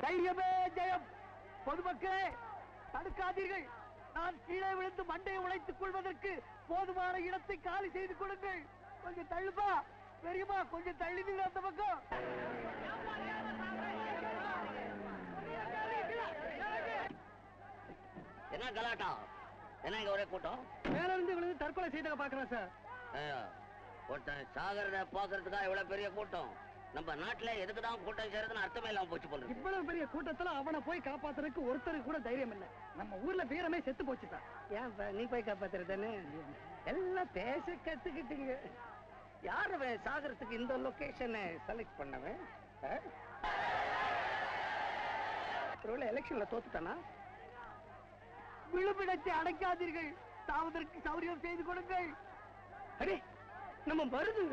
தைரியமே ஜெயம் பொதுமக்களே தடுக்காதீர்கள் நான் கீழே விழுந்து மண்டையை உழைத்துக் கொள்வதற்கு போதுமான இடத்தை காலி செய்து கொடுங்கள் கொஞ்சம் தள்ளுப்பா பெரியமா கொஞ்சம் தள்ளி நில்லு அந்த பக்கம் என்ன கலாட்டா என்ன இங்க ஒரே கூட்டம் மேல இருந்து விழுந்து தற்கொலை செய்தக பாக்குறேன் சார் ஐயா, ஒருத்தன் சாகரத பாக்குறதுக்கா இவ்வளவு பெரிய கூட்டம் நம்ம நாட்டுல எதுக்கு தான் கூட்டம் சேருதுன்னு அர்த்தமே இல்லாம போச்சு போல இருக்கு. இவ்வளவு பெரிய கூட்டத்துல அவனை போய் காப்பாத்துறதுக்கு ஒருத்தருக்கு கூட தைரியம் இல்ல நம்ம ஊர்ல வீரமே செத்து போச்சுதான் ஏன் நீ போய் காப்பாத்துறதானே எல்லாம் பேச கத்துக்கிட்டீங்க யார் அவன் சாகரத்துக்கு இந்த லொகேஷனை செலக்ட் பண்ணவன் ஒருவேளை எலெக்ஷன்ல தோத்துட்டானா விழுமிடத்தை அடைக்காதீர்கள் தாவதற்கு சௌரியம் செய்து கொடுங்கள் அடே நம்ம வருதுங்க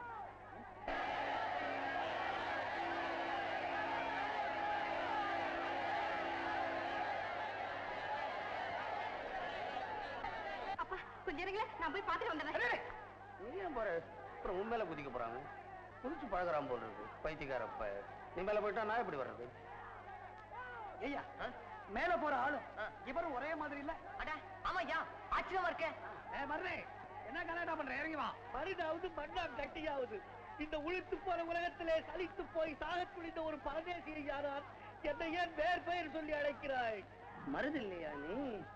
அப்பா கொஞ்சம் இருங்களே நான் போய் பாத்துட்டு வந்துடுறேன் நீ ஏன் போற அப்புறம் உன் மேல குதிக்க போறாங்க குதிச்சு பழகுறான் போல இருக்கு பைத்தியக்காரப்ப நீ மேல போயிட்டா நான் எப்படி வர்றது ஐயா மேல போற ஆளும் இவரும் ஒரே மாதிரி இல்ல அட ஆமாய்யா ஆச்சரியமா இருக்க ஏ வர்றேன் என்ன கலாட்டா பண்ற இறங்கி வா மருடாவது மண்ணா கட்டியாவது இந்த உளுத்து போற உலகத்திலே சலித்து போய் சாக துணிந்த ஒரு பரதேசியை யாரால் என்னை ஏன் வேறு பெயர் சொல்லி அழைக்கிறாய் மருது இல்லையா நீ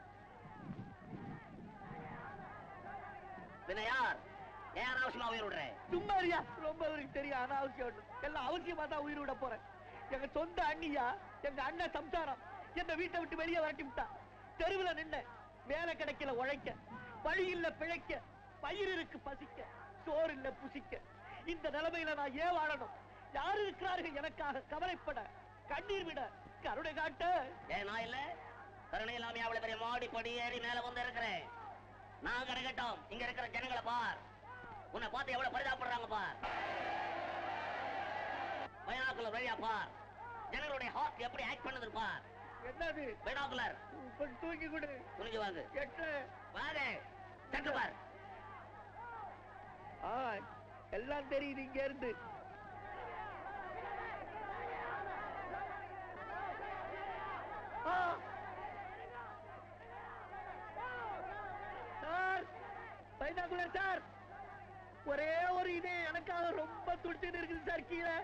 பின்ன யார் ஏன் அனாவசியமா உயிர் விடுற சும்மா இருயா ரொம்ப அவருக்கு தெரியும் அனாவசியம் ஒண்ணு. எல்லாம் அவசியமா தான் உயிர் விட போறேன் எங்க சொந்த அண்ணியா எங்க அண்ணன் சம்சாரம் என்ன வீட்டை விட்டு வெளியே வரட்டி விட்டா தெருவுல நின்ன வேலை கிடைக்கல உழைக்க வழி இல்ல பிழைக்க பயிர் இருக்கு பசிக்க சோறு இல்ல புசிக்க இந்த நிலைமையில நான் ஏன் வாழணும் யார் இருக்கிறார்கள் எனக்காக கவலைப்பட கண்ணீர் விட கருணை காட்ட ஏன் நான் இல்ல கருணை இல்லாம அவ்வளவு பெரிய மாடி படி ஏறி மேல வந்து இருக்கிறேன் நான் கிடைக்கட்டும் இங்க இருக்கிற ஜனங்களை பார் உன்னை பார்த்து எவ்வளவு பரிதாபப்படுறாங்க பார் பைனாக்குலர் வழியா பார் ஜனங்களுடைய ஹார்ட் எப்படி ஆக்ட் பண்ணுது பார் என்னது பைனாக்குலர் கொஞ்சம் தூக்கி கொடு துணிஞ்சு வாங்க எட்டு வாங்க சட்டு பார் ஆ எல்லாம் தெரியுது இங்க இருந்து ஆ. சார் பைனாகுலர் சார் ஒரே ஒரு இதே எனக்காக ரொம்ப துடிச்சுட்டு இருக்குது சார் கீழே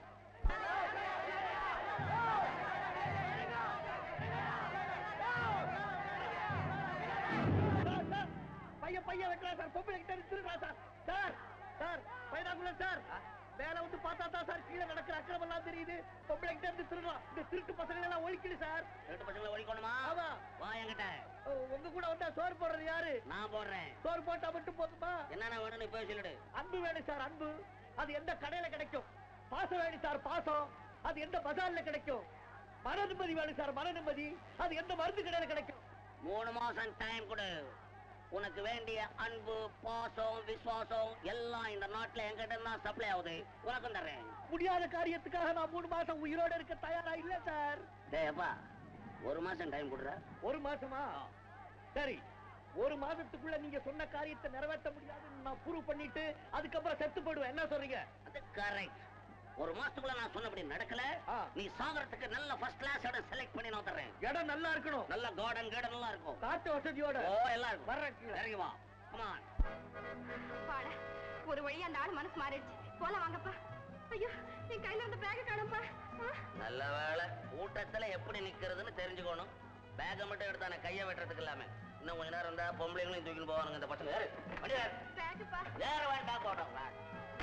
சார், சார், பையன் பையன் வெட்டுறா சார் பொம்பளை கிட்ட இருந்து திருடுறா sir sir sir binocular sir மேல வந்து பார்த்தா தான் சார் கீழே நடக்கிற அக்கிரமம் எல்லாம் தெரியுது பொம்பளை கிட்ட இருந்து திருடுறான் இந்த திருட்டு பசங்களை எல்லாம் ஒழிக்கல சார் ரெண்டு பசங்களை ஒழிக்கணுமா ஆமா. வா என்கிட்ட ஓ, உங்க கூட வந்தா சோறு போடுறது யாரு நான் போடுறேன் சோறு போட்டா மட்டும் போதுமா என்னென்ன வேணும்னு இப்ப சொல்லிடு அன்பு வேணும் சார் அன்பு அது எந்த கடையில கிடைக்கும் பாசம் வேணும் சார் பாசம் அது எந்த பஜார்ல கிடைக்கும் மன நிம்மதி வேணும் சார் மன நிம்மதி அது எந்த மருந்து கடையில கிடைக்கும் மூணு மாசம் டைம் கொடு உனக்கு வேண்டிய அன்பு பாசம் விசுவாசம் எல்லாம் இந்த நாட்டுல எங்கிட்ட தான் சப்ளை ஆகுது உனக்கும் தர்றேன் முடியாத காரியத்துக்காக நான் மூணு மாசம் உயிரோட இருக்க தயாரா இல்ல சார் டேய் அப்பா ஒரு மாசம் டைம் கொடுற ஒரு மாசமா சரி ஒரு மாசத்துக்குள்ள நீங்க சொன்ன காரியத்தை நிறைவேற்ற முடியாதுன்னு நான் ப்ரூவ் பண்ணிட்டு அதுக்கப்புறம் செத்து போயிடுவேன் என்ன சொல்றீங்க அது கரெக்ட் ஒரு மாசத்துக்குள்ள நான் சொன்னபடி நடக்கல ஆ. நீ சாகரத்துக்கு நல்ல ஃபர்ஸ்ட் கிளாஸ் இடம் செலக்ட் பண்ணி நான் தர்றேன் இடம் நல்லா இருக்கணும் நல்ல கார்டன் கார்டன் எல்லாம் இருக்கும் காட்டு வசதியோட ஓ எல்லாம் இருக்கும் வர்றேன் கீழே. இறங்கி வா கமான் பாட ஒரு வழி அந்த ஆள் மனசு மாறிடுச்சு போலாம் வாங்கப்பா ஐயோ என் கையில இருந்த பேக காணும்பா நல்ல வேலை கூட்டத்துல எப்படி நிக்கிறதுன்னு தெரிஞ்சுக்கணும் பேக்கை மட்டும் எடுத்தானே கையை வெட்டுறதுக்கு இல்லாம இன்னும் கொஞ்ச நேரம் இருந்தா பொம்பளைங்களையும் தூக்கிட்டு போவானுங்க இந்த பசங்க ஏறு. வண்டி ஏறு. பேக்குப்பா வேற வேண்டாம் போட்டோம் வா.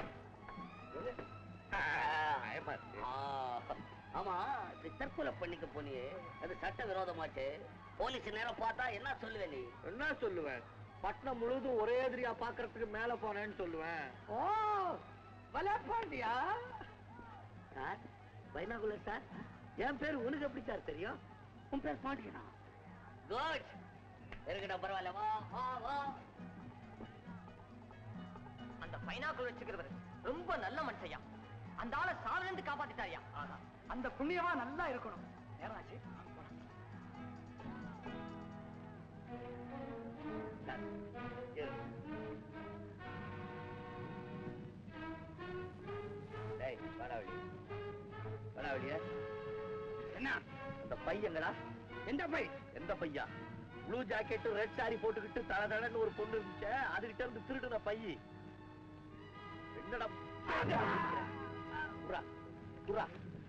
ஆ, ஆமா இது தற்கொலை பண்ணிக்க போனியே அது சட்ட விரோதமாச்சு போலீஸ் நேரம் பார்த்தா என்ன சொல்லுவே நீ என்ன சொல்லுவேன் பட்னம் முழுவதும் ஒரே எதிரியா பாக்குறதுக்கு மேல போனேன்னு சொல்லுவேன் ஓ வலப்பாண்டியா சார் பைனாகுலர் சார் என் பேர் உனக்கு எப்படி சார் தெரியும் உன் பேர் பாண்டியனா குட் இருக்கட்டும் பரவாயில்ல வா வா வா அந்த பைனாக்குள் வச்சுக்கிறவர் ரொம்ப நல்ல மனுஷையா அந்த ஆளை சாவில இருந்து காப்பாத்திட்டாரியா அந்த புண்ணியமா நல்லா இருக்கணும் நேரம் ஆச்சு சார், இரு. டேய் வாடா வெளியே வாடா வெளியே என்ன பையங்களா எந்த பை எந்த பையா ப்ளூ ஜாக்கெட் ரெட் சாரி போட்டுக்கிட்டு தட தடன்னு ஒரு பொண்ணு இருந்துச்சே அதுகிட்ட இருந்து திருடுன பைய என்னடா புறா புறா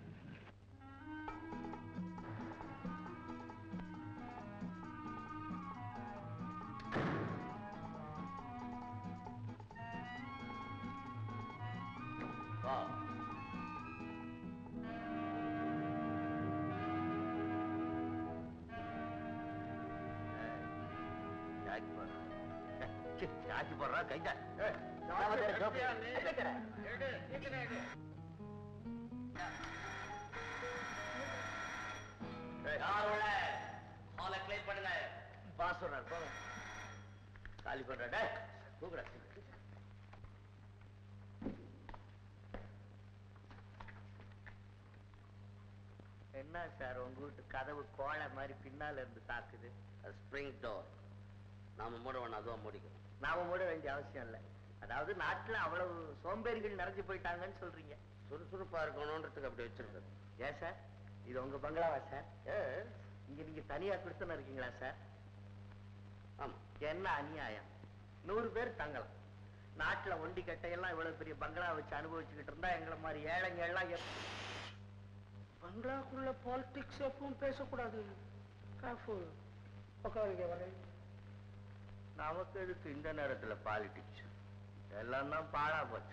வா ஜாக்கி போடுறா ஜாக்கி போடுறா கைதா ஹாலை கிளீன் பண்ணுங்க பாஸ் சொல்றாரு போங்க காலி பண்றா கூப்பிட என்ன சார் உங்க வீட்டு கதவு கோழை மாதிரி பின்னால இருந்து தாக்குது ஸ்ப்ரிங் டோர் நாம மூட வேணும் அதுவா முடிக்கும் நாம மூட வேண்டிய அவசியம் இல்லை அதாவது நாட்டுல அவ்வளவு சோம்பேறிகள் நிறைஞ்சு போயிட்டாங்கன்னு சொல்றீங்க சுறுசுறுப்பா இருக்கணும்ன்றதுக்கு அப்படி வச்சிருக்கிறது ஏன் சார் இது உங்க பங்களாவா சார் இங்க நீங்க தனியா கொடுத்துன்னு இருக்கீங்களா சார் ஆமா என்ன அநியாயம் நூறு பேர் தங்கலாம் நாட்டுல ஒண்டி கட்டையெல்லாம் இவ்வளவு பெரிய பங்களா வச்சு அனுபவிச்சுக்கிட்டு இருந்தா எங்களை மாதிரி ஏழைங்க எல்லாம் எப்- பங்களாக்குள்ள பாலிடிக்ஸ் எப்பவும் பேசக்கூடாது உட்காருங்க வரேன் நமக்கு எதுக்கு இந்த நேரத்துல பாலிடிக்ஸ் எல்லாம் தான் பாழா போச்சு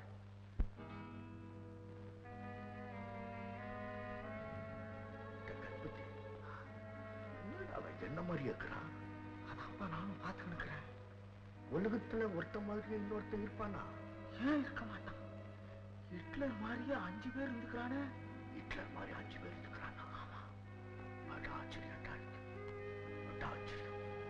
அவன் என்ன மாதிரி இருக்கிறான் அதான் நானும் பார்த்து நிற்கிறேன் உலகத்துல ஒருத்த மாதிரி இன்னொருத்தன் இருப்பானா ஏன் இருக்க மாட்டான் ஹிட்லர் மாதிரியே அஞ்சு பேர் இருந்துக்கிறானே ஹிட்லர் மாதிரி அஞ்சு பேர் இருந்துக்கிறானா ஆமா அட ஆச்சரியம் அட ஆச்சரியம்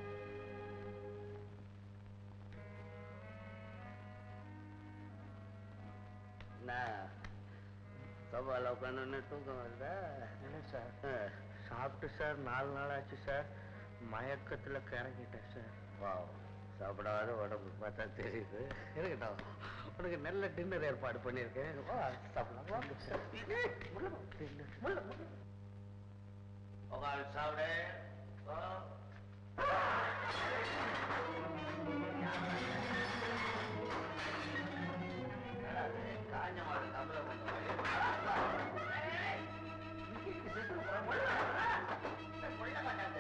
என்ன சோபால உட்காந்து தூக்கம் வருதா இல்லை சார் சாப்பிட்டு சார் நாலு நாள் ஆச்சு சார் மயக்கத்துல கிறங்கிட்டேன் சார் வா சாப்பிடாத உடம்பு பார்த்தா தெரியுது இருக்கட்டும் உனக்கு நல்ல டின்னர் ஏற்பாடு பண்ணியிருக்கேன் வா சாப்பிடலாம் வா. உள்ள வா. உள்ள, உள்ள. உட்கார்ந்து சாப்பிடு வா. என்னடா இது? காஞ்ச மாடு தம்பளை பண்ண மாதிரி. கொள்ள மாட்டாங்க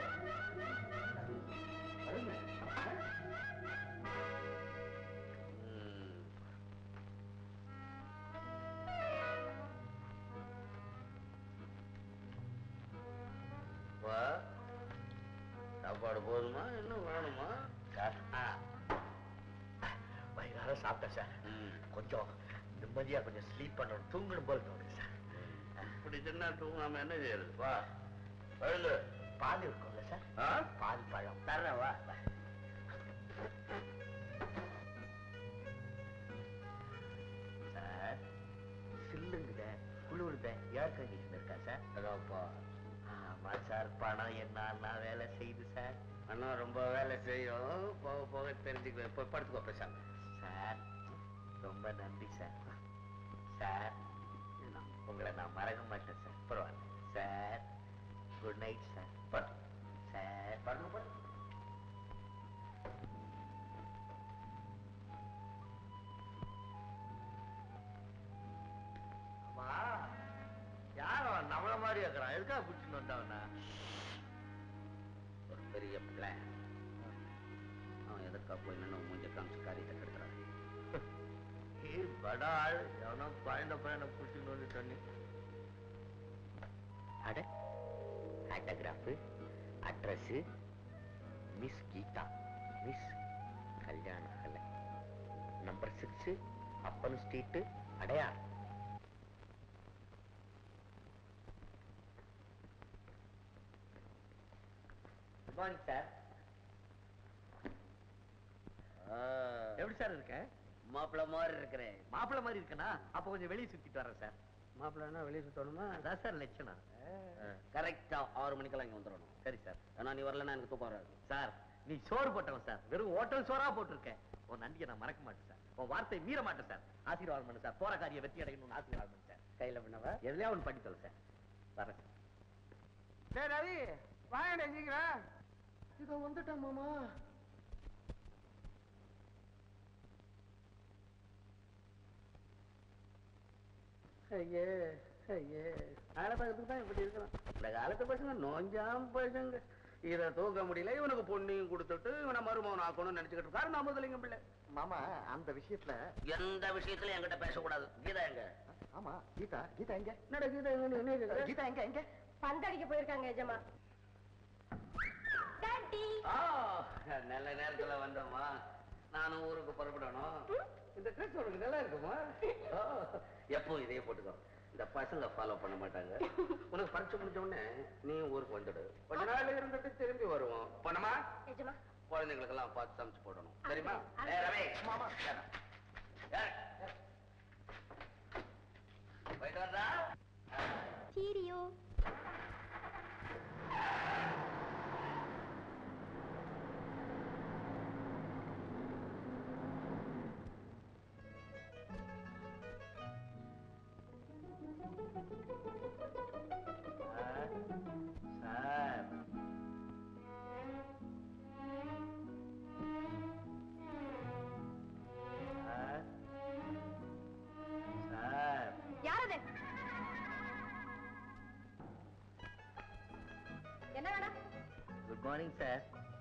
ம். வா சாப்பாடு போதுமா இன்னும் வேணுமா சார் ஆ. வயிறார சாப்பிட்டேன் சார் ம். கொஞ்சம் நிம்மதியா கொஞ்சம் ஸ்லீப் பண்ணணும் தூங்கணும் போல தோணுது சார் இப்படி தின்னா தூங்காம என்ன செய்யறது வா எழுந்து பால் இருக்கும்ல சார் ஆ? பால் பழம் தர்றேன் வா சார் சில்லுங்குத குளிருத ஏர் கண்டிஷன் இருக்கா சார் அதாப்பா ஆமா சார் பணம் என்ன வேலை செய்யுது சார் அண்ணா ரொம்ப வேலை செய்யும் போக போக தெரிஞ்சுக்குவேன் போய் படுத்துக்கோ பேசாம சார் ரொம்ப நன்றி சார் சார் உங்களை நான் மறக்க மாட்டேன் சார் பரவாயில்ல சார் குட் நைட் சார் படு சார் படுங்க படு அம்மா யார் அவன் நம்மள மாதிரி இருக்கிறான் எதுக்காக பிடிச்சின்னு வந்தவனா ஒரு பெரிய பிளான் அவன் எதற்கா போய் நின்று மூஞ்ச காமிச்சு காரியத்தை கெடுக்கிறான் ஏய் படா ஆள் எவனோ குழந்த பையனை பிடிச்சின்னு வந்து சொன்னி அட autograph address miss Geetha miss கல்யாண கலை number six Appan street Adyar good morning sir எப்படி சார் இருக்கேன் மாப்பிள்ள மாதிரி இருக்கிறேன் மாப்பிள்ளை மாதிரி இருக்கனா அப்ப கொஞ்சம் வெளியே சுத்திட்டு வரேன் சார் மாப்பிள்ளனா வெளியே சுத்தணுமா அதான் சார் லட்சணம் கரெக்டா ஆறு மணிக்கெல்லாம் இங்க வந்துடணும் சரி சார் ஏன்னா நீ வரலன்னா எனக்கு தூக்கம் வராது சார் நீ சோறு போட்டவன் சார் வெறும் ஹோட்டல் சோறா போட்டிருக்கேன் உன் நன்றியை நான் மறக்க மாட்டேன் சார் உன் வார்த்தை மீற மாட்டேன் சார் ஆசீர்வாதம் பண்ணு சார் போற காரியம் வெற்றி அடையணும்னு ஆசீர்வாதம் பண்ணு சார் கையில பண்ணவா எதுலயா ஒன்று பண்ணி தொலை சார் வரேன் சார் டேய் ரவி வாங்கடா சீக்கிரம் இதோ வந்துட்டேன் மாமா ஐயே ஐயே ஆளை பார்க்கறதுக்கு தான் இப்படி இருக்கிறான் இந்த காலத்து பசங்க நோஞ்சாம் பசங்க இதை தூக்க முடியல இவனுக்கு பொண்ணையும் கொடுத்துட்டு இவனை மருமகன் ஆக்கணும்னு நினைச்சுக்கிட்டு இருக்காரு நாமதலிங்கம் பிள்ளை மாமா அந்த விஷயத்துல எந்த விஷயத்திலும் என்கிட்ட பேசக்கூடாது கீதா எங்க ஆமா கீதா கீதா எங்க என்னடா கீதா எங்கன்னு என்ன கேக்குற? கீதா எங்க எங்க பந்தடிக்க போயிருக்காங்க எஜமா டாடி ஆ, நல்ல நேரத்துல வந்தோமா நானும் ஊருக்கு புறப்படணும் இந்த ட்ரெஸ் உனக்கு நல்லா இருக்குமா ஆ, எப்பவும் இதே போட்டுக்கோ இந்த பசங்க ஃபாலோ பண்ண மாட்டாங்க உனக்கு பரிச்சு முடிஞ்ச உடனே நீ ஊருக்கு வந்துடு கொஞ்ச நாள் இருந்துட்டு திரும்பி வருவோம் போனமா எஜமா குழந்தைங்களுக்கெல்லாம் பார்த்து சமைச்சு போடணும் தெரியுமா அது ஏய், ரவி மாமா போயிட்டு வந்தா சீரியோ சார் சார் சார் யாரது என்ன வேணும் குட் மார்னிங் சார்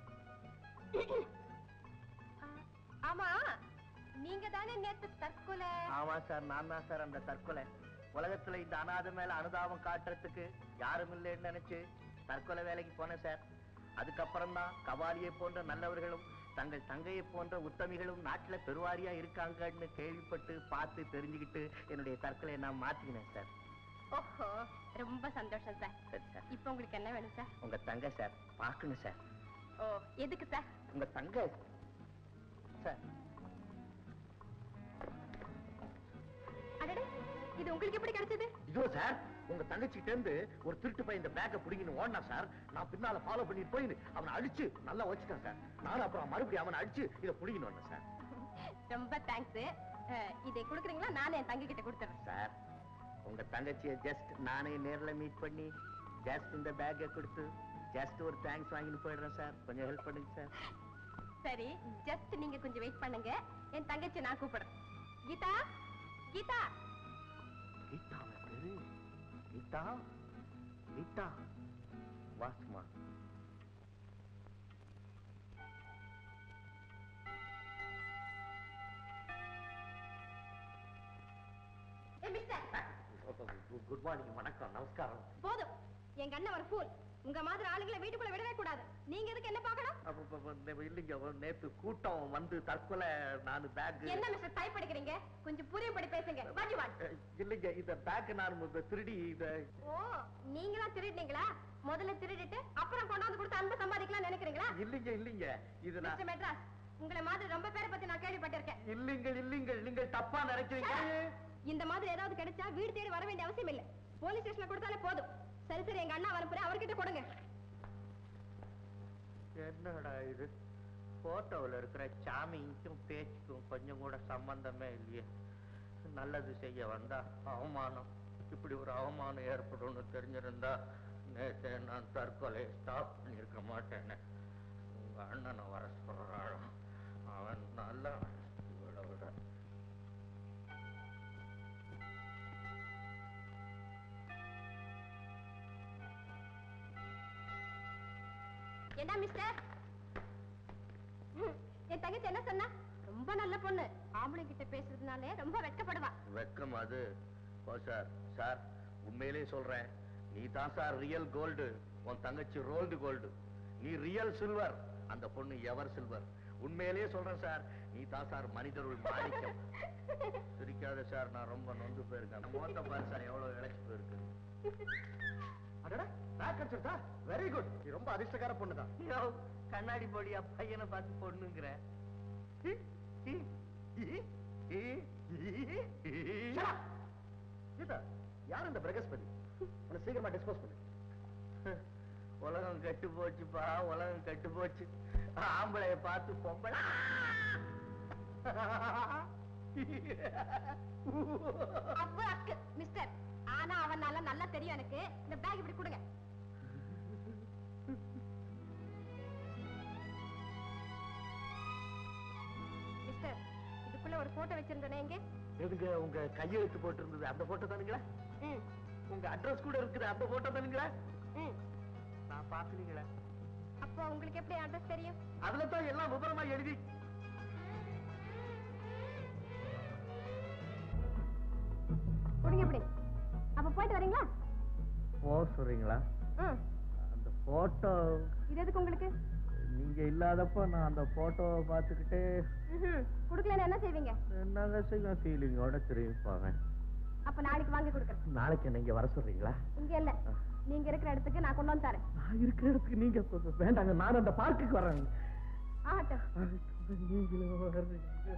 ஆமா நீங்க தானே நேத்து தற்கொலை ஆமா சார் நான் தான் சார் அந்த தற்கொலை உலகத்துல இந்த அனாதை மேல அனுதாபம் காட்டுறதுக்கு யாரும் இல்லைன்னு நினைச்சு தற்கொலை வேலைக்கு போனேன் சார் அதுக்கப்புறம் தான் கபாலியை போன்ற நல்லவர்களும் தங்கள் தங்கையை போன்ற உத்தமிகளும் நாட்டுல பெருவாரியா இருக்காங்கன்னு கேள்விப்பட்டு பார்த்து தெரிஞ்சுக்கிட்டு என்னுடைய தற்கொலையை நான் மாத்திக்கினேன் சார் ஓஹோ ரொம்ப சந்தோஷம் சார் சரி சார் இப்போ உங்களுக்கு என்ன வேணும் சார் உங்க தங்கை சார் பார்க்கணும் சார் ஓ எதுக்கு சார் உங்க தங்கை சார் அடடே இது உங்களுக்கு எப்படி கிடைச்சது இதோ சார் உங்க தங்கச்சிட்ட இருந்து ஒரு திருட்டு பையன் இந்த பேக்கை பிடிங்கன்னு ஓடினா சார் நான் பின்னால ஃபாலோ பண்ணிட்டு போய் அவனை அடிச்சு நல்லா வச்சுட்டேன் சார் நானும் அப்புறம் மறுபடியும் அவனை அடிச்சு இதை பிடிங்கன்னு வந்தேன் சார் ரொம்ப தேங்க்ஸ் இதை கொடுக்குறீங்களா நானே என் தங்கி கிட்ட கொடுத்துறேன் சார் உங்க தங்கச்சியை ஜஸ்ட் நானே நேர்ல மீட் பண்ணி ஜஸ்ட் இந்த பேக்கை கொடுத்து ஜஸ்ட் ஒரு தேங்க்ஸ் வாங்கிட்டு போயிடுறேன் சார் கொஞ்சம் ஹெல்ப் பண்ணுங்க சார் சரி ஜஸ்ட் நீங்க கொஞ்சம் வெயிட் பண்ணுங்க என் தங்கச்சி நான் கூப்பிடுறேன் கீதா கீதா கீதா அவன் பேரு கீதா கீதா வாசுமா ஏ மிஸ்டர் குட் மார்னிங் வணக்கம் நமஸ்காரம் போதும் எங்க அண்ணன் ஒரு ஃபூல் உங்க மாதிரி ஆளுங்களை வீட்டுக்குள்ள விடவே கூடாது நீங்க எதுக்கு என்ன பார்க்கணும் அப்ப, அப்ப, அப்ப, நே- இல்லைங்க ஒரு நேத்து கூட்டம் வந்து தற்கொலை நான் பேக் என்ன மிஸ்டர் டைப் அடிக்கிறீங்க கொஞ்சம் புரியும்படி பேசுங்க what you want? இல்லைங்க இந்த பேக் நான் இந்த திருடி இத ஓ நீங்களா திருடினீங்களா முதல்ல திருடிட்டு அப்புறம் கொண்டாந்து கொடுத்து அன்பு சம்பாதிக்கலாம் நினைக்கிறீங்களா இல்லைங்க இல்லைங்க இது நான் மிஸ்டர் மெட்ராஸ் உங்களை மாதிரி ரொம்ப பேரை பத்தி நான் கேள்விப்பட்டிருக்கேன் இல்லைங்க இல்லைங்க நீங்க தப்பா நினைக்கிறீங்க இந்த மாதிரி ஏதாவது கிடைச்சா வீடு தேடி வர வேண்டிய அவசியம் இல்ல போலீஸ் ஸ்டேஷன்ல கொடுத்தாலே போதும் சரி சரி எங்க அண்ணா அனுப்புறேன் அவர்கிட்ட கொடுங்க என்னடா இது போட்டோவில் இருக்கிற சாமிக்கும் பேச்சுக்கும் கொஞ்சம் கூட சம்பந்தமே இல்லையே நல்லது செய்ய வந்தா அவமானம் இப்படி ஒரு அவமானம் ஏற்படும்னு தெரிஞ்சிருந்தா நேற்று நான் தற்கொலை ஸ்டாப் பண்ணியிருக்க மாட்டேன்னு உங்க அண்ணனை வர சொல்றான் அவன் நல்ல இவளை விட என்ன மிஸ்டர் ம், என் தங்கச்சி என்ன சொன்னா ரொம்ப நல்ல பொண்ணு ஆம்பளை கிட்ட பேசுறதுனாலே ரொம்ப வெட்கப்படுவா வெக்கம் அது ஓ சார் சார் உண்மையிலேயே சொல்றேன் நீ தான் சார் ரியல் கோல்டு உன் தங்கச்சி ரோல்டு கோல்டு நீ ரியல் சில்வர் அந்த பொண்ணு எவர் சில்வர் உண்மையிலேயே சொல்றேன் சார் நீ தான் சார் மனிதருள் மாணிக்கம் சிரிக்காத சார் நான் ரொம்ப நொந்து போயிருக்கேன் மோத்த பாரு சார் எவ்வளவு இழைச்சு போயிருக்கு அடடா பேக் அடிச்சிருக்கா வெரி குட் நீ ரொம்ப அதிர்ஷ்டக்கார பொண்ணு தான் யோ, கண்ணாடி போடியா பையனை பார்த்து பொண்ணுங்கிற கீதா யார் இந்த பிரகஸ்பதி உன்னை சீக்கிரமா டிஸ்போஸ் பண்ணு உலகம் கெட்டு போச்சுப்பா உலகம் கெட்டு போச்சு ஆம்பளைய பார்த்து பொம்பளை அவ்வளவு அக்கு மிஸ்டர் ஆனா அவனால நல்லா தெரியும் எனக்கு இந்த பேக் இப்படி கொடுங்க ஒரு போட்டோ வச்சிருந்தேனே எங்க எதுங்க உங்க கையெழுத்து போட்டு இருந்தது அந்த போட்டோ தானுங்களா ம் உங்க அட்ரஸ் கூட இருக்குது அந்த போட்டோ தானுங்களா ம் நான் பாக்கலீங்களா அப்போ உங்களுக்கு எப்படி அட்ரஸ் தெரியும் அதுல தான் எல்லாம் விவரமா எழுதி கொடுங்க இப்படி அப்ப போயிட்டு வரீங்களா போ சொல்றீங்களா ம் அந்த போட்டோ இது எதுக்கு உங்களுக்கு நீங்க இல்லாதப்ப நான் அந்த போட்டோவை பார்த்துக்கிட்டே ம் கொடுக்கலன்னா என்ன செய்வீங்க என்னங்க செய்யும் ஃபீலிங்கோட திரும்பி போவேன் அப்ப நாளைக்கு வாங்கி கொடுக்குறேன் நாளைக்கு நீங்க வர சொல்றீங்களா இங்க இல்ல நீங்க இருக்கிற இடத்துக்கு நான் கொண்டு வந்து தரேன் நான் இருக்கிற இடத்துக்கு நீங்க போ- வேண்டாங்க நான் அந்த பார்க்குக்கு வரேன் ஆகட்டும் நீங்களும் வர்றீங்க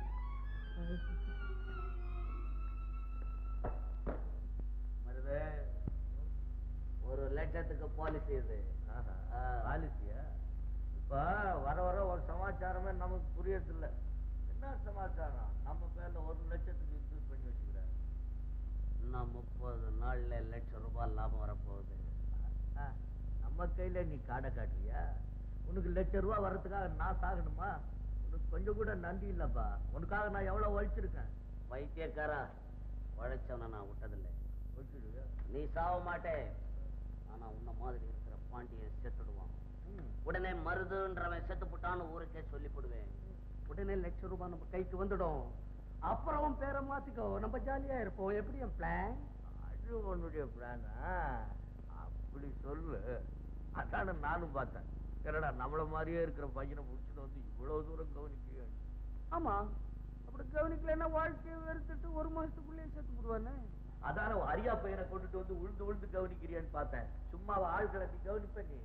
மருது ஒரு லட்சத்துக்கு பாலிசி இது பாலிசியா இப்ப வர வர ஒரு சமாச்சாரமே நமக்கு புரியறது இல்ல என்ன சமாச்சாரம் நம்ம பேர்ல ஒரு லட்சத்துக்கு இன்க்ரீஸ் பண்ணி வச்சுக்கிறாரு இன்னும் முப்பது நாள்ல லட்சம் ரூபாய் லாபம் வரப்போகுது ஆ, நம்ம கையில நீ காடை காட்டுறியா உனக்கு லட்சம் ரூபா வர்றதுக்காக நான் சாகணுமா உனக்கு கொஞ்சம் கூட நன்றி இல்லப்பா உனக்காக நான் எவ்வளவு உழைச்சிருக்கேன் பைத்தியக்காரா உழைச்சவன நான் விட்டதில்லை உழைச்சிடுவியா? நீ சாவ மாட்டே ஆனா உன்ன மாதிரி இருக்கிற பாண்டியன் செத்துடுவான் ம். உடனே மருதுன்றவன் செத்து புட்டான்னு ஊருக்கே சொல்லி போடுவேன் உடனே லட்சம் ரூபாய் நம்ம கைக்கு வந்துடும் அப்புறம் உன் பேரை மாத்திக்கோ நம்ம ஜாலியா இருப்போம் எப்படி என் பிளான் அது உன்னுடைய பிளானா அப்படி சொல்லு அதான நானும் பார்த்தேன் என்னடா நம்மள மாதிரியே இருக்கிற பையனை முடிச்சுட்டு வந்து இவ்வளவு தூரம் கவனிக்க ஆமா அப்படி கவனிக்கலன்னா வாழ்க்கையை வெறுத்துட்டு ஒரு மாசத்துக்குள்ளேயே செத்து போடுவானே அதான உன் அரியா பையனை கொண்டுட்டு வந்து உழுந்து உழுந்து கவனிக்கிறியான்னு பார்த்தேன் சும்மா அவ ஆள்களை நீ கவனிப்ப நீ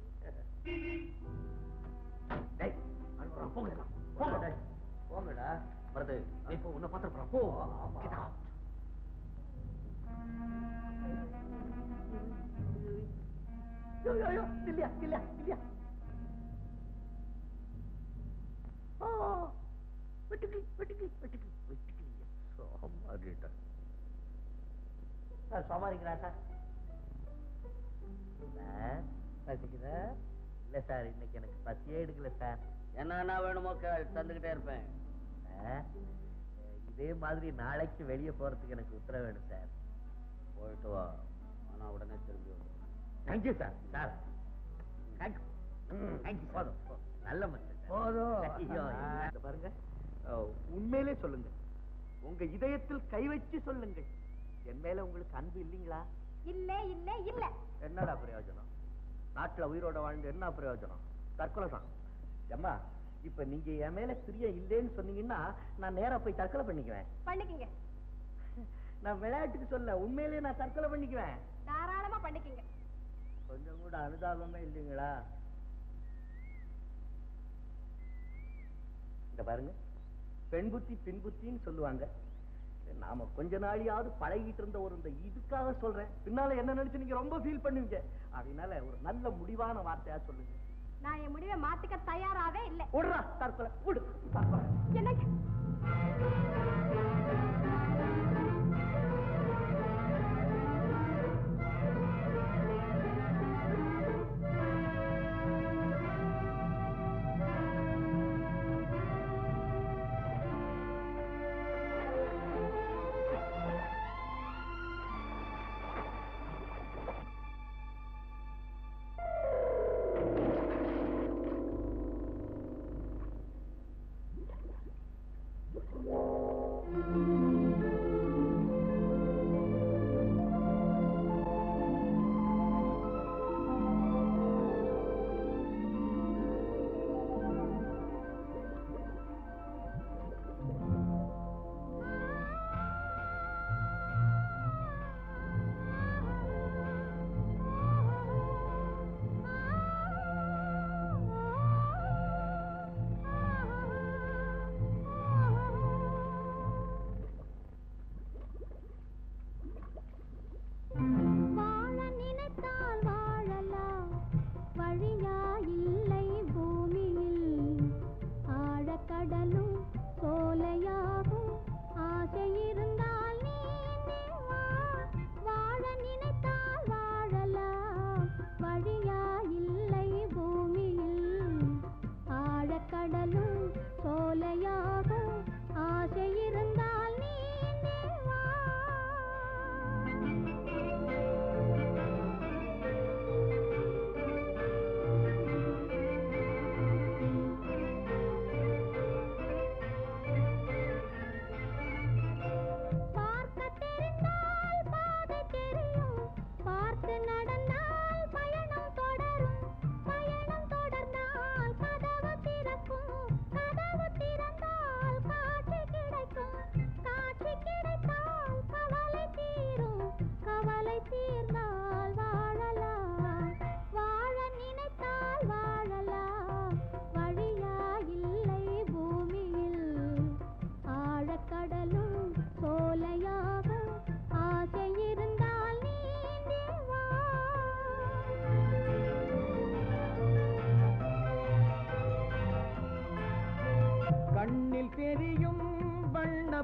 டேய், அனுப்புறான், போங்கடா, போங்க டேய், போங்கடா மருது நீ இப்போ உன்னை பார்த்துருப்பான் போ Get out. யோ யோ யோ இல்லையா இல்லையா இல்லையா ஓ வெட்டுக்கிளி வெட்டுக்கிளி வெட்டுக்கிளி வெட்டுக்கிளியா சோமாரிடா. சார் சோமாரிங்களா சார் சார், பசிக்குதா? இல்ல சார் இன்னைக்கு எனக்கு பசியே எடுக்கல சார் என்னென்ன வேணுமோ கே- தந்துகிட்டே இருப்பேன் சார், இதே மாதிரி நாளைக்கு வெளியே போறதுக்கு எனக்கு உத்தரவு வேணும் சார் போயிட்டு வா ஆனா உடனே திரும்பி வரும் thank you sir sir thank you thank you போதும் போதும். நல்ல மனுஷன் சார். போதும். ஐயோ, இத பாருங்க அஹ், உண்மையிலே சொல்லுங்க உங்க இதயத்தில் கை வச்சு சொல்லுங்க என் மேல உங்களுக்கு அன்பு இல்லைங்களா இல்ல இல்ல இல்ல என்னடா பிரயோஜனம் நாட்டுல உயிரோட வாழ்ந்து என்ன பிரயோஜனம் தற்கொலை தான் அம்மா இப்ப நீங்க என் மேல பிரியம் இல்லைன்னு சொன்னீங்கன்னா நான் நேரா போய் தற்கொலை பண்ணிக்குவேன் பண்ணிக்கங்க நான் விளையாட்டுக்கு சொல்ல உண்மையிலேயே நான் தற்கொலை பண்ணிக்குவேன் தாராளமா பண்ணிக்கங்க கொஞ்சம் கூட அனுதாபமே இல்லைங்களா இந்த பாருங்க பெண் புத்தி பின் புத்தின்னு சொல்லுவாங்க நாம கொஞ்ச நாளையாவது பழகிட்டு இருந்த ஒரு இந்த இதுக்காக சொல்றேன் பின்னால என்ன நினைச்சு நீங்க ரொம்ப ஃபீல் பண்ணுவீங்க அதனால ஒரு நல்ல முடிவான வார்த்தையா சொல்லுங்க நான் என் முடிவை மாத்திக்க தயாராவே இல்ல விடுறா தற்கொலை விடு தற்கொலை என்னங்க ஆ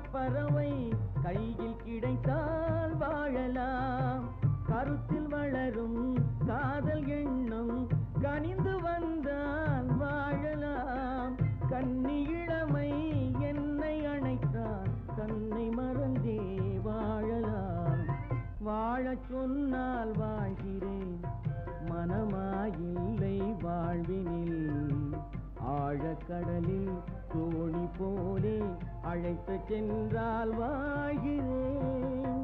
பறவை கையில் கிடைத்தால் வாழலாம் கருத்தில் வளரும் காதல் எண்ணம் கனிந்து வந்தால் வாழலாம் கன்னி இளமை என்னை அணைத்தால் தன்னை மறந்தே வாழலாம் வாழச் சொன்னால் வாழ்கிறேன் மனமாயில்லை வாழ்வினில் ஆழக்கடலில் தோணி போலே அழைத்து சென்றால் வாழ்கிறேன்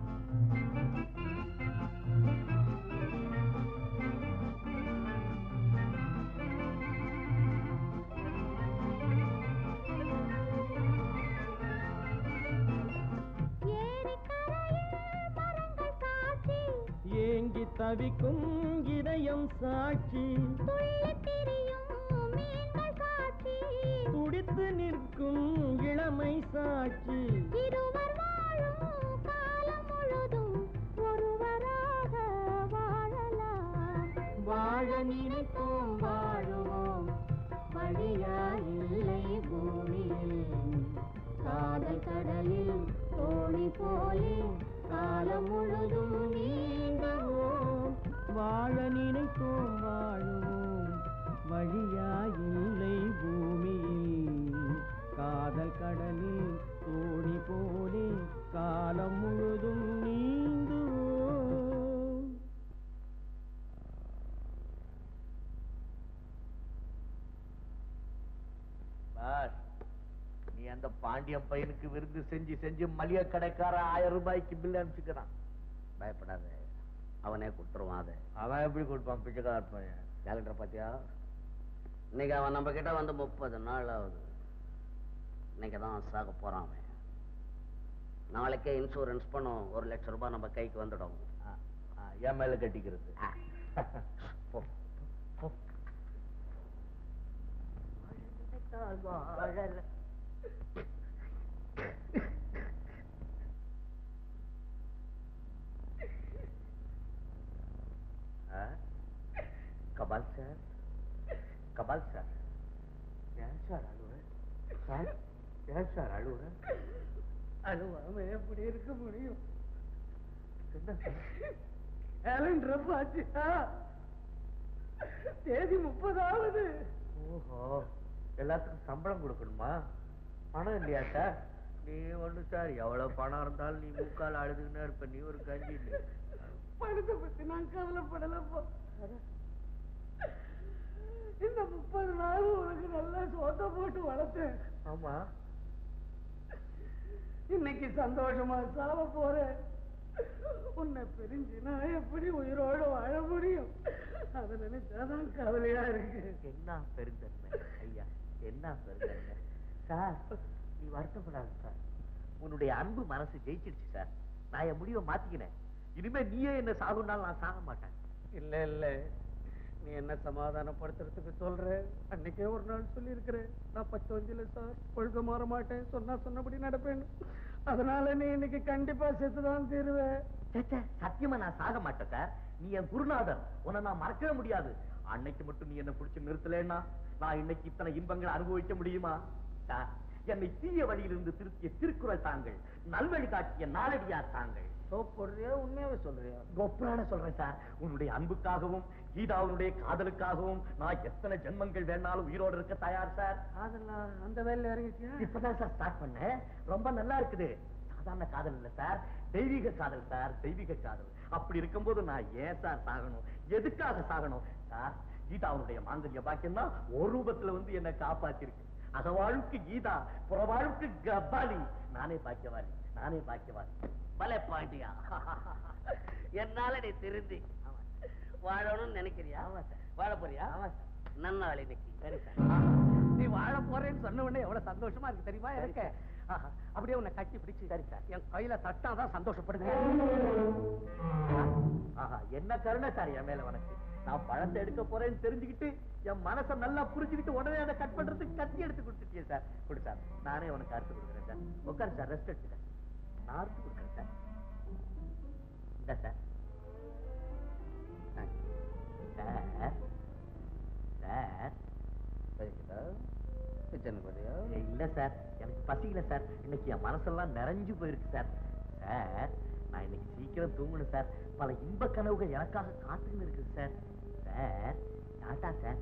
ஏங்கி தவிக்கும் இதயம் சாட்சி துடித்து நிற்கும் இளமை சாட்சி இருவர் வாழும் காலம் முழுதும் ஒருவராக வாழலாம் வாழ நினைப்போம் வாழுவோம் வழியா இல்லை பூமியில் காதல் கடலில் தோணி போலே காலம் முழுதும் நீங்குவோம் வாழ நினைப்போம் வாழுவோம் வழியா இல்லை பூமியில் காதல் கடலில் தோணி போலே காலம் முழுதும் நீந்துவோம் பாஸ் நீ அந்த பாண்டியன் பையனுக்கு விருந்து செஞ்சு செஞ்சு மளிகை கடைக்கார ஆயிரம் ரூபாய்க்கு பில் அனுப்பிச்சுக்கிறான் பயப்படாத அவனே கொடுத்துருவான் அதை அவன் எப்படி கொடுப்பான் பிச்சைக்கார பையன் கேலண்டர் பாத்தியா இன்னைக்கு அவன் நம்ம கிட்ட வந்து முப்பது நாள் ஆகுது இன்னைக்கு தான் சாக போறான் அவன் நாளைக்கே இன்சூரன்ஸ் பணம் ஒரு லட்சம் ரூபாய் நம்ம கைக்கு வந்துடும் ஆ, ஆ, என் மேல கட்டிக்கிறது ஆ. போ, போ, போ. ஆ? கபால் சார் கபால் சார் ஏன் சார் அழுவ சார் ஏன் சார் அழுவ அழுவாம எப்படி இருக்க முடியும் என்ன சார் கேலண்டர் பாத்தியா தேதி முப்பதாவது ஓஹோ எல்லாத்துக்கும் சம்பளம் கொடுக்கணுமா பணம் இல்லையா சார் நீ ஒண்ணு சார் எவ்வளவு பணம் இருந்தாலும் நீ முக்கால் அழுதுன்னு இருப்ப நீ ஒரு கஞ்சி இல்லை பணத்தை பத்தி நான் கவலைப்படலப்பா இந்த முப்பது நாள் உனக்கு நல்லா சோத்த போட்டு வளர்த்தேன் ஆமா இன்னைக்கு சந்தோஷமா சாவ போறேன் உன்னை பிரிஞ்சு நான் எப்படி உயிரோடு வாழ முடியும் அதை நினைச்சாதான் கவலையா இருக்கு என்ன பெருந்தன்மை ஐயா என்ன பெருந்தன்மை சார் நீ வருத்தப்படாத சார் உன்னுடைய அன்பு மனசு ஜெயிச்சிடுச்சு சார் நான் என் முடிவை மாத்திக்கினேன் இனிமே நீயே என்ன சாகுனாலும் நான் சாக மாட்டேன் இல்ல இல்ல நீ என்ன சமாதானப்படுத்துறதுக்கு சொல்ற அன்னைக்கே ஒரு நாள் சொல்லி நான் பத்து வந்தில சார் கொள்கை மாற மாட்டேன் சொன்னா சொன்னபடி நடப்பேன் அதனால நீ இன்னைக்கு கண்டிப்பா செத்துதான் தீருவேன் ச்சே, ச்சே, சத்தியமா நான் சாக மாட்டேன் சார் நீ என் குருநாதர் உன்னை நான் மறக்கவே முடியாது அன்னைக்கு மட்டும் நீ என்ன பிடிச்சு நிறுத்தலைன்னா நான் இன்னைக்கு இத்தனை இன்பங்களை அனுபவிக்க முடியுமா சார் என்னை தீய வழியிலிருந்து திருத்திய திருக்குறள் தாங்கள் நல்வழி காட்டிய நாளடியார் தாங்கள் சோப் போடுறியா உண்மையாவே சொல்றியா கொப்பரான சொல்றேன் சார் உன்னுடைய அன்புக்காகவும் கீதாவுடைய காதலுக்காகவும் நான் எத்தனை ஜென்மங்கள் வேணாலும் உயிரோடு இருக்க தயார் சார் அதெல்லாம் அந்த வேலையில இறங்கிட்டியா இப்பதான் சார் ஸ்டார்ட் பண்ணேன் ரொம்ப நல்லா இருக்குது சாதாரண காதல் இல்ல சார் தெய்வீக காதல் சார் தெய்வீக காதல் அப்படி இருக்கும்போது நான் ஏன் சார் சாகணும் எதுக்காக சாகணும் சார் கீதா அவனுடைய மாங்கல்ய பாக்கியம் தான் ஒரு ரூபத்துல வந்து என்னை காப்பாத்திருக்கு அகவாழ்வுக்கு கீதா புறவாழ்வுக்கு கபாலி நானே பாக்கியவாளி நானே பாக்கியவாளி பலே பாண்டியா என்னால நீ திருந்தி வாழணும்னு நினைக்கிறியா வாழ போறியா நன்னாள் இன்னைக்கு சரி சார் நீ வாழ போறேன்னு சொன்ன உடனே எவ்வளவு சந்தோஷமா இருக்கு தெரியுமா எனக்கு ஆஹா, அப்படியே உன்னை கட்டி பிடிச்சு சரி சார் என் கையில தட்டாதான் சந்தோஷப்படுங்க ஆஹா என்ன கருணை சார் என் மேல உனக்கு நான் பழத்தை எடுக்க போறேன்னு தெரிஞ்சுக்கிட்டு என் மனசை நல்லா புரிஞ்சுக்கிட்டு உடனே அதை கட் பண்றதுக்கு கத்தி எடுத்து கொடுத்துட்டியே சார் கொடு சார் நானே உனக்கு அறுத்து கொடுக்குறேன் சார் உட்காரு சார் ரெஸ்ட் எடுத்துக்க நான் அறுத்து கொடுக்குறேன் சார் இந்த சார் சார் சார் சரிங்களா கிச்சனுக்கு வரியா இல்ல சார் எனக்கு பசிக்கல சார் இன்னைக்கு என் மனசெல்லாம் நிறைஞ்சு போயிருக்கு சார் சார் நான் இன்னைக்கு சீக்கிரம் தூங்கணும் சார் பல இன்ப கனவுகள் எனக்காக காத்துன்னு இருக்குது சார் சார் டாட்டா சார்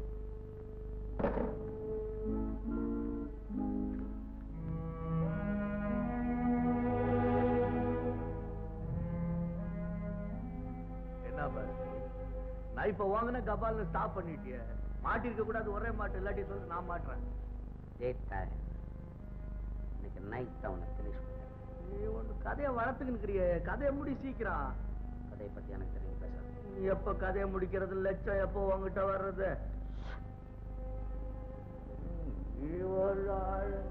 என்ன பாரு நான் இப்ப வாங்கின கபால்னு ஸ்டாப் பண்ணிட்டிய மாட்டிருக்க கூடாது ஒரே மாட்டு இல்லாட்டி சொல்லு நான் மாட்டுறேன் டேட்டா இன்னைக்கு நைட் அவனை ஃபினிஷ் பண்ணேன் நீ ஒண்ணு கதையை வளர்த்துக்கிறிய கதையை முடி சீக்கிரம் கதையை பத்தி எனக்கு தெரியும் பேசாது நீ எப்ப கதையை முடிக்கிறது லட்சம் எப்போ உங்ககிட்ட வர்றது நீ ஒரு ஆளு.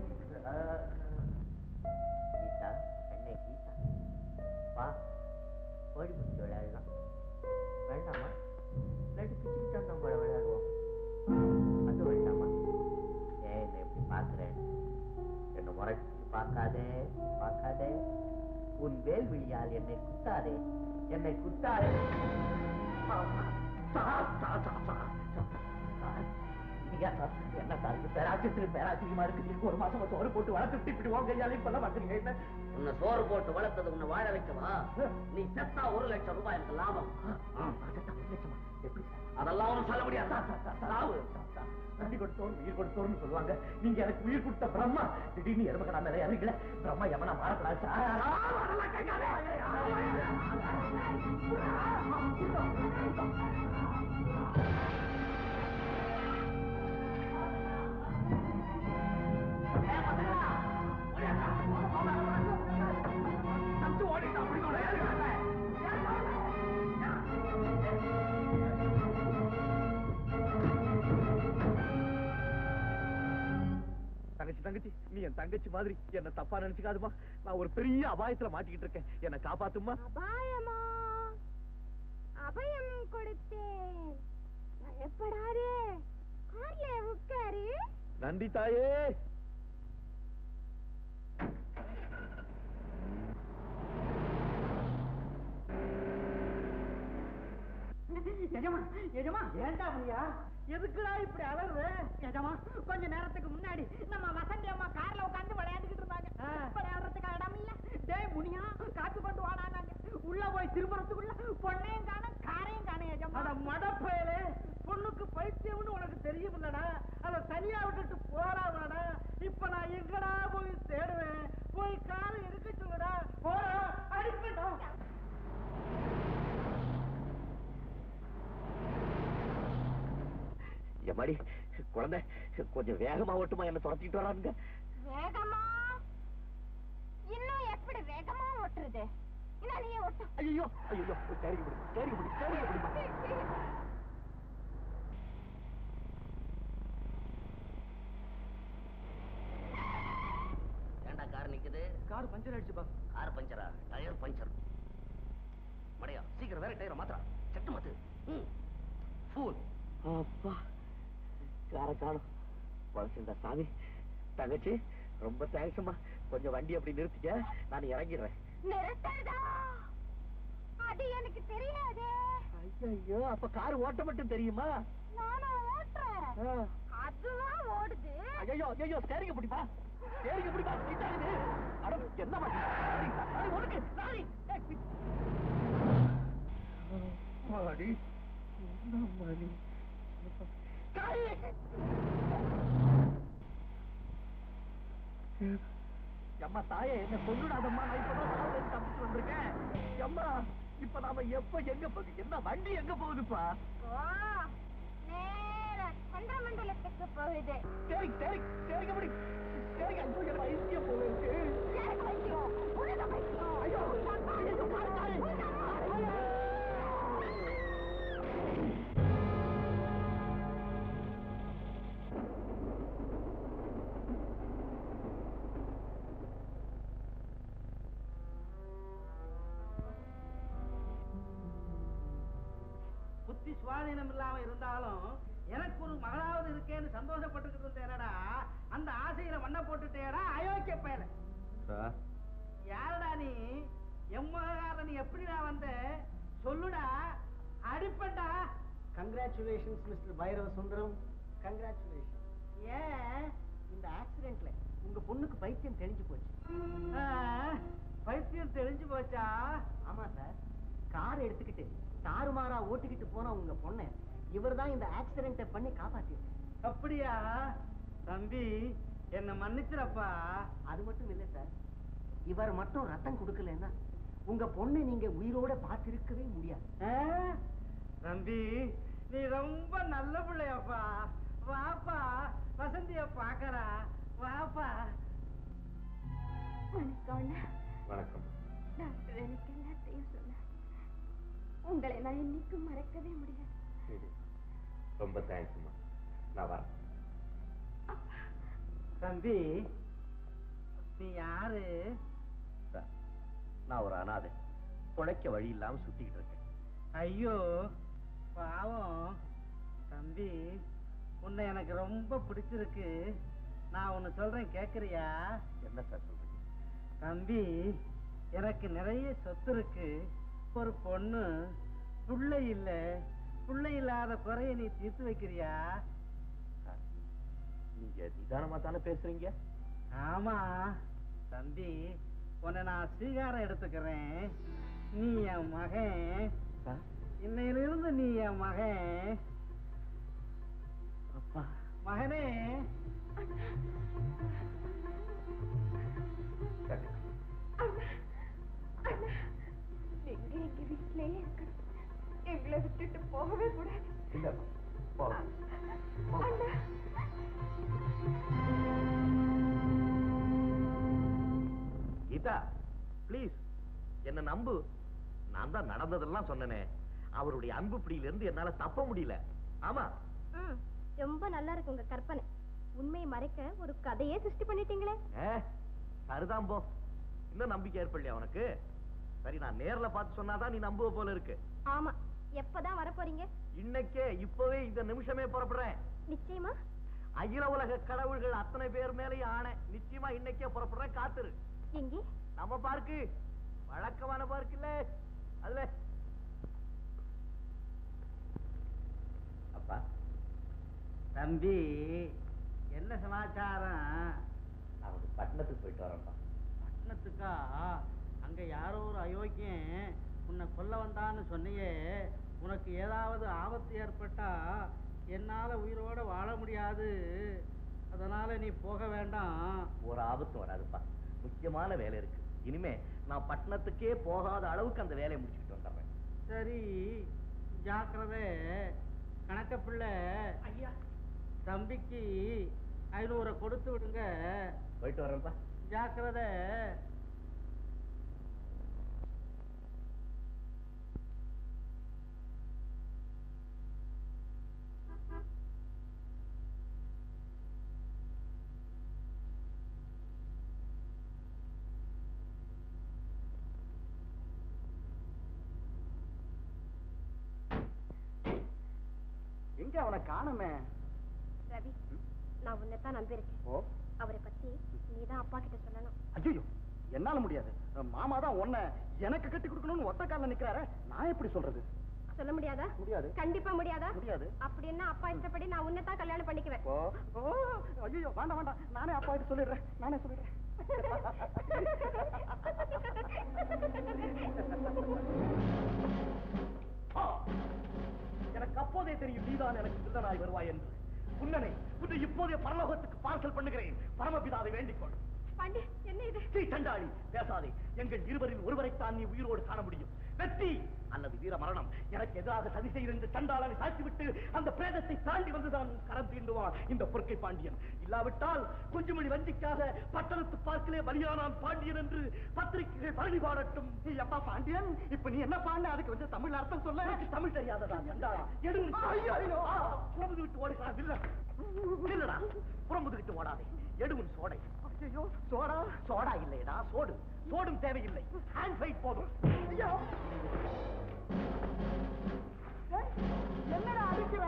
கீதா என்னை கீதா வா ஓடி முடிச்சு விளையாடலாம் வேண்டாமா இல்லாட்டி பிச்சுக்கிட்டு நம்ம விளையாடுவோம் அது வேண்டாமா ஏன் என்னை இப்படி பார்க்கிறேன் என்ன முறைச்சு பார்க்காதே பார்க்காதே உன் வேல்விழியால் என்னை குத்தாதே என்னை குத்தாதே ஆமா. சா, சா, சா, சா, சா. சார், நீங்க சார், என்ன சார் இது பேராசிரியர் பேராசிரியமா இருக்கு நீங்க ஒரு மாசம் சோறு போட்டு வளர்த்துட்டு இப்படி உங்க கையாலையும் பண்ண மாட்டீங்க என்ன உன்னை சோறு போட்டு வளர்த்தது உன்னை வாழ வைக்கவா நீ செத்தா ஒரு லட்சம் ரூபாய் எனக்கு லாபம் ஆ, அதான் ஒரு லட்சமா? எப்படி சார்? அதெல்லாம் ஒண்ணும் சொல்ல முடியாது சார், சார், சார், சாவு. சார், சார், நன்றி கொடுத்தோம் உயிர் கொடுத்தோம்னு சொல்லுவாங்க நீங்க எனக்கு உயிர் கொடுத்த பிரம்மா திடீர்னு எருமக்கடா மேல இறங்கல பிரம்மா எவனா மாறக்கூடாது சார். ஆ, வரலாம் கையாலே. தப்பிச்சு ஓடிட்டான், அப்படி கொண்டு ஏறுங்க. தங்கச்சி தங்கச்சி நீ என் தங்கச்சி மாதிரி என்ன தப்பா நினைச்சுக்காதுமா நான் ஒரு பெரிய அபாயத்துல மாட்டிக்கிட்டு இருக்கேன் என்ன காப்பாத்துமா அபாயமா அபயம் கொடுத்தேன் பயப்படாதே கார்ல உட்காரு நன்றி தாயே எஜமா எஜமா ஏண்டா முனியா எதுக்குடா இப்படி அலறுற எஜமா கொஞ்ச நேரத்துக்கு முன்னாடி நம்ம வசந்தி அம்மா கார்ல உட்கார்ந்து விளையாண்டுக்கிட்டு இருந்தாங்க விளையாடுறதுக்கு இடம் இல்ல டேய் முனியா காப்பி கொண்டு வாடானாங்க உள்ள போய் திரும்புறதுக்குள்ள பொண்ணையும் காணும் காரையும் காணும் எஜமா அட மடப்பயலே பொண்ணுக்கு பைத்தியம்னு உனக்கு தெரியும் இல்லடா அத தனியா விட்டுட்டு போறாடா இப்ப நான் எங்கடா போய் தேடுவேன் போய் காரை எடுக்க சொல்லுடா போடா அடிப்படா எம்மாடி குழந்தை கொஞ்சம் வேகமா ஓட்டுமா என்ன துரத்திட்டு வரானுங்க வேகமா இன்னும் எப்படி வேகமா ஓட்டுறது என்ன நீயே ஓட்டு ஐயோ ஐயோ சரிங்க முடி சரிங்க முடி சரிங்க முடி ஏன்டா கார் நிக்குது கார் பஞ்சர் ஆயிடுச்சுப்பா கார் பஞ்சரா டயர் பஞ்சர் மடையா சீக்கிரம் வேற டயரை மாத்திரா சட்டு மாத்து ம் ஃபூல் அப்பா கார காணும் பழசுண்டா சாமி தங்கச்சி ரொம்ப தேங்க்ஸ்மா கொஞ்சம் வண்டி அப்படி நிறுத்திக்க நான் இறங்கிடுறேன் நிறுத்ததா அது எனக்கு தெரியாதே ஐயோ அப்ப கார் ஓட்ட மட்டும் தெரியுமா நானும் ஓட்டுறேன் அதுதான் ஓடுது ஐயோ ஐயோ ஸ்டேரிங்க பிடிப்பா ஸ்டேரிங்க பிடிப்பா சீட்டாகுது அட என்ன பண்ணி அடி ஒடுக்கு சாரி மாடி என்ன மணி தாயே அம்மா தாயே என்ன கொண்டுடாதம்மா நான் இப்பதான் சாவு தப்பிச்சு வந்திருக்கேன் அம்மா இப்ப நாம எப்ப எங்க போகுது என்ன வண்டி எங்க போகுதுப்பா ஓ நேர சந்திரமண்டலத்துக்கு போகுது சரி சரி சரிங்க முடி சரிங்க ஐயோ எனக்கு ஐசியம் போல இருக்கு எனக்கு வைத்தியம், உனக்கு வைத்தியம். ஐயோ ஐயோ பாரு, பாரு. புத்தி சுவாதீனம் இல்லாம இருந்தாலும் எனக்கு ஒரு மகளாவது இருக்கேன்னு சந்தோஷப்பட்டுக்கிட்டு இருந்தேனடா அந்த ஆசையில மண்ணை போட்டுட்டேடா அயோக்கிய பயல யாரடா நீ எம்மகார நீ எப்படிடா வந்த சொல்லுடா அடிப்பண்டா congratulations mister Bhairava Sundaram congratulation ஏன் இந்த ஆக்சிடென்ட்ல உங்க பொண்ணுக்கு பைத்தியம் தெளிஞ்சு போச்சு பைத்தியம் தெரிஞ்சு போச்சா ஆமா சார் கார் எடுத்துக்கிட்டு தாறுமாறா ஓட்டிக்கிட்டு போன உங்க பொண்ணை இவர்தான் இந்த ஆக்சிடென்ட்டை பண்ணி காப்பாத்திருக்காரு அப்படியா தம்பி என்ன மன்னிச்சிடப்பா அது மட்டும் இல்ல சார் இவர் மட்டும் ரத்தம் கொடுக்கலன்னா உங்க பொண்ணை நீங்க உயிரோட பார்த்திருக்கவே முடியாது ஆ? தம்பி நீ ரொம்ப நல்ல பிள்ளையாப்பா வாப்பா வசந்திய பாக்கறா வாப்பா வணக்கம் அண்ணா வணக்கம் டாக்டர் எனக்கு எல்லாத்தையும் சொன்னார் உங்களை நான் என்னைக்கும் மறக்கவே முடியாது ரொம்ப தேங்க்ஸ்மா நான் வரேன் தம்பி நீ யாரு நான் ஒரு அனாதை பிழைக்க வழி இல்லாம சுத்திக்கிட்டு இருக்கேன் ஐயோ பாவம் தம்பி உன்னை எனக்கு ரொம்ப பிடிச்சிருக்கு நான் ஒன்னு சொல்றேன் கேக்குறியா என்ன சார் சொல்றீங்க தம்பி எனக்கு நிறைய சொத்து இருக்கு ஒரு பொண்ணு புள்ளை இல்ல புள்ளை இல்லாத குறைய நீ தீர்த்து வைக்கிறியா சார், நீங்க நிதானமா தானே பேசுறீங்க ஆமா தம்பி உன்னை நான் ஸ்வீகாரம் எடுத்துக்கிறேன் நீ என் மகன் சார் இன்னையிலிருந்து நீ என் மகன் அப்பா மகனே சரி நீங்க எங்க வீட்டிலேயே இருக்கணும் எங்களை விட்டுட்டு போகவே கூடாது இல்ல போலாம் அண்ணா கீதா ப்ளீஸ் என்ன நம்பு நான் தான் நடந்ததெல்லாம் சொன்னனே அவருடைய அன்பு பிடியில இருந்து என்னால தப்ப முடியல ஆமா ம் ரொம்ப நல்லா இருக்கு உங்க கற்பனை உண்மையை மறைக்க ஒரு கதையே சிருஷ்டி பண்ணிட்டீங்களே ஏ, சரிதான் போ இன்னும் நம்பிக்கை ஏற்படலையா உனக்கு சரி நான் நேர்ல பார்த்து சொன்னாதான் நீ நம்புவ போல இருக்கு ஆமா எப்பதான் வர போறீங்க இன்னைக்கே இப்பவே இந்த நிமிஷமே புறப்படுறேன் நிச்சயமா அகில உலக கடவுள்கள் அத்தனை பேர் மேலேயும் ஆணை நிச்சயமா இன்னைக்கே புறப்படுறேன் காத்துரு எங்கே நம்ம பார்க்கு வழக்கமான பார்க் இல்ல அதுல அப்பா தம்பி என்ன சமாச்சாரம் அவங்க பட்டணத்துக்கு போயிட்டு வரேன்ப்பா பட்டணத்துக்கா அங்க யாரோ ஒரு அயோக்கியன் உன்னை கொல்ல வந்தான்னு சொன்னியே உனக்கு ஏதாவது ஆபத்து ஏற்பட்டா என்னால உயிரோட வாழ முடியாது அதனால நீ போக வேண்டாம் ஒரு ஆபத்தும் வராதுப்பா முக்கியமான வேலை இருக்கு இனிமே நான் பட்டணத்துக்கே போகாத அளவுக்கு அந்த வேலையை முடிச்சுக்கிட்டு வந்துடுறேன் சரி ஜாக்கிரதை கணக்க பிள்ளை ஐயா தம்பிக்கு ஐநூறை கொடுத்து விடுங்க போயிட்டு வரேன்ப்பா ஜாக்கிரதை எங்க அவனை காணுமே ரவி நான் உன்னை தான் நம்பியிருக்கேன் ஓ அவரை பத்தி நீதான் அப்பா கிட்ட சொல்லணும் ஐயோ என்னால முடியாது மாமா தான் உன்னை எனக்கு கட்டி கொடுக்கணும்னு ஒத்த கால்ல நிக்கிறாரு நான் எப்படி சொல்றது சொல்ல முடியாதா முடியாது கண்டிப்பா முடியாதா முடியாது அப்படின்னா அப்பா இஷ்டப்படி நான் உன்னை தான் கல்யாணம் பண்ணிக்குவேன் ஓ ஓ ஐயோ வேண்டாம் வேண்டாம் நானே அப்பா கிட்ட சொல்லிடுறேன் நானே சொல்லிடுறேன் ஆ, எனக்கு அப்போதே தெரியும் நீதான் எனக்கு திருடனாய் வருவாய் என்று உன்னனை உன்னை இப்போதே பரலோகத்துக்கு பார்சல் பண்ணுகிறேன் பரமபிதாவை வேண்டிக் கொள் பாண்டி என்ன இது சீ சண்டாளி பேசாதே எங்கள் இருவரில் ஒருவரைத்தான் நீ உயிரோடு காண முடியும் வெற்றி அல்லது வீர மரணம் எனக்கு எதிராக சதி செய்திருந்து சண்டாளனை சாய்த்துவிட்டு அந்த பிரேதத்தை தாண்டி வந்துதான் கரம் தீண்டுவான் இந்த பொற்கை பாண்டியன் இல்லாவிட்டால் குஞ்சுமணி வஞ்சிக்காக பட்டணத்து பார்க்கிலே பலியானான் பாண்டியன் என்று பத்திரிகைகள் பழனி பாடட்டும் நீ அப்பா பாண்டியன் இப்ப நீ என்ன பாண்ட அதுக்கு வந்து தமிழ் அர்த்தம் சொல்ல தமிழ் தெரியாததா சண்டாளா எடு புறமுது விட்டு ஓடுகிறான் இல்ல இல்லடா புறமுது விட்டு ஓடாதே எடுவன் சோடை ஐயோ சோடா சோடா இல்லையடா சோடு சோடும் தேவையில்லை ஹேண்ட் ஃபைட் போதும் ஐயோ என்னடா அடிக்கிற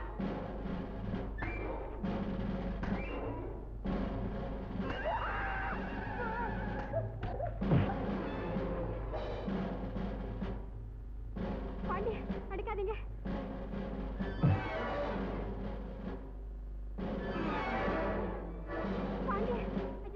பாண்டி அடிக்காதீங்க பாண்டி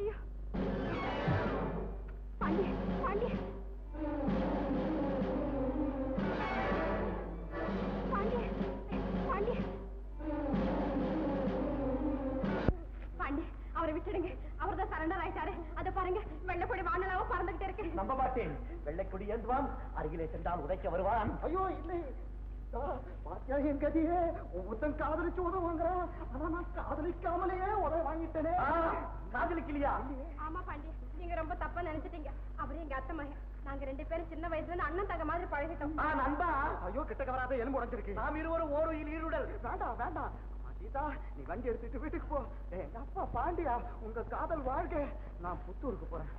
நம்ப மாட்டேன் வெள்ளைக்குடி ஏந்துவான் அருகிலே சென்றால் உதைக்க வருவான் ஐயோ இல்லை பாத்தியா என் கதியே ஒவ்வொருத்தன் காதலிச்சு உதவ வாங்குறான் ஆனா நான் காதலிக்காமலேயே உதவ வாங்கிட்டேனே காதலிக்கலையா ஆமா பாண்டி நீங்க ரொம்ப தப்பா நினைச்சிட்டீங்க அவரு எங்க அத்தை மகன் நாங்க ரெண்டு பேரும் சின்ன வயசுல இருந்து அண்ணன் தங்க மாதிரி பழகிட்டோம் ஆ நண்பா ஐயோ கிட்ட வராத எலும்பு உடைஞ்சிருக்கு நாம் இருவரும் ஓருயில் ஈருடல் வேண்டாம் வேண்டாம் அம்மா, சீதா நீ வண்டி எடுத்துட்டு வீட்டுக்கு போ ஏய், எங்க அப்பா பாண்டியா உங்க காதல் வாழ்க நான் புத்தூருக்கு போறேன்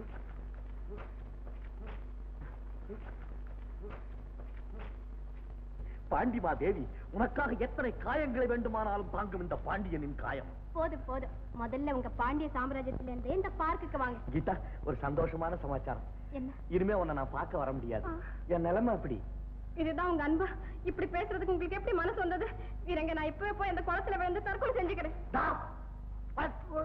பாண்டிமா தேவி உனக்காக எத்தனை காயங்களை வேண்டுமானாலும் தாங்கும் இந்த பாண்டியனின் காயம் போதும் போதும் முதல்ல உங்க பாண்டிய சாம்ராஜ்யத்துல இருந்து இந்த பார்க்குக்கு வாங்க கீதா ஒரு சந்தோஷமான சமாச்சாரம் என்ன இனிமே உன்னை நான் பார்க்க வர முடியாது ஆ. என் நிலைமை அப்படி இதுதான் உங்க அன்பா இப்படி பேசுறதுக்கு உங்களுக்கு எப்படி மனசு வந்தது இருங்க நான் இப்பவே போய் அந்த குளத்துல விழுந்து தற்கொலை செஞ்சுக்கிறேன் டா. பத்து.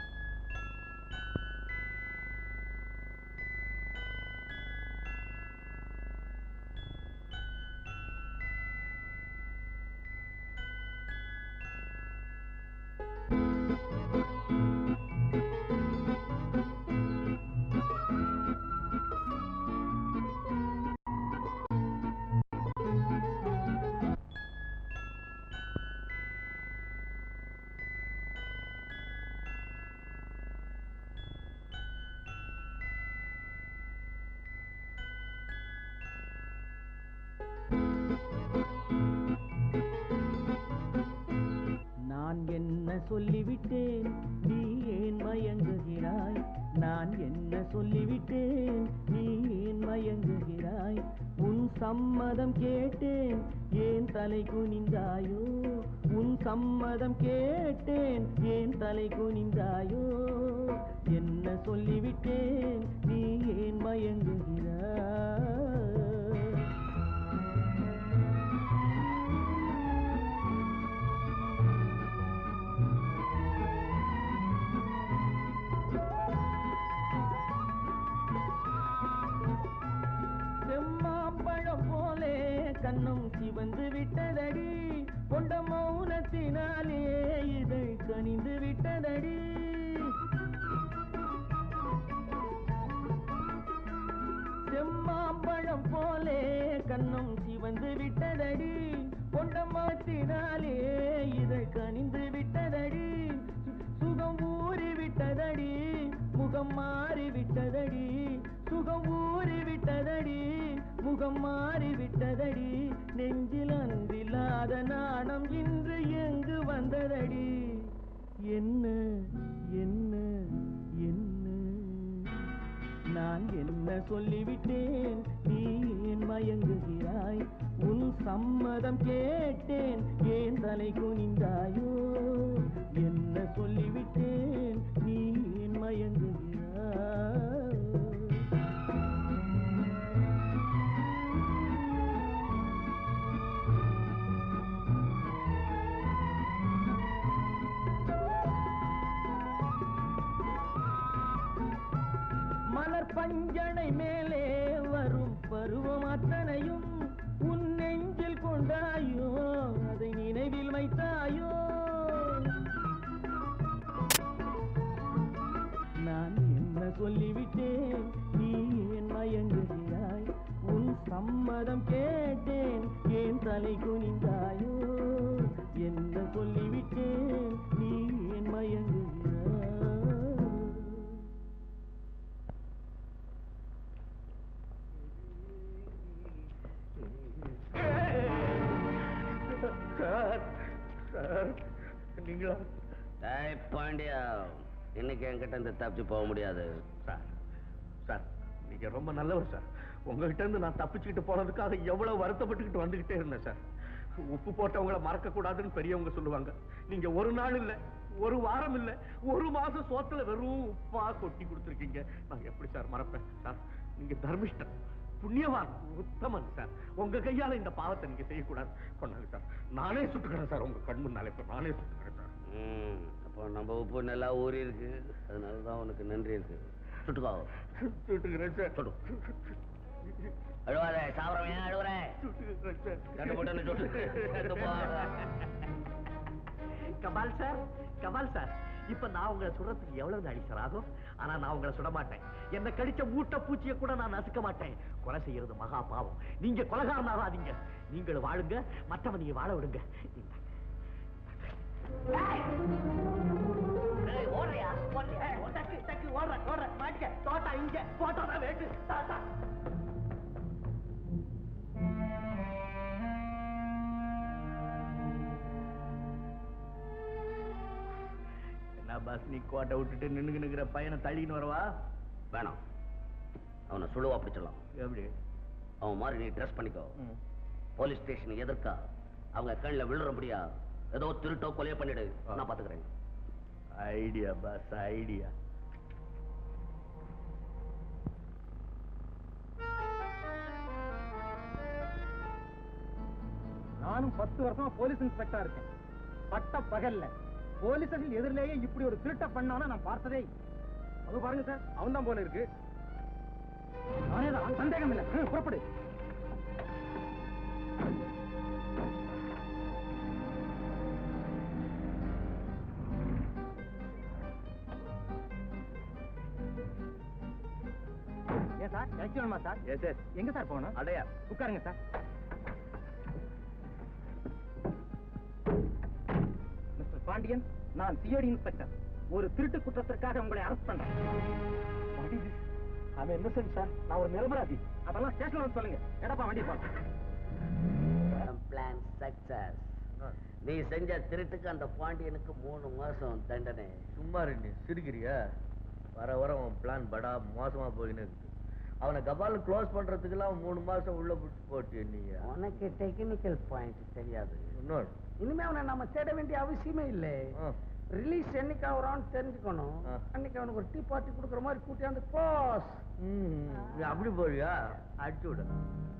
நான் என்ன சொல்லிவிட்டேன் நீ ஏன் மயங்குகிறாய் நான் என்ன சொல்லிவிட்டேன் நீ ஏன் மயங்குகிறாய் உன் சம்மதம் கேட்டேன் ஏன் தலை குனிந்தாயோ உன் சம்மதம் கேட்டேன் ஏன் தலை குனிந்தாயோ என்ன சொல்லிவிட்டேன் நீ ஏன் மயங்குகிறாய் செம்மாம்பழம் போலே கண்ணும் சிவந்து விட்டதடி கொண்ட மௌனத்தினாலே இதை கனிந்து விட்டதடி செம்மாம்பழம் போலே கண்ணும் சிவந்து விட்டதடி கொண்ட மௌனத்தினாலே இதை கனிந்து விட்டதடி சுகம் ஊறி விட்டதடி முகம் மாறி விட்டதடி சுகம் ஊறி விட்டதடி முகம் மாறி விட்டதடி நெஞ்சில் அன்பில்லாத நாணம் இன்று எங்கு வந்ததடி என்ன என்ன என்ன நான் என்ன சொல்லிவிட்டேன் நீ ஏன் மயங்குகிறாய் உன் சம்மதம் கேட்டேன் ஏன் தலை குனிந்தாயோ என்ன சொல்லிவிட்டேன் நீ ஏன் மயங்குகிறாய் மலர் பஞ்சனை மேலே வரும் பருவம் அத்தனையும் உன் நெஞ்சில் கொண்டாயோ அதை நினைவில் வைத்தாயோ நான் என்ன சொல்லிவிட்டேன் நீ ஏன் மயங்குகிறாய் உன் சம்மதம் கேட்டேன் ஏன் தலை குனிந்தாயோ என்ன சொல்லிவிட்டேன் நீ ஏன் மயங்குகிறாய் சார் சார் நீங்களா டேய் பாண்டியா இன்னைக்கு என்கிட்ட இருந்து தப்பிச்சு போக முடியாது சார் சார் நீங்க ரொம்ப நல்லவர் சார் உங்ககிட்ட இருந்து நான் தப்பிச்சுக்கிட்டு போனதுக்காக எவ்வளவு வருத்தப்பட்டுக்கிட்டு வந்துகிட்டே இருந்தேன் சார் உப்பு போட்டவங்கள மறக்க கூடாதுன்னு பெரியவங்க சொல்லுவாங்க நீங்க ஒரு நாள் இல்ல ஒரு வாரம் இல்ல ஒரு மாசம் சோத்துல வெறும் உப்பா கொட்டி கொடுத்துருக்கீங்க நான் எப்படி சார் மறப்பேன் சார் நீங்க தர்மிஷ்டன் புண்ணியவான் உத்தமன் சார் உங்க கையால இந்த பாவத்தை நீங்க செய்யக்கூடாது கொண்டாங்க சார் நானே சுட்டுக்கிறேன் சார் உங்க கண் முன்னாலே இப்ப நானே சுட்டுக்கிறேன் சார் ம், அப்போ நம்ம உப்பு நல்லா ஊறி இருக்கு அதனால தான் உனக்கு நன்றி இருக்கு சுட்டுக்கோ சுட்டுக்கிறேன் சார் சுடு. அழுவாதே சாப்பிட்றவன் ஏன் அழுவுற சுட்டுக்கிறேன் சார் ரெண்டு போட்டு சுட்டு செத்து போ. கபால் சார் கபால் சார் இப்ப நான் உங்களை சுடுறதுக்கு எவ்வளவு நாளை சார் ஆகும் ஆனா நான் உங்களை சுட மாட்டேன் என்ன கடிச்ச மூட்டை பூச்சியை கூட நான் நசுக்க மாட்டேன் கொலை செய்யறது மகா பாவம் நீங்க கொலகாரனாகாதீங்க நீங்கள் வாழுங்க மற்றவனைய வாழ விடுங்க ஏய், ஓடுறியா? ஓடுறியா? ஏய், டக்கு, டக்கு, ஓடுறேன், ஓடுறேன். மாட்டிக்க. தோட்டா இங்க, போட்டோ தான் வேண்டு. தாத்தா. என்ன பஸ் நீ கோட்டை விட்டுட்டு நின்னுக்கு நிக்கிற பையனை தள்ளின்னு வரவா வேணாம் அவனை சுழுவா பிடிச்சிடலாம் எப்படி அவன் மாதிரி நீ ட்ரெஸ் பண்ணிக்கோ போலீஸ் ஸ்டேஷன் எதிர்க்கா அவங்க கண்ணில் விழுறபடியா ஏதோ திருட்டோ கொலையோ பண்ணிடு நான் பாத்துக்கிறேன் ஐடியா பஸ் ஐடியா நானும் பத்து வருஷமா போலீஸ் இன்ஸ்பெக்டரா இருக்கேன் பட்ட பகல்ல போலீஸர்கள் எதிரிலேயே இப்படி ஒரு திருட்ட பண்ணானா நான் பார்த்ததே இல்லை. அது பாருங்க சார் அவன் தான் போல இருக்கு அவனே தான் சந்தேகம் இல்லை ம், புறப்படு ஏன் சார் எனக்கு வேணுமா சார் எஸ் எஸ் எங்க சார் போகணும் அடையா உட்காருங்க சார் மிஸ்டர் பாண்டியன் நான் சிஐடி இன்ஸ்பெக்டர் ஒரு திருட்டு குற்றத்திற்காக உங்களை அரெஸ்ட் பண்றேன் அவன் என்ன சார் நான் ஒரு நிரபராதி அதெல்லாம் ஸ்டேஷன்ல வந்து சொல்லுங்க எடப்பா வண்டி போலாம் பிளான் சக்சஸ் நீ செஞ்ச திருட்டுக்கு அந்த பாண்டியனுக்கு மூணு மாசம் தண்டனை சும்மா ரெண்டு சிரிக்கிறியா வர வர அவன் பிளான் படா மோசமா போயின்னு இருக்கு அவனை கபால க்ளோஸ் பண்றதுக்கெல்லாம் மூணு மாசம் உள்ள விட்டு போட்டு நீ உனக்கு டெக்னிக்கல் பாயிண்ட் தெரியாது இன்னொரு இனிமே அவனை நம்ம தேட வேண்டிய அவசியமே இல்லை ரிலீஸ் என்னைக்கு ஆகுறான்னு தெரிஞ்சுக்கணும் ஆ. அன்னைக்கு அவனுக்கு ஒரு டீ பார்ட்டி கொடுக்குற மாதிரி கூட்டியாந்து போஸ் நீ அப்படி போறியா அடிச்சு விடு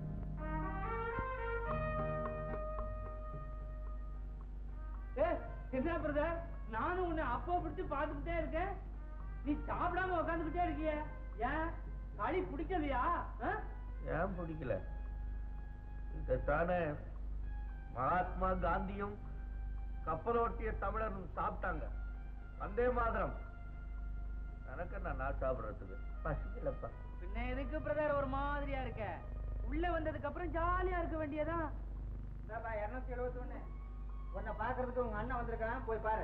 என்ன பிரதர் நானும் உன்னை அப்போ பிடிச்சு பார்த்துக்கிட்டே இருக்கேன் நீ சாப்பிடாம உட்காந்துக்கிட்டே இருக்கிய ஏன் களி பிடிக்கலையா ஆ? ஏன் பிடிக்கல இதைத்தானே மகாத்மா காந்தியும் கப்பலோட்டிய தமிழரும் சாப்பிட்டாங்க வந்தே மாதிரம் எனக்கு என்ன நான் சாப்பிடுறதுக்கு பசிக்கலப்பா பின்ன எதுக்கு பிரதர் ஒரு மாதிரியா இருக்க உள்ள வந்ததுக்கு அப்புறம் ஜாலியா இருக்க வேண்டியதா இருநூத்தி எழுபத்தி ஒண்ணு உன்னை பாக்குறதுக்கு உங்க அண்ணன் வந்திருக்கான் போய் பாரு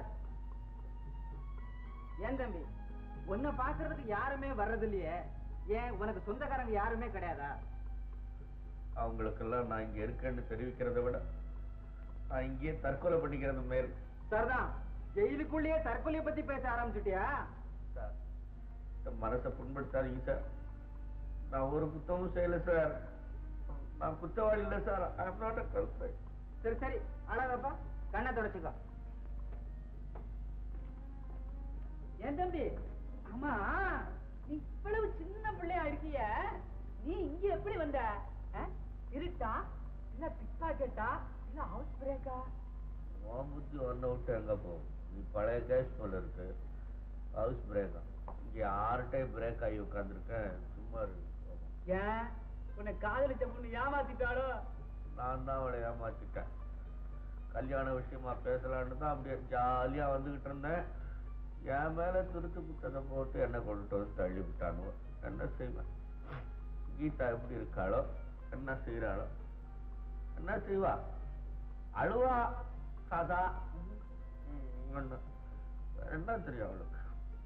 ஏன் தம்பி உன்னை பாக்குறதுக்கு யாருமே வர்றது இல்லையே ஏன் உனக்கு சொந்தக்காரங்க யாருமே கிடையாதா அவங்களுக்கெல்லாம் நான் இங்க இருக்கேன்னு தெரிவிக்கிறதை விட நான் இங்கேயே தற்கொலை பண்ணிக்கிறது மேல் சரிதான் ஜெயிலுக்குள்ளேயே தற்கொலையை பத்தி பேச ஆரம்பிச்சுட்டியா சார் இந்த மனசை புண்படுத்தாதீங்க சார் நான் ஒரு குத்தமும் செய்யல சார் நான் குத்தவாளி இல்லை sir I am not a culprit சரி சரி அழகப்பா கண்ணை தொடச்சுக்கோ ஏன் தம்பி ஆமா நீ இவ்வளவு சின்ன பிள்ளையா இருக்கிய நீ இங்க எப்படி வந்த ஆ? திருட்டா இல்ல பிக் பாக்கெட்டா இல்ல ஹவுஸ் பிரேக்கா உன் புத்தி ஒன்றை விட்டு எங்க போகும் நீ பழைய கேஸ் போல இருக்கு ஹவுஸ் பிரேக்கா இங்க ஆறு டைம் பிரேக் ஆகி உட்காந்துருக்கேன் சும்மா இருக்கு ஏன் உன்னை காதலிச்ச பொண்ணு ஏமாத்திட்டாளோ நான் தான் அவளை ஏமாத்திட்டேன் கல்யாண விஷயமா பேசலான்னு தான் அப்படியே ஜாலியா வந்துகிட்டு இருந்தேன் என் மேல திருட்டு புத்தகத்தை போட்டு என்ன கொண்டுட்டு வந்து தள்ளி விட்டானுவோ என்ன செய்வேன் கீதா எப்படி இருக்காளோ என்ன செய்யறாளோ என்ன செய்வா அழுவா கதா ம், ஒண்ணு. வேற என்ன தெரியும் அவளுக்கு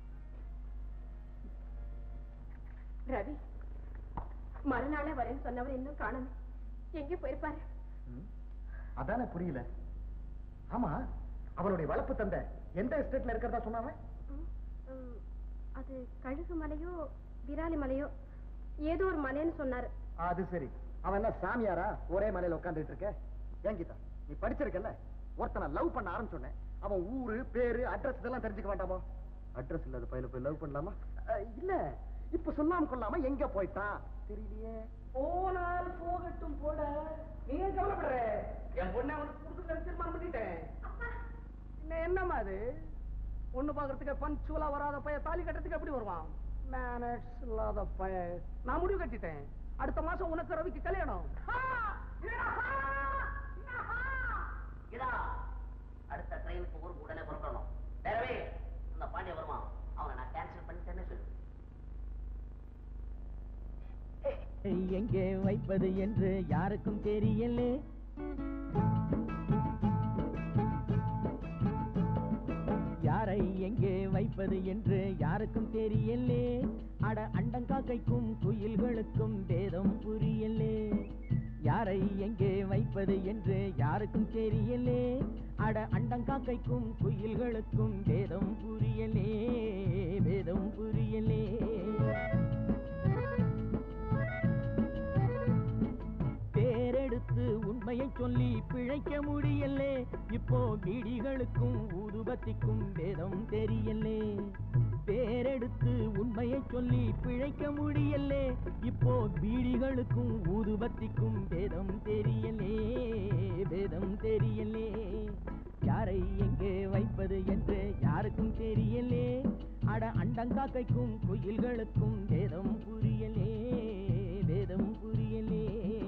ரவி மறுநாளே வரேன்னு சொன்னவர் இன்னும் காணோம் எங்கே போயிருப்பாரு அதானே புரியல ஆமா அவனுடைய வளர்ப்பு தந்தை எந்த எஸ்டேட்ல இருக்கிறதா சொன்னாங்க ம், ம், அது கழுகு மலையோ விராலி மலையோ ஏதோ ஒரு மலைன்னு சொன்னாரு அது சரி அவன் என்ன சாமியாரா ஒரே மலையில உட்கார்ந்துட்டு இருக்க ஏன் கீதா நீ படிச்சிருக்கல ஒருத்தனை லவ் பண்ண ஆரம்பிச்சோன்னே அவன் ஊரு பேரு அட்ரஸ் இதெல்லாம் தெரிஞ்சுக்க வேண்டாமா அட்ரஸ் இல்லாத பையனை போய் லவ் பண்ணலாமா அஹ், இல்ல இப்ப சொல்லாம கொள்ளாம எங்க போயிட்டான் தெரியலையே போனால் போகட்டும் போட நீங்க கவலைப்படுற என் பொண்ணை அவனுக்கு கொடுத்து தீர்மானம் பண்ணிட்டேன் இன்னும் என்னம்மா அது பொண்ணு பாக்குறதுக்கு பஞ்சுவலா வராத பையன் தாலி கட்டுறதுக்கு எப்படி வருவான் மேனேஜ் இல்லாத பையன் நான் முடிவு கட்டிட்டேன் அடுத்த மாசம் உனக்கு ரவிக்கு கல்யாணம் இதா அடுத்த ட்ரெயினுக்கு ஊருக்கு உடனே புறப்படணும் டேரவே அந்த எங்கே வைப்பது என்று யாருக்கும் தெரியலே யாரை எங்கே வைப்பது என்று யாருக்கும் தெரியலே அட அண்டங்காக்கைக்கும் குயில்களுக்கும் வேதம் புரியலே யாரை எங்கே வைப்பது என்று யாருக்கும் தெரியலே அட அண்டங்காக்கைக்கும் குயில்களுக்கும் வேதம் புரியலே வேதம் புரியலே பேரெடுத்து உண்மையை சொல்லி பிழைக்க முடியலே இப்போ பீடிகளுக்கும் ஊதுபத்திக்கும் வேதம் தெரியலே பேரெடுத்து உண்மையை சொல்லி பிழைக்க முடியலே இப்போ பீடிகளுக்கும் ஊதுபத்திக்கும் வேதம் தெரியலே வேதம் தெரியலே யாரை எங்கே வைப்பது என்று யாருக்கும் தெரியலே அட அண்டங்காக்கைக்கும் குயில்களுக்கும் வேதம் புரியலே வேதம் புரியலே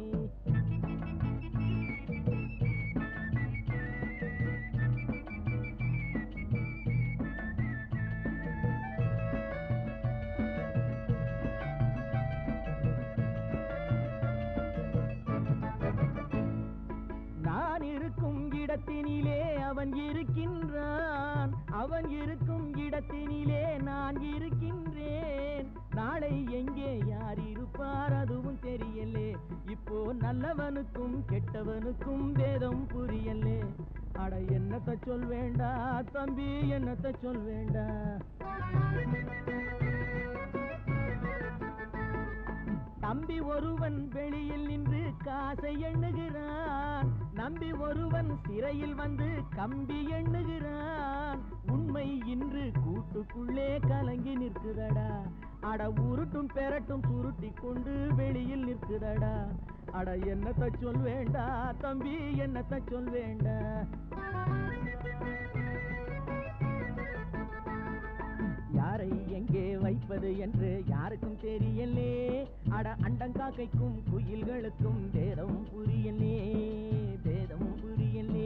நான் இருக்கும் இடத்தினிலே அவன் இருக்கின்றான் அவன் இருக்கும் இடத்தினிலே நான் இருக்கின்றேன் நாளை எங்கே யார் இருப்பார் அதுவும் தெரியலே இப்போ நல்லவனுக்கும் கெட்டவனுக்கும் வேதம் புரியலே அட என்னத்த சொல் வேண்டா தம்பி என்னத்த சொல் வேண்டா தம்பி ஒருவன் வெளியில் நின்று காசை எண்ணுகிறான் நம்பி ஒருவன் சிறையில் வந்து கம்பி எண்ணுகிறான் உண்மை இன்று கூட்டுக்குள்ளே கலங்கி நிற்குதடா அட உருட்டும் பெரட்டும் சுருட்டி கொண்டு வெளியில் நிற்குதடா அட என்னத்த சொல் வேண்டா தம்பி என்னத்த சொல் வேண்டா யாரை எங்கே வைப்பது என்று யாருக்கும் தெரியலே அட அண்டங்காக்கைக்கும் குயில்களுக்கும் வேதம் புரியலே வேதம் புரியலே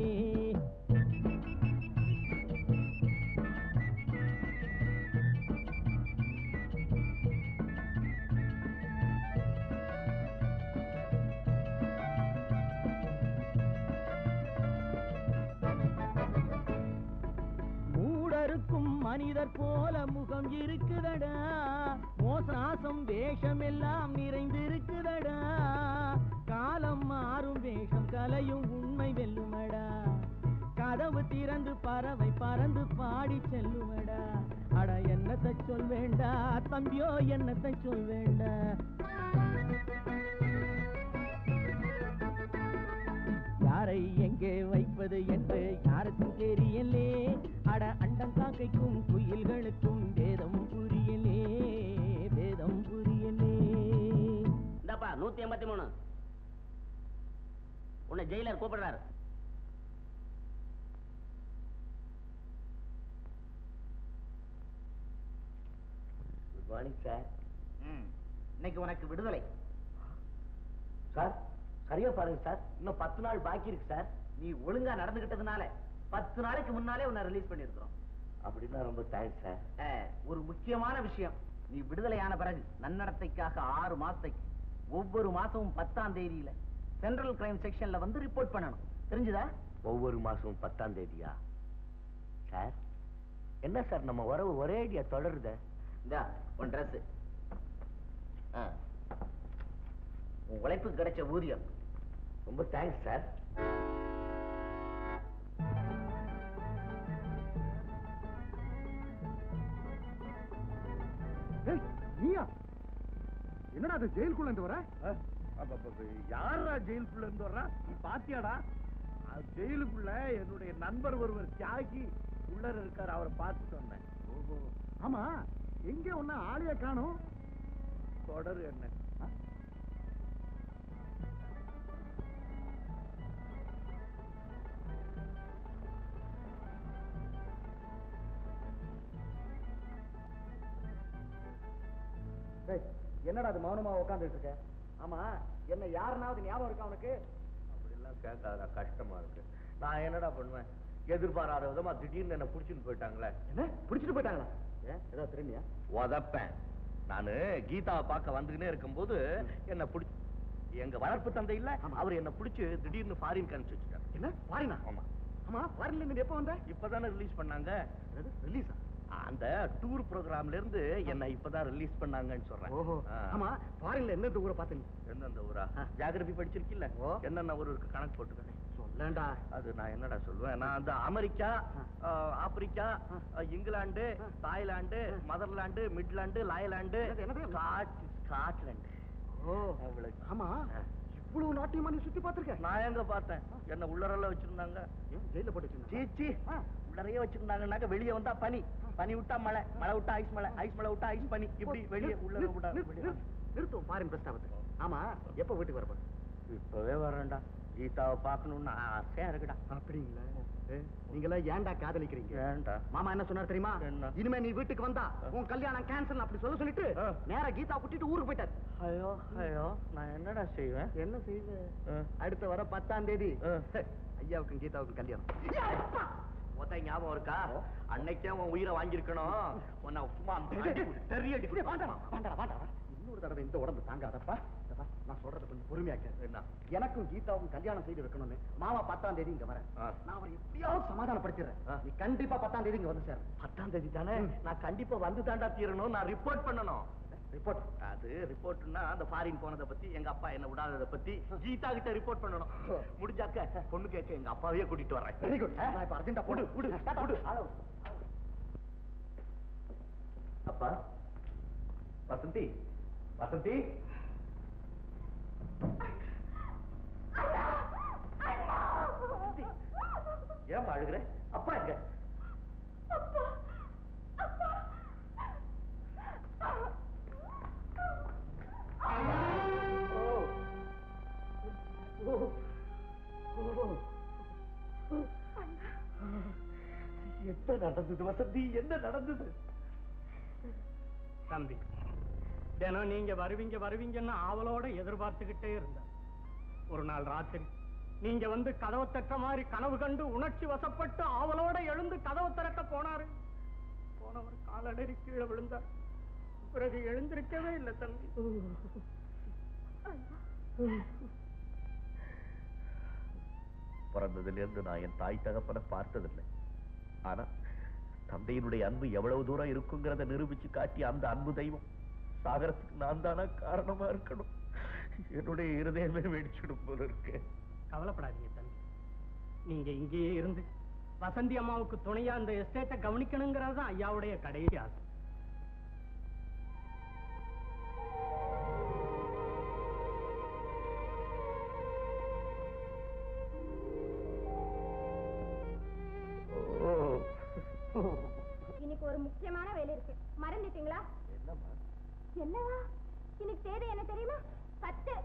மூடருக்கும் மனிதர் போல முகம் இருக்குதடா மோசாசம் வேஷம் எல்லாம் நிறைந்திருக்குதடா காலம் மாறும் வேஷம் கலையும் உண்மை வெல்லுமடா கதவு திறந்து பறவை பறந்து பாடி செல்லுமடா அட என்னத்தை சொல் வேண்டா தம்பியோ என்னத்தை சொல் வேண்டா யாரை எங்கே வைப்பது என்று யாருக்கும் தெரியலே அட அண்டம் காக்கைக்கும் குயில்களுக்கும் வேதம் புரியலே வேதம் புரியலே இந்தாப்பா நூத்தி எண்பத்தி மூணு உன்னை ஜெயிலர் கூப்பிடுறாரு குட் மார்னிங் சார் இன்னைக்கு உனக்கு விடுதலை சார் சரியா பாருங்க சார் இன்னும் பத்து நாள் பாக்கி இருக்கு சார் நீ ஒழுங்கா நடந்துகிட்டதுனால பத்து நாளைக்கு முன்னாலே உன்னை ரிலீஸ் பண்ணிருக்கிறோம் அப்படின்னா ரொம்ப தேங்க்ஸ் சார் ஒரு முக்கியமான விஷயம் நீ விடுதலையான பிறகு நன்னடத்தைக்காக ஆறு மாசத்துக்கு ஒவ்வொரு மாசமும் பத்தாம் தேதியில சென்ட்ரல் கிரைம் செக்ஷன்ல வந்து ரிப்போர்ட் பண்ணணும் தெரிஞ்சுதா ஒவ்வொரு மாசமும் பத்தாம் தேதியா சார் என்ன சார் நம்ம உறவு ஒரே ஐடியா தொடருத இந்தா உன் ட்ரெஸ் உன் உழைப்புக்கு கிடைச்ச ஊதியம் ரொம்ப தேங்க்ஸ் சார் நீயா என்னடா அது ஜெயிலுக்குள்ள இருந்து வர யாரா ஜெயிலுக்குள்ள இருந்து வர்றா நீ பாத்தியாடா அது ஜெயிலுக்குள்ள என்னுடைய நண்பர் ஒருவர் தியாகி உள்ளர இருக்காரு அவரை பார்த்துட்டு வந்தேன் ஆமா எங்க ஒண்ணு ஆளைய காணும் தொடரு என்ன என்னடா அது மௌனமா உட்காந்துட்டு இருக்க ஆமா என்ன யாருனாவது ஞாபகம் இருக்கா உனக்கு அப்படிலாம் கேட்காதடா கஷ்டமா இருக்கு நான் என்னடா பண்ணுவேன் எதிர்பாராத விதமா திடீர்னு என்ன புடிச்சுட்டு போயிட்டாங்களே என்ன பிடிச்சிட்டு போயிட்டாங்களா ஏன் ஏதாவது திரும்பியா உதப்பேன் நானு கீதாவை பார்க்க வந்துக்கினே இருக்கும்போது என்ன பிடி எங்க வளர்ப்பு தந்தை இல்ல அவர் என்ன பிடிச்சு திடீர்னு ஃபாரின் அனுப்பிச்சு வச்சுட்டாரு என்ன பாரினா ஆமா ஆமா ஃபாரின்ல இருந்து எப்போ வந்த இப்பதானே ரிலீஸ் பண்ணாங்க ரிலீஸா அந்த டூர் ப்ரோக்ராம்ல இருந்து என்ன இப்பதான் ரிலீஸ் பண்ணாங்கன்னு சொல்றேன் ஓஹோ ஆ. ஆமா ஃபாரின்ல எந்த ஊரை பார்த்த நீ எந்தெந்த ஊரா ஜியாகிரபி படிச்சிருக்கில்ல என்னென்ன ஊர் இருக்கு கணக்கு போட்டுக்கணும் சொல்லேன்டா அது நான் என்னடா சொல்லுவேன் நான் அந்த அமெரிக்கா ஆ, ஆப்பிரிக்கா ஆ, இங்கிலாந்து தாய்லாந்து மதர்லாந்து மிட்லாந்து லாயலாந்து ஸ்காட் ஸ்காட்லாந்து ஓ அவ்வளவு. ஆமா ஆ. இவ்வளவு நாட்டியமா நீ சுத்தி பார்த்திருக்க நான் எங்க பார்த்தேன் என்ன உள்ளரெல்லாம் வச்சிருந்தாங்க ஏன் ஜெயில போட்டு வச்சிருந்தாங்க? சீச்சி உள்ளறையே வச்சிருந்தாங்கன்னாக்க வெளியே வந்தா பனி பனி விட்டா மழை மழை விட்டா ஐஸ் மழை ஐஸ் மழை விட்டா ஐஸ் பனி இப்படி வெளியே உள்ளர நிறுத்து, விடா நிறுத்து, வெளியே நிறுத்து. நிறுத்தும் ஃபாரின் பிரஸ்தாபத்தை ஆமா எப்ப வீட்டுக்கு வரப்போ இப்பவே வரேன்டா கீதாவை பார்க்கணும்னு ஆசையா இருக்குடா அப்படிங்களா ஏ, நீங்களாம் ஏன்டா காதலிக்கிறீங்க ஏன்டா மாமா என்ன சொன்னார் தெரியுமா என்ன? இனிமே நீ வீட்டுக்கு வந்தா உன் கல்யாணம் கேன்சல் அப்படி சொல்ல சொல்லிட்டு ஆ. நேரா கீதா கூட்டிட்டு ஊருக்கு போயிட்டார் ஐயோ ஐயோ நான் என்னடா செய்வேன் என்ன செய்யுது ஆ. அடுத்த வர பத்தாம் தேதி ஆ. ஐயாவுக்கும் கீதாவுக்கும் கல்யாணம் மொத்த ஞாபகம் இருக்கா அன்னைக்கே உன் உயிரை வாங்கியிருக்கணும் உன்னை சும்மா தெரிய அடி வேண்டாம், வேண்டாம், வேண்டாம். இன்னொரு தடவை இந்த உடம்பு தாங்காதப்பா இதப்பா, நான் சொல்றத கொஞ்சம் பொறுமையா கேளு. என்ன எனக்கும் கீதாவுக்கும் கல்யாணம் செய்து வைக்கணும்னு மாமா பத்தாம் தேதி இங்க வரேன் ஆ. நான் அவரை எப்படியாவது சமாதானப்படுத்திடுறேன் ஆ. நீ கண்டிப்பா பத்தாம் தேதி இங்க வந்து சேர பத்தாம் தேதி தானே நான் கண்டிப்பா வந்து தாண்டா தீரணும் நான் ரிப்போர்ட் பண்ணணும் ரிப்போர்ட் அது ரிப்போர்ட்னா அந்த ஃபாரின் போனதை பத்தி எங்க அப்பா என்ன விடாததை பத்தி கீதா கிட்ட ரிப்போர்ட் பண்ணணும் முடிஞ்சாக்க பொண்ணு கேட்க எங்க அப்பாவையே கூட்டிட்டு வரேன் வெரி குட் நான் இப்ப அர்ஜென்டா போடு விடு விடு அப்பா வசந்தி வசந்தி ஏன் அழுகுற அப்பா எங்க ஓ. ஓ. ஓ. என்ன நடந்தது வசந்தி என்ன நடந்தது தம்பி தினம் நீங்க வருவீங்க வருவீங்கன்னு ஆவலோட எதிர்பார்த்துக்கிட்டே இருந்தேன் ஒரு நாள் ராத்திரி நீங்க வந்து கதவை தட்ட மாதிரி கனவு கண்டு உணர்ச்சி வசப்பட்டு ஆவலோட எழுந்து கதவை திறக்க போனாரு போனவர் காலடறி கீழே விழுந்தார் பிறகு எழுந்திருக்கவே இல்லை தம்பி பிறந்ததுல இருந்து நான் என் தாய் தகப்பனை பார்த்ததில்லை ஆனா தந்தையினுடைய அன்பு எவ்வளவு தூரம் இருக்குங்கிறத நிரூபிச்சு காட்டி அந்த அன்பு தெய்வம் சாகரத்துக்கு நான் தானா காரணமா இருக்கணும் என்னுடைய இருதயமே வெடிச்சிடும் போல இருக்கு கவலைப்படாதீங்க தம்பி நீங்க இங்கேயே இருந்து வசந்தி அம்மாவுக்கு துணையா அந்த எஸ்டேட்டை கவனிக்கணுங்கிறது தான் ஐயாவுடைய கடைசி ஆசை இன்னைக்கு ஒரு முக்கியமான வேலை இருக்கு மறந்துட்டீங்களா என்னம்மா என்னவா இன்னைக்கு தேதி என்ன தெரியுமா பத்து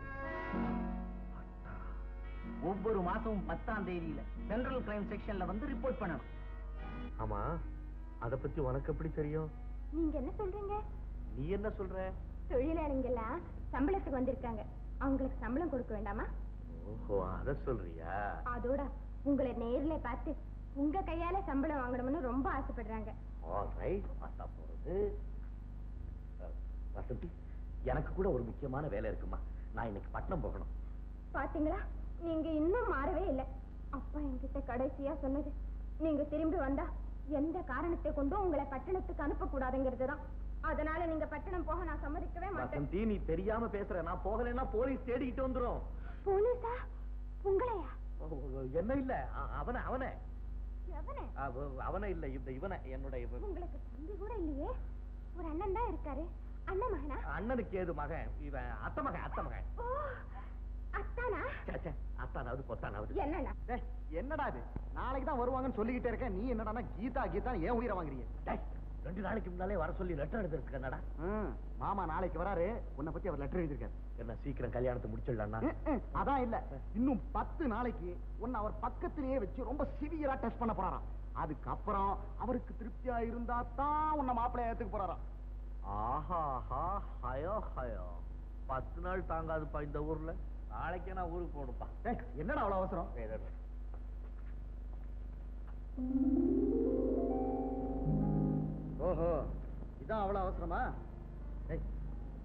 ஒவ்வொரு மாசமும் பத்தாம் தேதியில சென்ட்ரல் கிரைம் செக்ஷன்ல வந்து ரிப்போர்ட் பண்ணணும் ஆமா அத பத்தி உனக்கு எப்படி தெரியும் நீங்க என்ன சொல்றீங்க நீ என்ன சொல்ற தொழிலாளிங்கெல்லாம் சம்பளத்துக்கு வந்திருக்காங்க அவங்களுக்கு சம்பளம் கொடுக்க வேண்டாமா ஓஹோ அத சொல்றியா அதோட உங்களை நேர்ல பார்த்து உங்க கையால சம்பளம் வாங்கணும்னு ரொம்ப ஆசைப்படுறாங்க ஆல்ரைட் பார்த்தா போறது அஹ், வசந்தி எனக்கு கூட ஒரு முக்கியமான வேலை இருக்குமா நான் இன்னைக்கு பட்டணம் போகணும் பாத்தீங்களா நீங்க இன்னும் மாறவே இல்லை அப்பா என்கிட்ட கடைசியா சொன்னது நீங்க திரும்பி வந்தா எந்த காரணத்தை கொண்டும் உங்களை பட்டணத்துக்கு அனுப்ப கூடாதுங்கிறது தான் அதனால நீங்க பட்டணம் போக நான் சம்மதிக்கவே மாட்டேன் வசந்தி நீ தெரியாம பேசுற நான் போகலைன்னா போலீஸ் தேடிக்கிட்டு வந்துரும் போலீஸா உங்களையா என்ன இல்ல அ- அவன அவனே எவனே அவ- அவனை இல்ல இந்த இவனை என்னுடைய இவன். உங்களுக்கு தம்பி கூட இல்லையே ஒரு அண்ணன் தான் இருக்காரு அண்ணன் மகனா அண்ணனுக்கு ஏது மகன் இவன் அத்த மகன் அத்த மகன் ஓ அத்தானா ச்சே, ச்சே, அத்தானாவது பொத்தானாவது என்னண்ணா டேய், என்னடா இது நாளைக்கு தான் வருவாங்கன்னு சொல்லிக்கிட்டே இருக்கேன் நீ என்னடா கீதா கீதா ஏன் உயிரை வாங்குறீங்க டேய், ரெண்டு நாளைக்கு முன்னாலே வர சொல்லி லெட்டர் எடுத்துருக்கேன்டா ம், மாமா நாளைக்கு வராரு உன்னை பத்தி அவர் லெட்டர் எழுதியிருக்காரு என்ன சீக்கிரம் கல்யாணத்தை முடிச்சிடலாம்னா ம், ம், அதான் இல்ல இன்னும் பத்து நாளைக்கு உன்னை அவர் பக்கத்திலேயே வச்சு ரொம்ப சிவியரா டெஸ்ட் பண்ண போறாராம் அதுக்கப்புறம் அவருக்கு திருப்தியா இருந்தா தான் உன்னை மாப்பிள்ளைய ஏத்துக்க போறாராம் ஆஹா ஆஹா ஹயோ ஹயோ பத்து நாள் தாங்காதுப்பா இந்த ஊர்ல நாளைக்கே நான் ஊருக்கு போகணும்ப்பா டேய், என்னடா அவ்வளவு அவசரம் சரி, சரி. ஓஹோ இதான் அவ்வளவு அவசரமா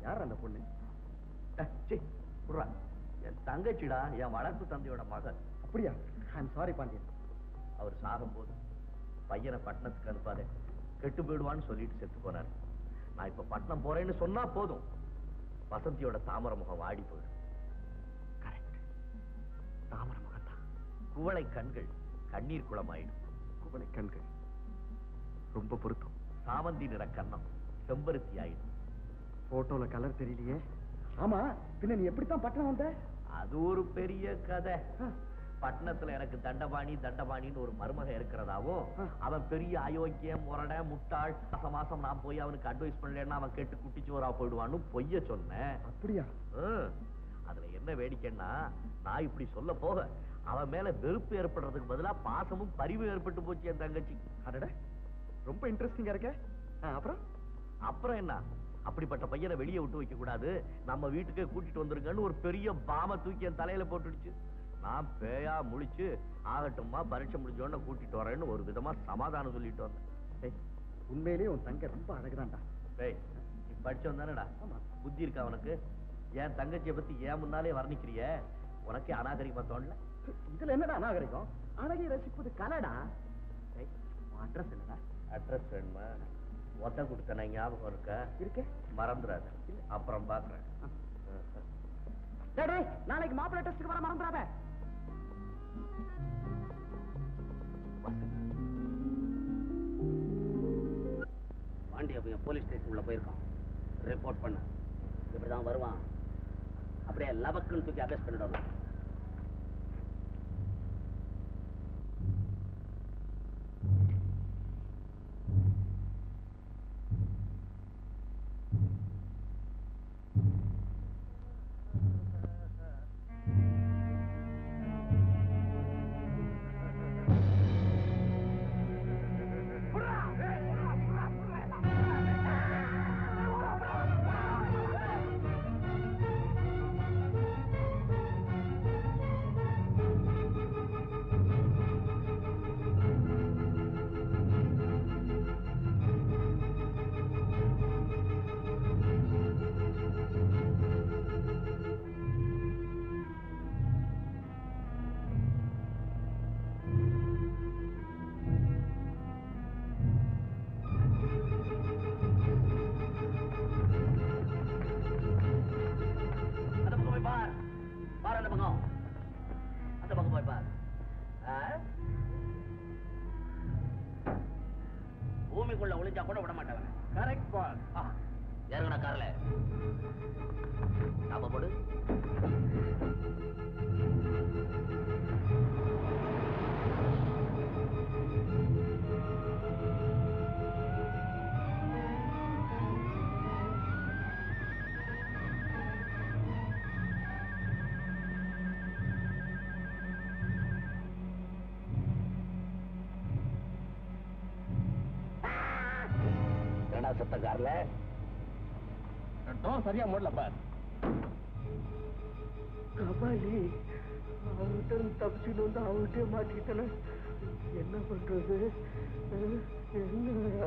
யார் அந்த பொண்ணு புறா என் தங்கச்சிடா என் வளர்ப்பு தந்தையோட மகள் அப்படியா ஐம் சாரி பாண்டியன் அவர் சாகும்போது பையனை பட்டணத்துக்கு அனுப்பாதே கெட்டு போயிடுவான்னு சொல்லிட்டு செத்து போனார் நான் இப்ப பட்டணம் போறேன்னு சொன்னா போதும் வசந்தியோட தாமரை முகம் வாடி போயிடும் கரெக்ட் தாமரை முகம் தான் குவளை கண்கள் கண்ணீர் குளமாயிடும் குவளை கண்கள் ரொம்ப பொருத்தம் சாமந்தி நிற கன்னம் செம்பருத்தி ஆயிடும் போட்டோல கலர் தெரியலையே ஆமா பின்ன நீ எப்படித்தான் பட்டணம் வந்த அது ஒரு பெரிய கதை பட்டணத்துல எனக்கு தண்டபாணி தண்டபாணின்னு ஒரு மருமக இருக்கிறதாவும் அவன் பெரிய அயோக்கியம் முரட முட்டாள் மாசம் மாசம் நான் போய் அவனுக்கு அட்வைஸ் பண்ணலன்னா அவன் கெட்டு குட்டிச்சோரா போயிடுவான்னு பொய்ய சொன்னேன் அப்படியா ஹம். அதுல என்ன வேடிக்கைன்னா நான் இப்படி சொல்ல போக அவன் மேல வெறுப்பு ஏற்படுறதுக்கு பதிலா பாசமும் பரிவும் ஏற்பட்டு போச்சு என் தங்கச்சி அடட ரொம்ப இன்ட்ரெஸ்டிங்கா இருக்கே ஆ, அப்புறம் அப்புறம் என்ன அப்படிப்பட்ட பையனை வெளியே விட்டு வைக்க கூடாது நம்ம வீட்டுக்கே கூட்டிட்டு வந்துருங்கன்னு ஒரு பெரிய பாம தூக்கி என் தலையில போட்டுடுச்சு நான் பேயா முழிச்சு ஆகட்டும்மா பரீட்சை முடிஞ்சோடனே கூட்டிட்டு வரேன்னு ஒரு விதமா சமாதானம் சொல்லிட்டு வந்தேன் ஏய், உண்மையிலேயே உன் தங்க ரொம்ப அழகுதான்டா டேய் நீ படிச்சவன் தானடா புத்தி இருக்கா உனக்கு என் தங்கச்சியை பத்தி ஏன் முன்னாலே வர்ணிக்கிறிய உனக்கே அநாகரிகமா தோணல இதுல என்னடா அநாகரிகம் அழகை ரசிப்பது கலடா அட்ரஸ் என்னடா அட்ரஸ் வேணுமா ஒத்த கொடுத்தன ஞாபகம் இருக்கா இருக்கே மறந்துடாத அப்புறம் பாக்குறேன் டேய், டேய், நாளைக்கு மாப்பிள்ளை டெஸ்ட்டுக்கு வர மறந்துடாத பாண்டிய பையன் போலீஸ் ஸ்டேஷன் உள்ள போயிருக்கான் ரிப்போர்ட் பண்ண இப்படிதான் வருவான் அப்படியே லபக்குன்னு தூக்கி அரெஸ்ட் பண்ணிடணும் அந்த பக்கம் போய் பார் பார் அந்த பக்கம் அந்த பக்கம் போய் பார் ஆ? பூமிக்குள்ள ஒளிஞ்சா கூட விட மாட்டாங்க கரெக்ட் பார் இறங்குன கார்ல நாம போடு என்னடா சத்த கார்ல சரியா மூடல பார் கபாலி அவன்கிட்ட இருந்து தப்பிச்சுட்டு வந்து அவன்கிட்டயே மாட்டிக்கிட்டன என்ன பண்றது அஹ், என்ன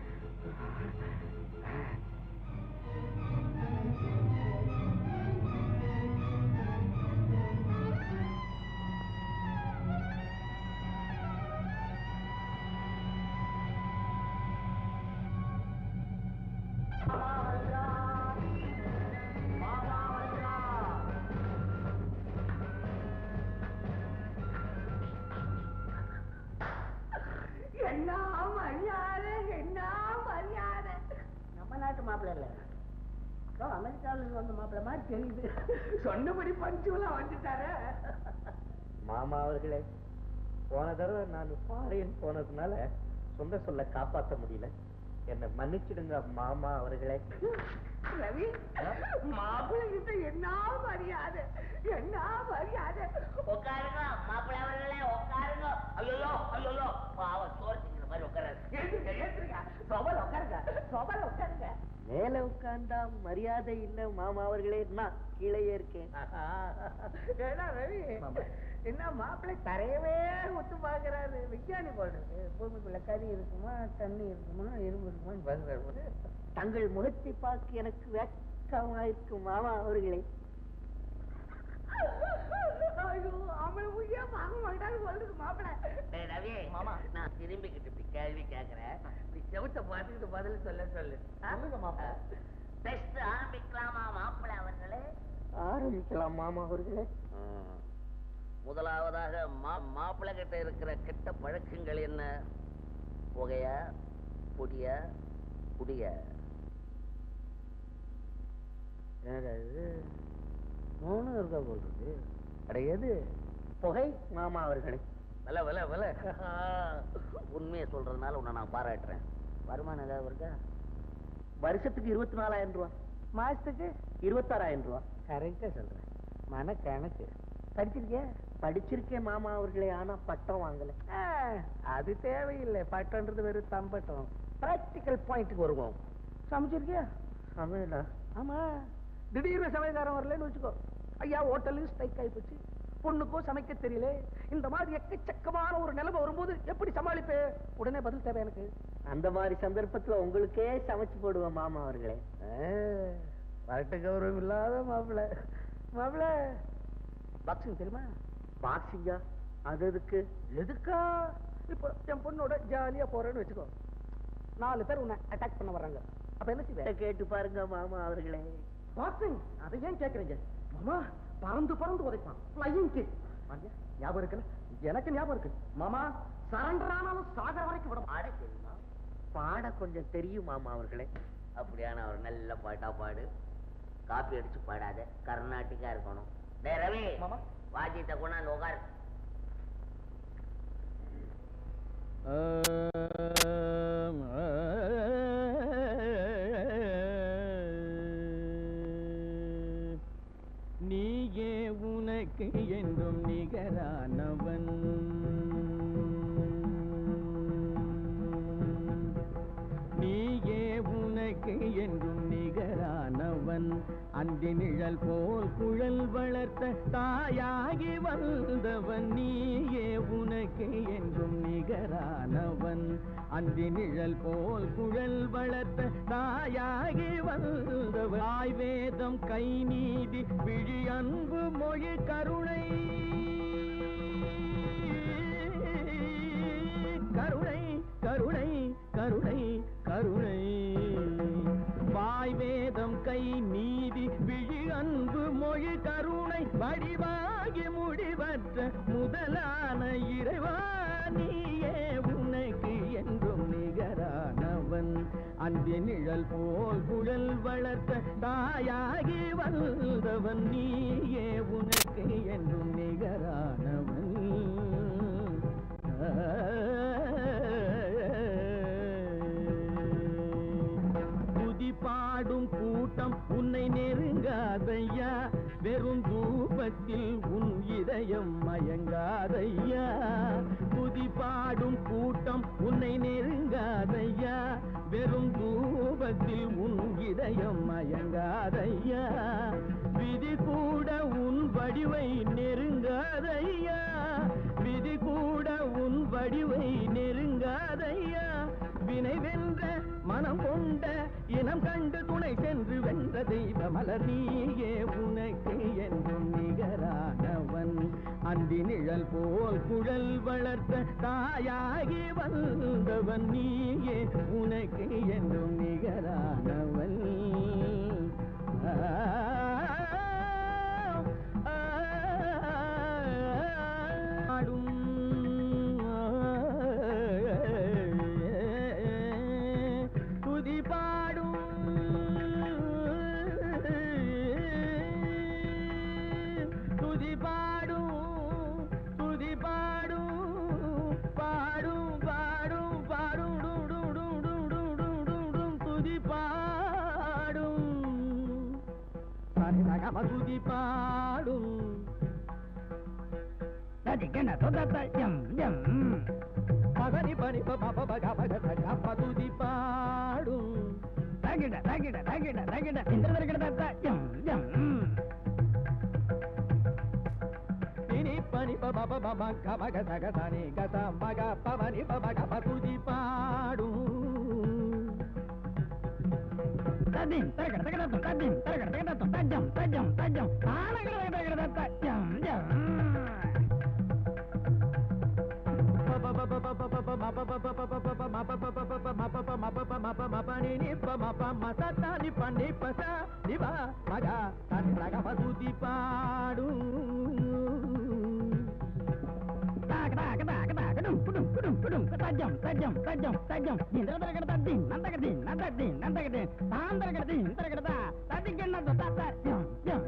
என்ன மரியாதை என்ன மரியாதை நம்ம நாட்டு மாப்பிள்ளை இல்ல ஏதோ அமெரிக்காவில இருந்து வந்த மாப்பிள்ளை மாதிரி தெரியுது சொன்னபடி பஞ்சுவலா வந்துட்டாரு மாமா அவர்களே போன தடவை நான் ஃபாரின் போனதுனால சொந்த சொல்ல காப்பாத்த முடியல என்னை மன்னிச்சிடுங்க மாமா அவர்களே ரவி மாப்பிள்ளை கிட்ட என்ன மரியாதை என்ன மரியாதை உட்காருங்க மாப்பிள்ளை அவர்களே உட்காருங்க ஐயோ ஐயோ பாவம் சோறு திங்கிற மாதிரி உட்காராரு ஏத்துங்க ஏத்துங்க சோபல உட்காருங்க சோபல உட்காருங்க மேல உட்கார்ந்தா மரியாதை இல்ல மாமா அவர்களே நான் கீழே இருக்கேன் ஏடா ரவி என்ன மாப்பிள்ளை தரையவே உத்து பாக்குறாரு விஞ்ஞானி போடுறது பூமிக்குள்ள கறி இருக்குமா தண்ணி இருக்குமா இரும்பு இருக்குமான்னு பாக்குறாரு தங்கள் முகத்தை பார்க்க எனக்கு வெக்க வெக்கமா இருக்கு மாமா அவர்களே ஐயோ அவளை உய்யா பார்க்க மாட்டான்னு சொல்லுது மாப்பிள்ள டேய் ரவி மாமா நான் திரும்பிக்கிட்டு இப்படி கேள்வி கேட்கிறேன் நீ செவத்தை பார்த்துக்கிட்டு பதில் சொல்ல சொல்லு டெஸ்ட் ஆரம்பிக்கலாமா மாப்பிள்ளை அவர்களே ஆரம்பிக்கலாம் மாமா அவர்களே முதலாவதாக மா மாப்பிள்ளை கிட்ட இருக்கிற கெட்ட பழக்கங்கள் என்ன புகையா பொடியா குடிய என்னடா இது மூணு இருக்கா போல் இருக்கு அட எது புகை மாமா அவர்களே வில வில வில உண்மையை சொல்றதுனால உன்னை நான் பாராட்டுறேன் வருமானம் ஏதாவது இருக்கா வருஷத்துக்கு இருபத்தி நாலாயிரம் ரூபா மாசத்துக்கு இருபத்தாறாயிரம் ரூபா கரெக்டா சொல்றேன் மன கணக்கு படிச்சிருக்கியா படிச்சிருக்கேன் மாமா அவர்களே ஆனா பட்டம் வாங்கல அது தேவையில்லை பட்டம்ன்றது வெறும் தம்பட்டம் பிராக்டிக்கல் பாயிண்ட்டுக்கு வருவோம் சமைச்சிருக்கியா சமையலா ஆமா திடீர்னு சமையல்காரன் வரலன்னு வச்சுக்கோ ஐயா ஹோட்டலு ஸ்ட்ரைக் ஆகி போச்சு பொண்ணுக்கோ சமைக்க தெரியல இந்த மாதிரி எக்கச்சக்கமான ஒரு நிலைமை வரும்போது எப்படி சமாளிப்பே உடனே பதில் தேவை எனக்கு அந்த மாதிரி சந்தர்ப்பத்துல உங்களுக்கே சமைச்சு போடுவேன் மாமா அவர்களே வரட்டு கௌரவம் இல்லாத மாப்பிள்ள மாப்பிள்ள பாக்ஸிங் தெரியுமா பாக்ஸிங்கா அது எதுக்கு எதுக்கா இப்போ என் பொண்ணோட ஜாலியா போறேன்னு வச்சுக்கோ நாலு பேர் உன்னை அட்டாக் பண்ண வர்றாங்க அப்ப என்ன செய்வே கேட்டு பாருங்க மாமா அவர்களே பாக்ஸிங் அதை ஏன் கேக்குறீங்க மாமா பறந்து பறந்து உதைப்பான் ஃப்ளையிங் கிக் ஞாபகம் இருக்குல்ல எனக்கு ஞாபகம் இருக்கு மாமா சரண்டர் ஆனாலும் சாகர வரைக்கும் விட பாட தெரியுமா பாட கொஞ்சம் தெரியும் மாமா அவர்களே அப்படியான ஒரு நல்ல பாட்டா பாடு காப்பி அடிச்சு பாடாத கர்நாடிக்கா இருக்கணும் டேய் ரவி மாமா வாஜித்த கொண்டாந்து உட்கார் நீயே உனக்கு என்றும் நிகரானவன் நீயே உனக்கு என்றும் நிகரானவன் அந்தி நிழல் போல் குழல் வளர்த்த தாயாகி வந்தவன் நீயே உனக்கு என்றும் நிகரானவன் அந்தி நிழல் போல் குழல் வளர்த்த தாயாகி வந்தவன் ஆய் வேதம் கை நீதி விழி அன்பு மொழி கருணை கருணை கருணை கருணை கருணை வாய் வேதம் கை நீதி விழி அன்பு மொழி கருணை வடிவாகி முடிவற்ற முதலான இறைவா நீயே உனக்கு என்றும் நிகரானவன் அந்தி நிழல் போல் குழல் வளர்த்த தாயாகி வந்தவன் நீயே உனக்கு என்றும் நிகரானவன் துதி பாடும் கூட்டம் உன்னை நெருங்காதையா வெறும் தூபத்தில் உன் இதயம் மயங்காதையா துதி பாடும் கூட்டம் உன்னை நெருங்காதையா வெறும் தூபத்தில் உன் இதயம் மயங்காதையா விதி கூட உன் வடிவை நெருங்காதையா விதி கூட உன் வடிவை நெருங்காதையா வினை வென்ற மனம் கொண்ட இனம் கண்டு துணை சென்று வென்ற தெய்வ மலர் நீயே உனக்கு என்றும் நிகரானவன் அந்தி நிழல் போல் குழல் வளர்த்த தாயாகி வந்தவன் நீயே உனக்கு என்றும் நிகரானவன் ஆடும் துதி பாடும் துதி பாடும் துதி பாடும் பாடும் பாடும் பாடும் டும் டும் டும் டும் டும் டும் டும் டும் துதி பாடும் சரிதகம துதி பாடும் பகரி பனி ப ப ப க ப க ச க ப துதி பாடும் தகிட தகிட தகிட தகிட இந்த தகிட தத்த யம் யம் இனி பனி ப ப ப ப ப க ப க ச க ச நி க ச ம க ப ம நி ப ப க ப துதி பாடும் தஜம் தரகட தகட தஜம் தரகட தகட தஜம் தஜம் தஜம் தானகட தகட தஜம் ஜம் tajam tajam tajam tajam indra tara kada din nanda kada din nanda din nanda kada din tandra kada din tara kada tadi kenna to tata jam jam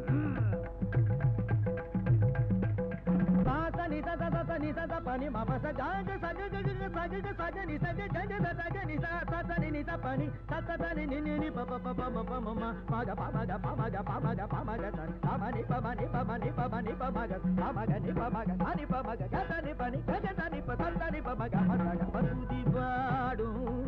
sa ni sa sa sa sa ni sa sa pa ni ma pa sa ga ga sa ga ga ga sa ga ga sa ga ni sa ga ga ga sa sa ga ni sa sa sa ni ni sa pa ni sa sa sa ni ni ni ni pa pa pa pa ma pa ma ma ma ga pa ma ga pa ma ga pa ma ga pa ma ga sa pa ma ni pa ma ni pa ma ni pa ma ni pa ma ga pa ma ga ni pa ma ga sa ni pa ma ga ga sa ni pa ni ga ga sa ni pa sa sa ni pa ma ga ma sa ga pa tu di paadu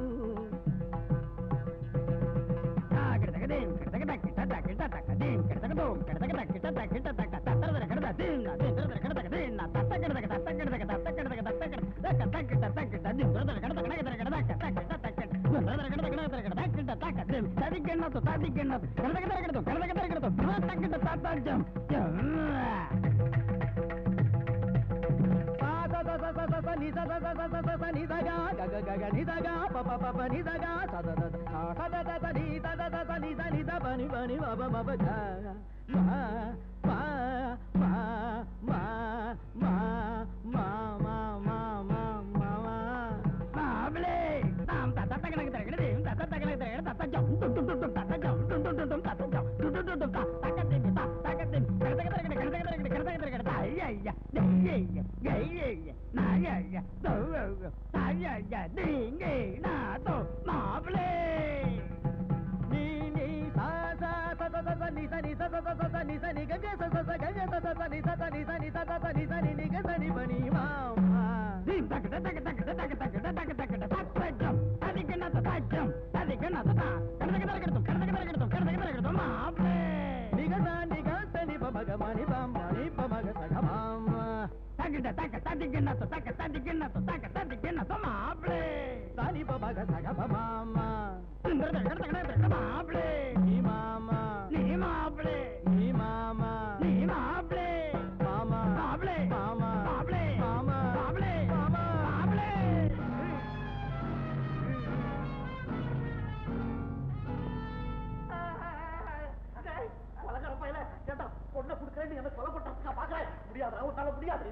பொண்ணை குடுக்கறேன்னு எனக்கு சொல்லப்பட்டா நான் பாக்குறேன் முடியாது உன்னால முடியாது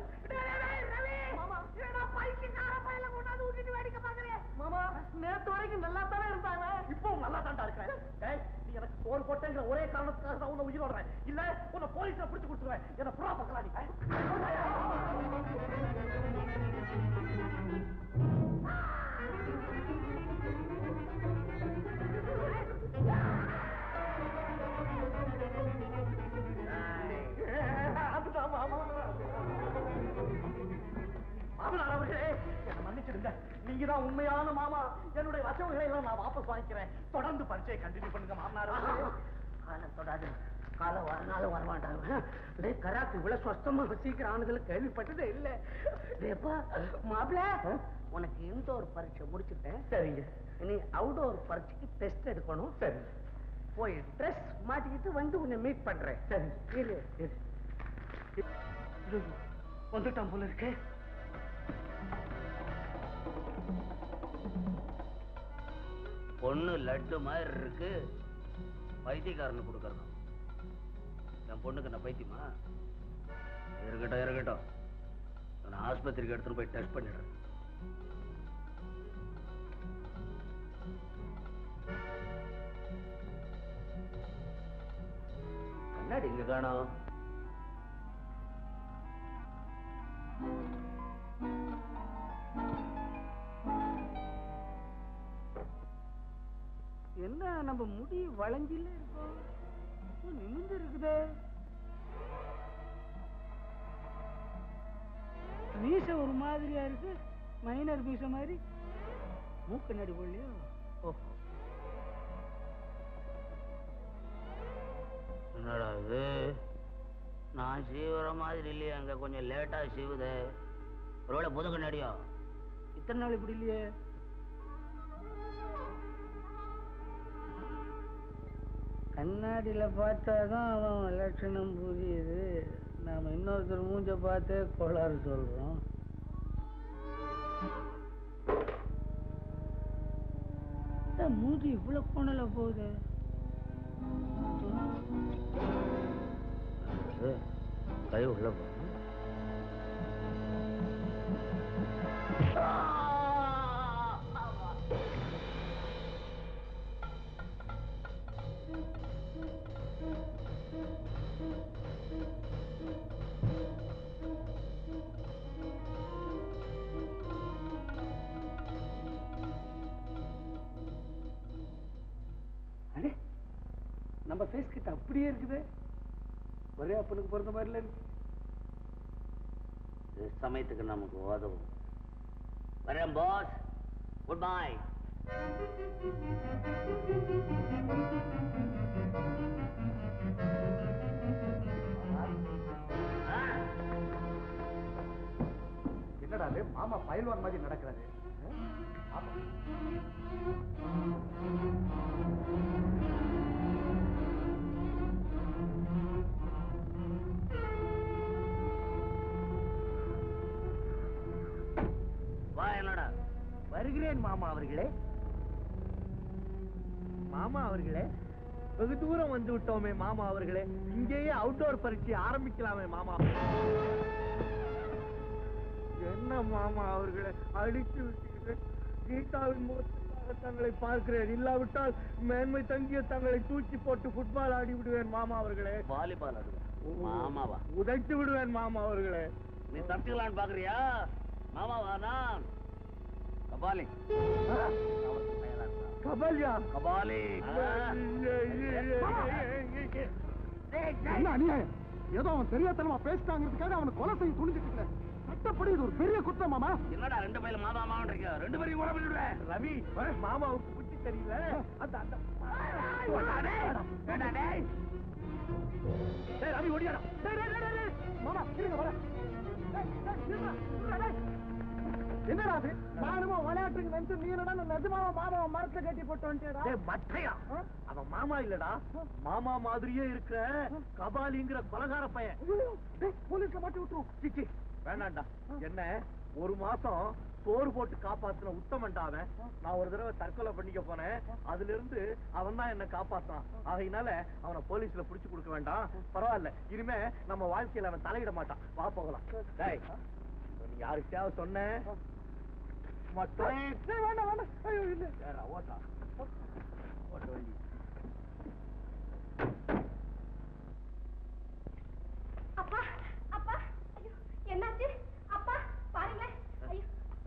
மாமா நேத்து வரைக்கும் நல்லா தானே இருந்தாங்க இப்போ நல்லா தான்டா இருக்கிறேன் டேய், நீ எனக்கு சோறு போட்டேங்கிற ஒரே காரணத்துக்காக தான் உன்னை உயிர் விடுறேன் இல்ல உன்னை போலீஸ்ல பிடிச்சு கொடுத்துருவேன் என்ன புறா பக்கலாம் நீ அதுதான் மாமா மாமனார் அவர்களே என்னை மன்னிச்சிடுங்க நீங்க தான் உண்மையான மாமா என்னுடைய வசவுகளை எல்லாம் நான் வாபஸ் வாங்கிக்கிறேன் தொடர்ந்து பரிச்சையை கண்டினியூ பண்ணுங்க மாமனார் அவர்களே காலம் தொடாது காலம் வரனாலும் வரமாட்டாங்க டேய் கராக்கு இவ்வளவு சொஸ்தமா சீக்கிரம் ஆனதுல கேள்விப்பட்டதே இல்ல டேப்பா மாப்பிள உனக்கு இன்டோர் பரீட்சை முடிச்சுட்டேன் சரிங்க இனி அவுடோர் பரீட்சைக்கு டெஸ்ட் எடுக்கணும் சரி போய் ட்ரெஸ் மாட்டிக்கிட்டு வந்து உன்னை மீட் பண்றேன் சரி இரு இரு வந்துட்டான் போல இருக்கே பொண்ணு லட்டு மாதிரி இருக்கு பைத்தியக்காரனு கொடுக்கறதும் என் பொண்ணுக்கு என்ன பைத்தியமா இருக்கட்டும் இருக்கட்டும் நான் ஆஸ்பத்திரிக்கு எடுத்துட்டு போய் டெஸ்ட் பண்ணிடுறேன் கண்ணாடி இங்க காணோம் என்ன நம்ம முடி வளைஞ்சில இருக்கோம் நிமிந்து இருக்குதே மீச ஒரு மாதிரியா இருக்கு மைனர் மீச மாதிரி மூக்கு நடி போடலையோ ஓஹோ என்னடா இது நான் சீவுற மாதிரி இல்லையே அங்க கொஞ்சம் லேட்டா சீவுதே ஒருவேளை புது கண்ணாடியோ இத்தனை நாள் இப்படி இல்லையே கண்ணாடியில பார்த்தாதான் அவன் லட்சணம் புரியுது நாம இன்னொருத்தர் மூஞ்ச பார்த்தே கோளாறு சொல்றோம் என்ன மூஞ்சி இவ்வளவு கோணல போகுது கை உள்ள போ அடே நம்ம ஃபேஸ் கிட்ட அப்படியே இருக்குது ஒரே அப்பனுக்கு பிறந்த மாதிரில இருக்கு இது சமயத்துக்கு நமக்கு உதவும் வரேன் பாஸ் குட் பை என்னடா அது மாமா பயில்வான் மாதிரி நடக்கிறாரு ஆமா வா என்னடா வருகிறேன் மாமா அவர்களே மாமா அவர்களே வெகு தூரம் வந்து விட்டோமே மாமா அவர்களே இங்கேயே அவுட்டோர் பரீட்சை ஆரம்பிக்கலாமே மாமா என்ன மாமா அவர்களே அடித்து விட்டீர்கள் கீதாவின் முகத்துக்காக தங்களை பார்க்கிறேன் இல்லாவிட்டால் மேன்மை தங்கிய தங்களை தூக்கி போட்டு ஃபுட்பால் ஆடி விடுவேன் மாமா அவர்களே வாலிபால் ஆடுவேன் மாமாவா உதைத்து விடுவேன் மாமா அவர்களே நீ தப்பிக்கலான்னு பாக்குறியா மாமாவா நான் கபாலி கபாலியா கபாலி என்ன அநியாயம் ஏதோ அவன் தெரியாதனமா பேசிட்டாங்கிறதுக்காக அவனை கொலை செய்ய துணிஞ்சிட்டு இருக்க சட்டப்படி இது ஒரு பெரிய குற்றம் மாமா என்னடா ரெண்டு பையில மாமா மாமான் இருக்க ரெண்டு பேரையும் கூட பண்ணிடுவேன் ரவி மாமாவுக்கு புத்தி தெரியல அந்த அந்த டேய், ரவி ஓடியாடா டேய், டேய், டேய், டேய், மாமா இருங்க வர என்னடா அது நானுமா விளையாட்டுக்கு நினைச்சு நீ என்னடா நிஜமாவா மாமாவை மரத்துல கட்டி போட்டு வந்துட்டேடா டேய், மட்டையா அவன் மாமா இல்லடா மாமா மாதிரியே இருக்கிற கபாலிங்கிற கொலகார பையன் டேய், போலீஸ்ல மாட்டி விட்டுரும் சிச்சி வேணாண்டா என்ன ஒரு மாசம் சோறு போட்டு காப்பாத்தின உத்தமன்டா அவன் நான் ஒரு தடவை தற்கொலை பண்ணிக்க போனேன் அதுல இருந்து அவன் தான் என்ன காப்பாத்தான் ஆகையினால அவனை போலீஸ்ல புடிச்சு கொடுக்க வேண்டாம் பரவாயில்ல இனிமே நம்ம வாழ்க்கையில அவன் தலையிட மாட்டான் வா போகலாம் டேய் நீ யாருக்கிட்டயாவது சொன்ன மட்டும் டேய், வேண்டாம் வேண்டாம் ஐயோ இல்ல ஏறா, ஓட்டா ஓட்ட வண்டி அப்பா அப்பா ஐயோ என்னாச்சு அப்பா பாருங்களேன் ஐயோ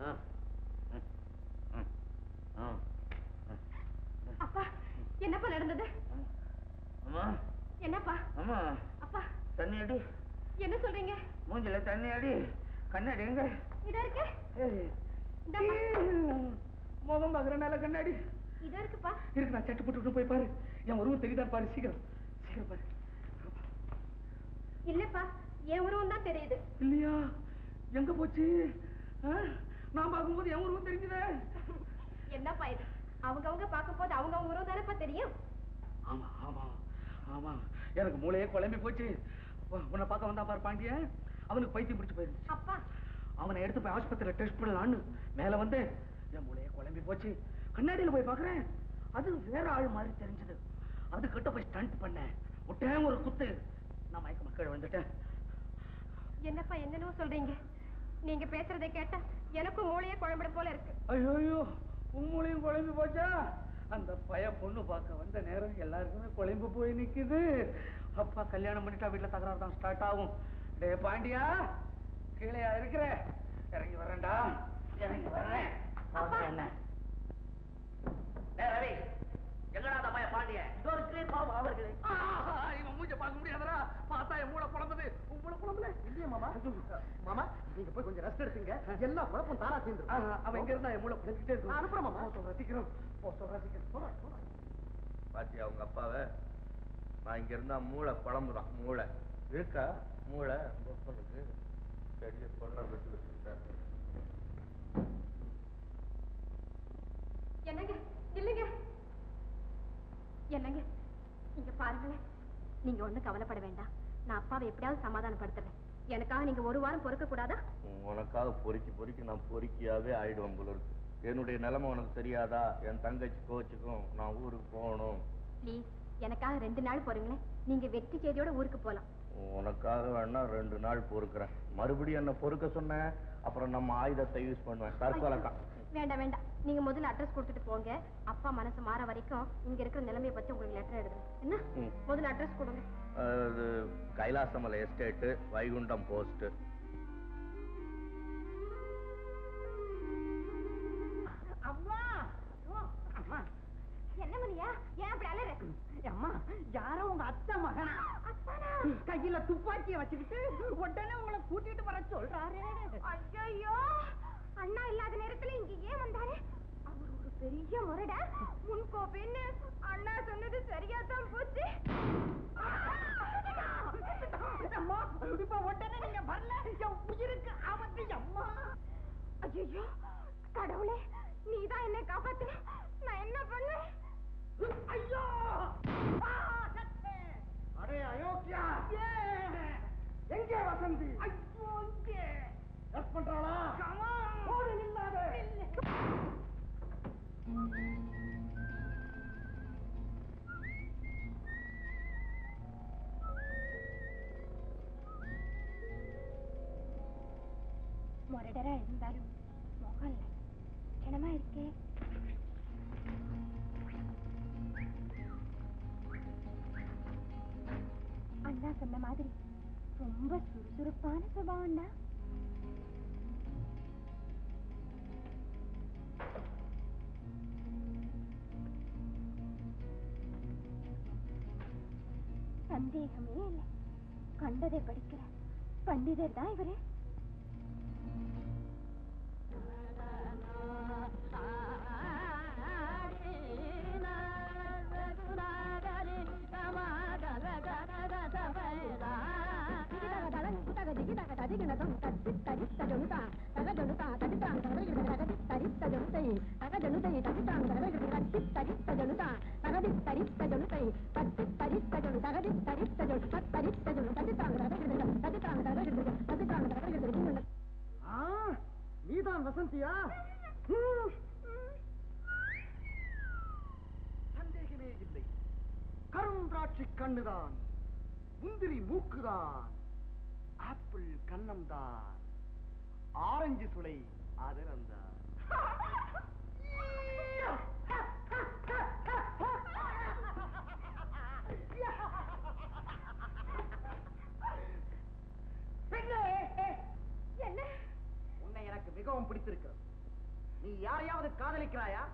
அப்பா என்னப்பா நடந்தது அம்மா என்னப்பா அம்மா அப்பா தண்ணி அடி என்ன சொல்றீங்க மூஞ்சில தண்ணி அடி கண்ணாடி எங்க இதோ இருக்கு ஏய், இந்தாப்பா. முகம் பாக்குற நல்ல கண்ணாடி இதோ இருக்குப்பா இருக்கு நான் சட்டு போட்டு போய் பாரு என் உருவம் தெரியுதா பாரு சீக்கிரம் சீக்கிரம் பாரு இல்லப்பா என் உருவம் தான் தெரியுது இல்லையா எங்க போச்சு ஆ? நான் பார்க்கும்போது என் உருவம் தெரிஞ்சுதே என்னப்பா இது அவங்க அவங்க பார்க்கும் போது அவங்க அவங்க உருவம் தானப்பா தெரியும் ஆமா ஆமா ஆமா எனக்கு மூளையே குழம்பி போச்சு உ- உன்னை பார்க்க வந்தா பாரு பாண்டியன் அவனுக்கு பைத்தியம் பிடிச்சு போயிருச்சு அப்பா அவனை எடுத்து போய் ஆஸ்பத்திரியில டெஸ்ட் பண்ணலான்னு மேல வந்து என் மூளையே குழம்பி போச்சு கண்ணாடியில போய் பார்க்கறேன் அது வேற ஆள் மாதிரி தெரிஞ்சது அது கிட்ட போய் ஸ்டண்ட் பண்ணேன் விட்டேன் ஒரு குத்து நான் மயக்க மக்கள் வந்துட்டேன் என்னப்பா என்னென்னவோ சொல்றீங்க நீங்க பேசுறதை கேட்டா எனக்கும் மூளையே குழம்பிடும் போல இருக்கு ஐயோ உன் மூளையும் குழம்பி போச்சா அந்த பய பொண்ணு பார்க்க வந்த நேரம் எல்லாருக்குமே குழம்பு போய் நிக்குது அப்பா கல்யாணம் பண்ணிட்டா வீட்டுல தகராறு தான் ஸ்டார்ட் ஆகும் டே பாண்டியா கீழே இருக்கிற இறங்கி வரேன்டா இறங்கி வர்றேன் அப்பா. என்ன டேய் ரவி எங்கடா அந்த பையன் பாண்டியன் இதோ இருக்கிறேன் பாவம் அவர்களே ஆஹா, இவன் மூஞ்ச பார்க்க முடியாதடா பார்த்தா என் மூளை குழம்புது உன் மூளை குழம்புல இல்லையா மாமா மாமா நீங்க போய் கொஞ்சம் ரெஸ்ட் எடுத்துங்க எல்லா குழப்பம் தாரா சேர்ந்து ஆஹா, அவன் எங்க இருந்தா என் மூளை குழம்பிட்டே நான் அனுப்புறேன் மாமா. இருக்கும் ரசிக்கிறோம் போ சொல்ற சீக்கிரம் போறேன் போறேன் பாத்தியா அவங்க அப்பாவை நான் இங்க இருந்தா மூளை குழம்புதான் மூளை இருக்கா மூளை பொப்பனுக்கு பெரிய பொண்ணை பெற்று வச்சுக்கிட்டேன் என்னங்க இல்லைங்க என்னங்க இங்க பாருங்களேன் நீங்க ஒண்ணும் கவலைப்பட வேண்டாம் நான் அப்பாவை எப்படியாவது சமாதானப்படுத்துறேன் எனக்காக நீங்க ஒரு வாரம் பொறுக்க கூடாதா உனக்காக பொறுக்கி பொறுக்கி நான் பொறுக்கியாவே ஆயிடுவேன் போல இருக்கு என்னுடைய நிலைமை உனக்கு தெரியாதா என் தங்கச்சி கோச்சுக்கும் நான் ஊருக்கு போகணும் ப்ளீஸ் எனக்காக ரெண்டு நாள் போறீங்களேன் நீங்க வெற்றி செய்தியோட ஊருக்கு போலாம் உனக்காக வேணா ரெண்டு நாள் பொறுக்கிறேன் மறுபடியும் என்ன பொறுக்க சொன்னேன் அப்புறம் நம்ம ஆயுதத்தை யூஸ் பண்ணுவேன் தற்கொலைக்கா வேண்டாம் வேண்டாம் நீங்க முதல்ல அட்ரஸ் கொடுத்துட்டு போங்க அப்பா மனசு மாற வரைக்கும் இங்க இருக்கிற நிலைமையை பத்தி உங்களுக்கு லெட்டர் எழுதுறேன் என்ன ம். முதல்ல அட்ரஸ் கொடுங்க அது கைலாசமலை எஸ்டேட்டு வைகுண்டம் போஸ்ட் அம்மா ஐயோ, அம்மா என்ன மணியா ஏன் அப்படி அலற அம்மா யாரோ உங்க அத்தை மகனா கையில துப்பாக்கிய வச்சுக்கிட்டு உடனே உங்களை கூட்டிட்டு வர சொல்றாரு ஐயோ அண்ணா இல்லாத நேரத்துல இங்க ஏன் வந்தாரு அவர் ஒரு பெரிய முரட முன்கோபின்னு அண்ணா சொன்னது சரியா தான் போச்சு அம்மா இப்ப உடனே நீங்க வரல என் உயிருக்கு ஆபத்து அம்மா ஐயோ கடவுளே நீதான் என்னை காப்பாத்து நான் என்ன பண்ணுவேன் ஐயோ ஆ, சத்தே. அடே அயோக்கியா எங்கே வசந்தி ஐயோ இங்கே எஸ் பண்றாளா ஓடு நில்லாதே முரடரா இருந்தாலும் முகம் இல்லை லட்சணமா இருக்கே அண்ணா சொன்ன மாதிரி ரொம்ப சுறுசுறுப்பான சுபாவம்டா சந்தேகமே இல்லை கண்டதை படிக்கிற பண்டிதர் தான் இவரு ஆ, நீதான் வசந்தியா ம். சந்தேகமே இல்லை கருந்திராட்சி கண்ணுதான் முந்திரி மூக்குதான் ஆப்பிள் கன்னம்தான் ஆரஞ்சு சுளை அதிரந்தான் பெண்ணே என்ன உன்னை எனக்கு மிகவும் பிடித்திருக்கிறது நீ யாரையாவது காதலிக்கிறாயா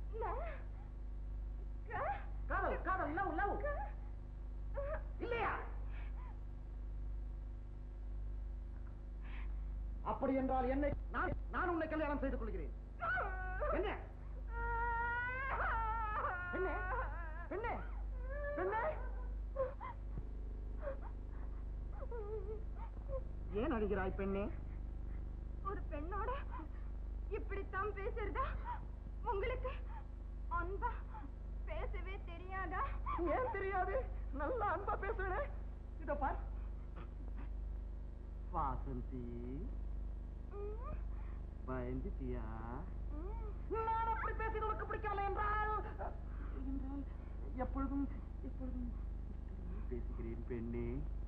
காதல் காதல் லவ் லவ் இல்லையா அப்படி என்றால் என்னை நான் நான் உன்னை கல்யாணம் செய்து கொள்கிறேன் என்ன பெண்ணே பெண்ணே பெண்ணே ஏன் அழுகிறாய் பெண்ணே ஒரு பெண்ணோட இப்படித்தான் பேசுறதா உங்களுக்கு அன்பா பேசவே தெரியாதா ஏன் தெரியாது நல்லா அன்பா பேசுறேன் இத பார் வாசந்தி பயந்துட்டியா நான் அப்படி பேசியது உனக்கு பிடிக்கவில்லை என்றால் என்றால் எப்பொழுதும் எப்பொழுதும் இப்படியே பேசுகிறேன் பெண்ணே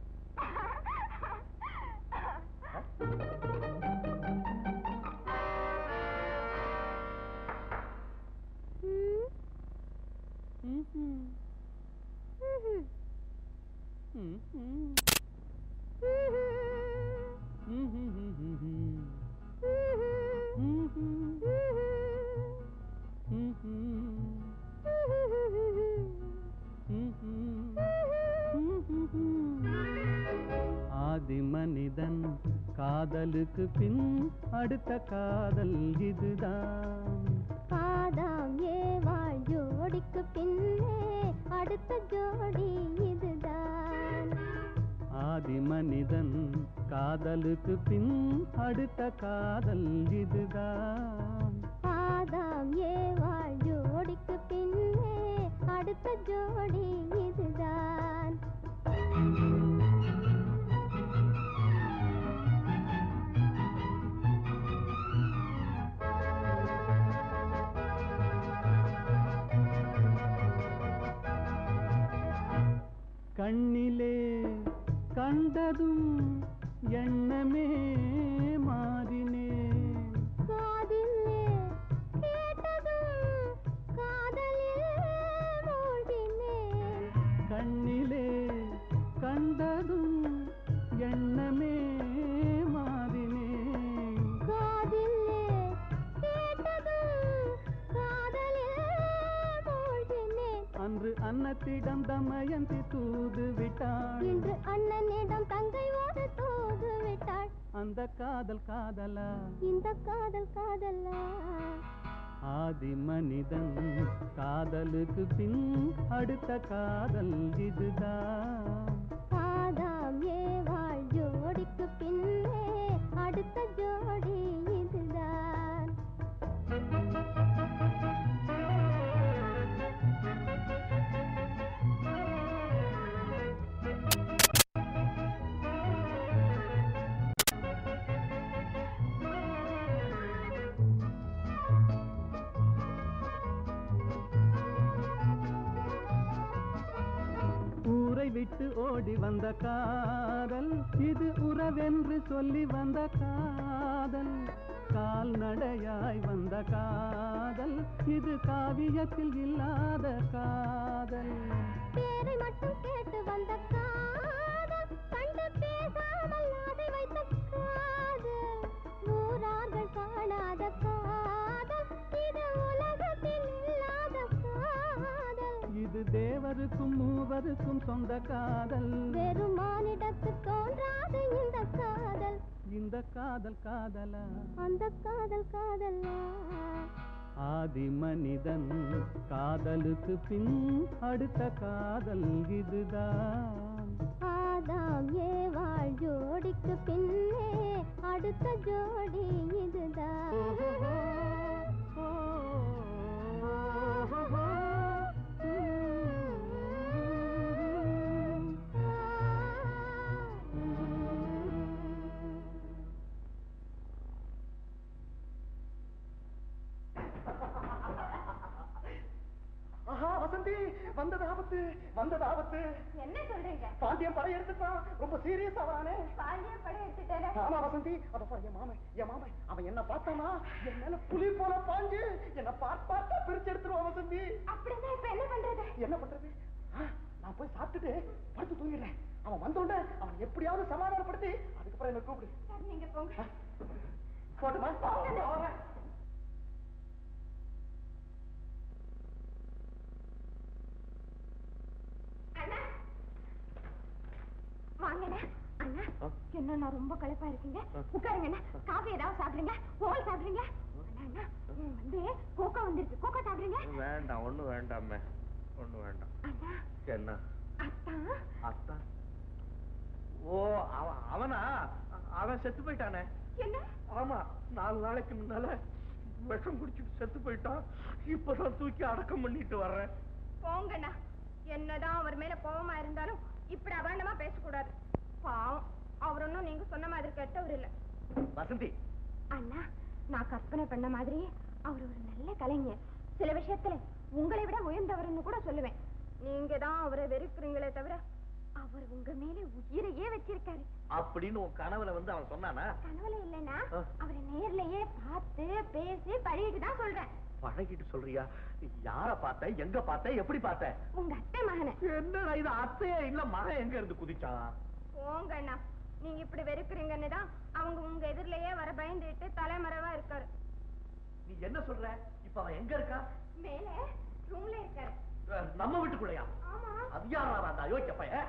ஆதி மனிதன் காதலுக்கு பின் அடுத்த காதல் இதுதான் ஆதாம் ஏவாள் ஜோடிக்கு பின்னே அடுத்த ஜோடி இதுதான் ஆதி மனிதன் காதலுக்கு பின் அடுத்த காதல் இதுதான் ஆதாம் ஏவாள் ஜோடிக்கு பின்னே அடுத்த ஜோடி இதுதான் கண்ணிலே கண்டதும் எண்ணமே மாறினேன் காதிலே கேட்டதும் காதலில் மூழ்கினேன் கண்ணிலே கண்டதும் எண்ணமே மாறினேன் காதிலே கேட்டதும் காதலில் மூழ்கினேன் அன்று அன்னத்திடம் தமயந்தி தூது விட்டாள் இன்று அண்ணனிடம் தங்கை ஒரு தூது விட்டாள் அந்த காதல் காதலா இந்த காதல் காதலா ஆதி மனிதன் காதலுக்கு பின் அடுத்த காதல் இதுதான் ஆதாம் ஏவாள் ஜோடிக்கு பின்னே அடுத்த ஜோடி இதுதான் ஊரை விட்டு ஓடி வந்த காதல் இது உறவென்று சொல்லி வந்த காதல் கால்நடையாய் வந்த காதல் இது காவியத்தில் இல்லாத காதல் பேரை மட்டும் கேட்டு வந்த காதல் கண்டு பேசாமல் அதை வைத்த காதல் ஊரார்கள் காணாத காதல் இது உலகத்தில் இல்லாத காதல் இது தேவருக்கும் மூவருக்கும் சொந்த காதல் வெறும் மானிடத்து தோன்றாத இந்த காதல் இந்த காதல் காதலா அந்த காதல் காதலா ஆதி மனிதன் காதலுக்கு பின் அடுத்த காதல் இதுதான் ஆதாம் ஏவாள் ஜோடிக்கு பின்னே அடுத்த ஜோடி இதுதான் ஆஹா வசந்தி வந்தது ஆபத்து வந்தது ஆபத்து என்ன சொல்றீங்க பாண்டியன் படம் எடுத்துட்டான் ரொம்ப சீரியஸ் ஆவறானே பாண்டிய படம் எடுத்துட்டாரு ஆமா வசந்தி அத பாரு என் மாமன் என் மாமன் அவன் என்ன பார்த்தானா என் மேல புலி போல பாஞ்சு என்ன பார்த்து பார்த்தா பிரிச்சு எடுத்துருவான் வசந்தி அப்படின்னா இப்ப என்ன பண்றது என்ன பண்றது ஆ, நான் போய் சாப்பிட்டுட்டு படுத்து தூங்கிடுறேன் அவன் வந்தோடனே அவன் எப்படியாவது சமாதானப்படுத்தி அதுக்கப்புறம் என்ன கூப்பிடு சரி, நீங்க போங்க போட்டுமா வரேன். அண்ணா வாங்கண்ணா அண்ணா என்ன நான் ரொம்ப களைப்பா இருக்கீங்க உட்காருங்கண்ணா காஃபி ஏதாவது சாப்பிடுங்க ஓல் சாப்பிடுங்க அண்ணா அண்ணா ம், வந்து கோகோ வந்திருக்கு கோகோ சாப்பிடுங்க வேண்டாம் ஒண்ணும் வேண்டாமே ஒண்ணும் வேண்டாம் அண்ணா என்ன அத்தான் அத்தா ஓ அவன் அவனா அவன் செத்து போயிட்டானே என்ன ஆமா நாலு நாளைக்கு முன்னால விஷம் குடிச்சிட்டு செத்து போயிட்டான் இப்பதான் தூக்கி அடக்கம் பண்ணிட்டு வர்றேன் போங்கண்ணா என்னதான் அவர் மேல கோவமா இருந்தாலும் இப்படி அபாண்டமா பேசக்கூடாது பாவம் அவர் ஒன்றும் நீங்க சொன்ன மாதிரி கெட்டவர் இல்ல வசந்தி அண்ணா நான் கற்பனை பண்ண மாதிரி அவர் ஒரு நல்ல கலைஞர் சில விஷயத்துல உங்களை விட உயர்ந்தவர்னு கூட சொல்லுவேன் நீங்க தான் அவரை வெறுக்கிறீங்களே தவிர அவர் உங்க மேல உயிரையே வச்சிருக்காரு அப்படின்னு உன் கனவுல வந்து அவன் சொன்னானா கனவுல இல்லைன்னா ஆ. அவரை நேர்லயே பார்த்து பேசி பழகிட்டு தான் சொல்றேன் பழகிட்டு சொல்றியா யார பார்த்த எங்க பார்த்த எப்படி பார்த்த உங்க அத்தை மகனை என்னடா இது அத்தையே இல்ல மகன் எங்க இருந்து குதிச்சான் போங்க அண்ணா நீங்க இப்படி வெறுக்கிறீங்கன்னு தான் அவங்க உங்க எதிரிலேயே வர பயந்துட்டு தலைமறைவா இருக்காரு நீ என்ன சொல்ற இப்ப அவன் எங்க இருக்கா மேல ரூம்ல இருக்காரு அஹ், நம்ம வீட்டுக்குள்ளயா ஆமா அது யாரா அந்த அயோக்கிய பையன்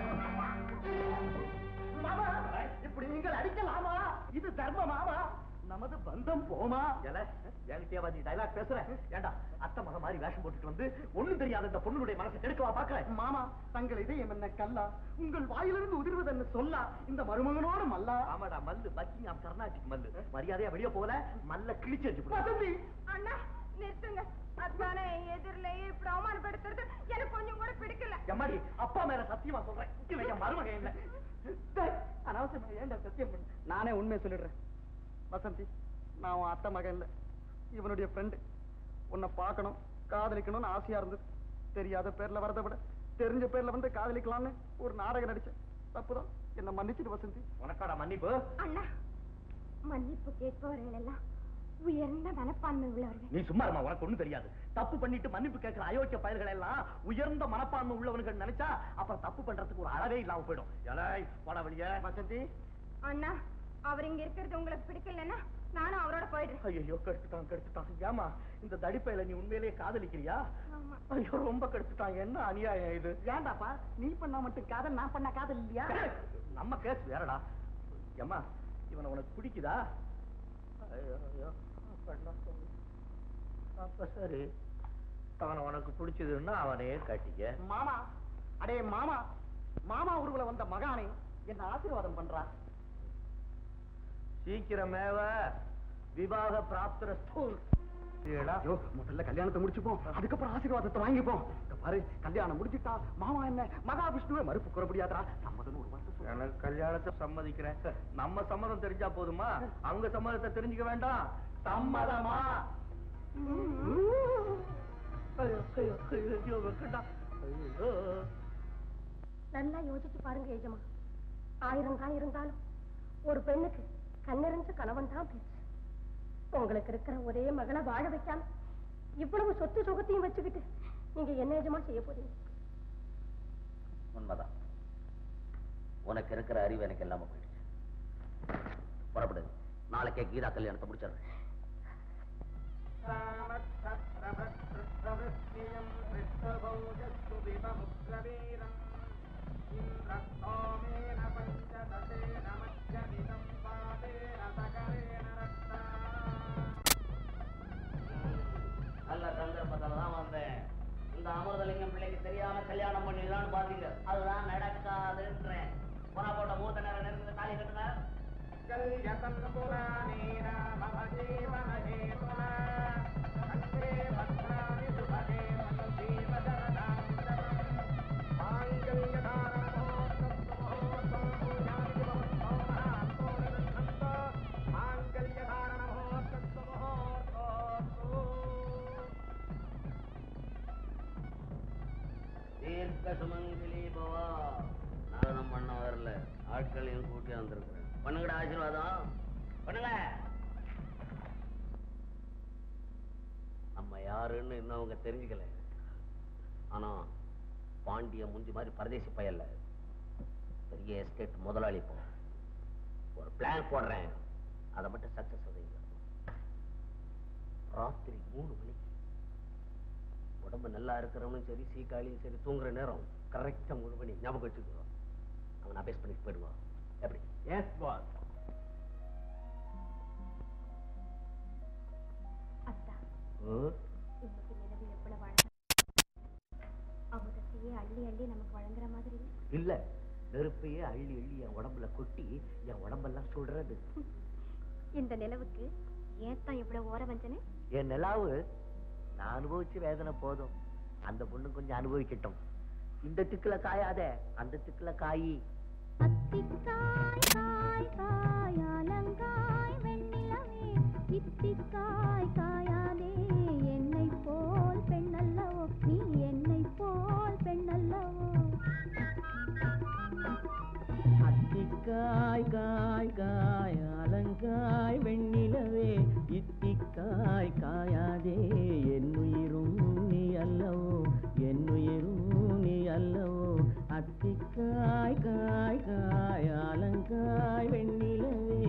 மாமா இப்படி நீங்கள் அடிக்கலாமா இது தர்மமாமா நமது பந்தம் போமா என்கிட்டயா நீ டைலாக் பேசுற ஏண்டா அத்தை மக மாதிரி வேஷம் போட்டுட்டு வந்து ஒண்ணும் தெரியாத இந்த பொண்ணுடைய மனசை கெடுக்கவா பாக்கல மாமா தங்கள் இதயம் என்ன கல்லா உங்கள் வாயிலிருந்து உதிர்வது என்ன சொல்லா இந்த மருமகனோட மல்லா ஆமாடா மல்லு பக்கிங்காம் கர்நாடிக் மல்லு மரியாதையா வெளிய போல மல்ல கிழிச்சு வசந்தி அண்ணா நிறுத்துங்க அத்தானே எதிரிலேயே இப்படி அவமானப்படுத்துறது எனக்கு கொஞ்சம் கூட பிடிக்கல எம்மாடி அப்பா மேல சத்தியமா சொல்றேன் இவன் என் மருமகன் இல்ல டேய், அனாவசியமா ஏன்டா சத்தியம் பண்ணு நானே உண்மையை சொல்லிடுறேன் வசந்தி நான் உன் அத்தை மகன் இல்ல இவனுடைய ஃப்ரெண்டு உன்னை பார்க்கணும் காதலிக்கணும்னு ஆசையா இருந்தது தெரியாத பேர்ல வரதை விட தெரிஞ்ச பேர்ல வந்து காதலிக்கலாம்னு ஒரு நாடகம் நடிச்சேன் தப்புதான் என்ன மன்னிச்சிட்டு வசந்தி உனக்காடா மன்னிப்பு அண்ணா மன்னிப்பு கேட்பவர்கள் எல்லாம் உயர்ந்த மனப்பான்மை உள்ளவர்கள் நீ சும்மா இருமா உனக்கு ஒண்ணும் தெரியாது தப்பு பண்ணிட்டு மன்னிப்பு கேட்கிற அயோக்கிய பயல்கள் எல்லாம் உயர்ந்த மனப்பான்மை உள்ளவனுக்கு நினைச்சா அப்புறம் தப்பு பண்றதுக்கு ஒரு அளவே இல்லாம போயிடும் ஏலாய் போட வெளியே வசந்தி அண்ணா அவர் இங்க இருக்கிறது உங்களுக்கு பிடிக்கலன்னா நானும் அவரோட போயிடுறேன் ஐயோ கெடுத்துட்டான் கெடுத்துட்டான் ஏமா இந்த தடிப்பையில நீ உண்மையிலேயே காதலிக்கிறியா ஆமா ஐயோ ரொம்ப கெடுத்துட்டான் என்ன அநியாயம் இது ஏண்டாப்பா நீ பண்ணா மட்டும் காதல் நான் பண்ண காதல் இல்லையா நம்ம கேஸ் வேறடா ஏம்மா இவனை உனக்கு பிடிக்குதா ஐயோ ஐயோ பண்ணா சொல்லு. அப்ப சரி அவனை உனக்கு பிடிச்சதுன்னா அவனையே கட்டிக்க மாமா அடே மாமா மாமா உருவல வந்த மகானே என்ன ஆசீர்வாதம் பண்றா சீக்கிரமேவ விவாக பிராப்தரஸ்து ஐயோ, முதல்ல கல்யாணத்தை முடிச்சுப்போம் அதுக்கப்புறம் ஆசீர்வாதத்தை வாங்கிப்போம் இங்க பாரு கல்யாணம் முடிச்சுட்டா மாமா என்ன மகாவிஷ்ணுவே மறுப்பு கூற முடியாதா சம்மதம் ஒரு வருஷம் எனக்கு கல்யாணத்தை சம்மதிக்கிறேன் நம்ம சம்மதம் தெரிஞ்சா போதுமா அவங்க சம்மதத்தை தெரிஞ்சுக்க வேண்டாம் சம்மதமா ஐயோ, ஐயோ, ஐயோ, ஐயோ, வெக்கண்டா. ஐயோ. நல்லா யோசிச்சு பாருங்க ஏஜமா ஆயிரம் காய் இருந்தாலும் ஒரு பெண்ணுக்கு கண்ணெறிஞ்ச கணவன் தான் பேச்சு உங்களுக்கு இருக்கிற ஒரே மகளை வாழ வைக்காம இவ்வளவு சொத்து சுகத்தையும் வச்சுக்கிட்டு நீங்க என்ன ஏஜமா செய்ய போறீங்க உண்மைதான் உனக்கு இருக்கிற அறிவு எனக்கு இல்லாம போயிடுச்சு புறப்படு நாளைக்கே கீதா கல்யாணத்தை முடிச்சிடுறேன் நல்ல சந்தர்ப்பத்தில் தான் வந்தேன் இந்த அமிர்தலிங்கம் பிள்ளைக்கு தெரியாம கல்யாணம் பண்ணிடலாம்னு பாத்தீங்க அதுதான் நடக்காதுன்றேன் போனா போட்ட மூத்த நேரம் நெருங்குது தாலி கட்டுங்க தீர்க்க சுமங்கலி பவா நாடகம் பண்ண வரல ஆட்களையும் கூட்டி வந்திருக்கிறேன் பண்ணுங்கடா ஆசீர்வாதம் பண்ணுங்க நம்ம யாருன்னு இன்னும் அவங்க தெரிஞ்சுக்கல ஆனா பாண்டிய முஞ்சி மாதிரி பரதேசி பயல்ல பெரிய எஸ்டேட் முதலாளி இப்போ ஒரு பிளான் போடுறேன் அதை மட்டும் சக்சஸ் செய்யுங்க ராத்திரி மூணு மணிக்கு உடம்பு நல்லா இருக்கிறவனும் சரி சீக்காளியும் சரி தூங்குற நேரம் கரெக்டா மூணு மணி ஞாபகம் வச்சுக்கோ அவன் அபேஸ் பண்ணிட்டு போயிடுவான் எப்படி எஸ் பாஸ் அத்தா ம்? இன்னைக்கு நிலவு எவ்வளவு அழகா அமுதத்தையே அள்ளி அள்ளி நமக்கு வழங்குற மாதிரி இல்லை? இல்ல நெருப்பையே அள்ளி அள்ளி என் உடம்புல கொட்டி என் உடம்பெல்லாம் சுடுறது இந்த நிலவுக்கு ஏன் தான் இவ்வளவு ஓர வஞ்சனை என் நிலாவு நான் அனுபவிச்ச வேதனை போதும் அந்த பொண்ணு கொஞ்சம் அனுபவிக்கட்டும் இந்த திக்குல காயாத அந்த திக்குல காயி அத்திக்காய் காய் காய் அலங்காய் வெண்ணிலவே இத்திக்காய் காயாதே என்னை போல் பெண்ணல்லவோ நீ என்னை போல் பெண்ணல்லவோ அத்திக்காய் காய் காய் அலங்காய் வெண்ணிலவே இத்திக்காய் காயாதே என்னுயிரும் நீ அல்லவோ என்னுயிரும் நீ அல்லவோ அத்திக்காய் காய் காய் அலங்காய் வெண்ணிலவே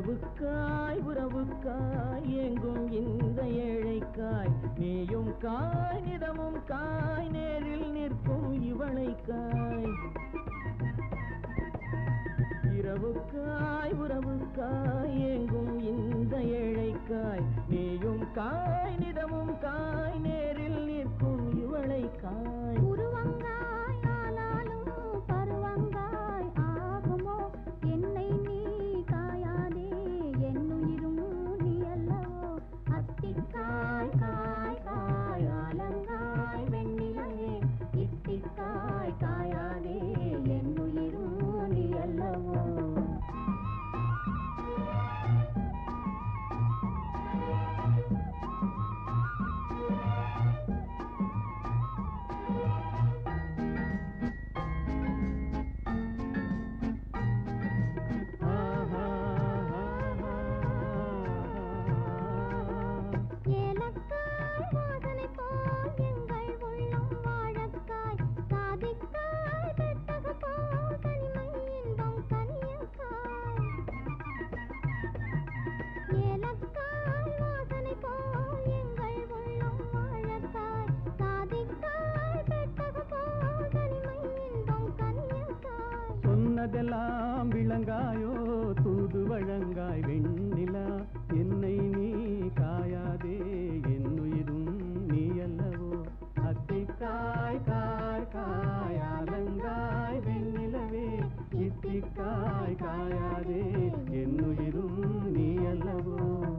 இரவுக்காய் உறவுக்காய் எங்கும் இந்த ஏழைக்காய் நீயும் காய் நிதமும் காய் நேரில் நிற்கும் இவளைக்காய் இரவுக்காய் உறவுக்காய் எங்கும் இந்த ஏழைக்காய் நீயும் காய் நிதமும் காய் நேரில் நிற்கும் இவளைக்காய் உருவங்காய் ஆனாலும் பருவங்காய் ஆகுமோ என்னை நீ காயாதே என்னுயிரும் நீ அல்லவோ அத்திக்காய் காய் காய் ஆலங்காய் வெண்ணிலையே இத்திக்காய் காயாதே என்னுயிரும் நீ அல்லவோ ஏலக்காய் வாசனை போல் எங்கள் உள்ளம் வாழக்காய் சாதிக்காய் பெட்டக போல் தனிமை இன்பம் கனியக்காய் ஏலக்காய் வாசனை போல் எங்கள் உள்ளம் வாழக்காய் சாதிக்காய் பெட்டக போல் தனிமை இன்பம் கனியக்காய் சொன்னதெல்லாம் விளங்காயோ தூது வழங்காய் வெண்ணிலா என்னை நீ காயாதே என்னுயிரும் நீ அல்லவோ அத்திக்காய் காய் காய் ஆலங்காய் வெண்ணிலவே இத்திக்காய் காயாதே என்னுயிரும் நீ அல்லவோ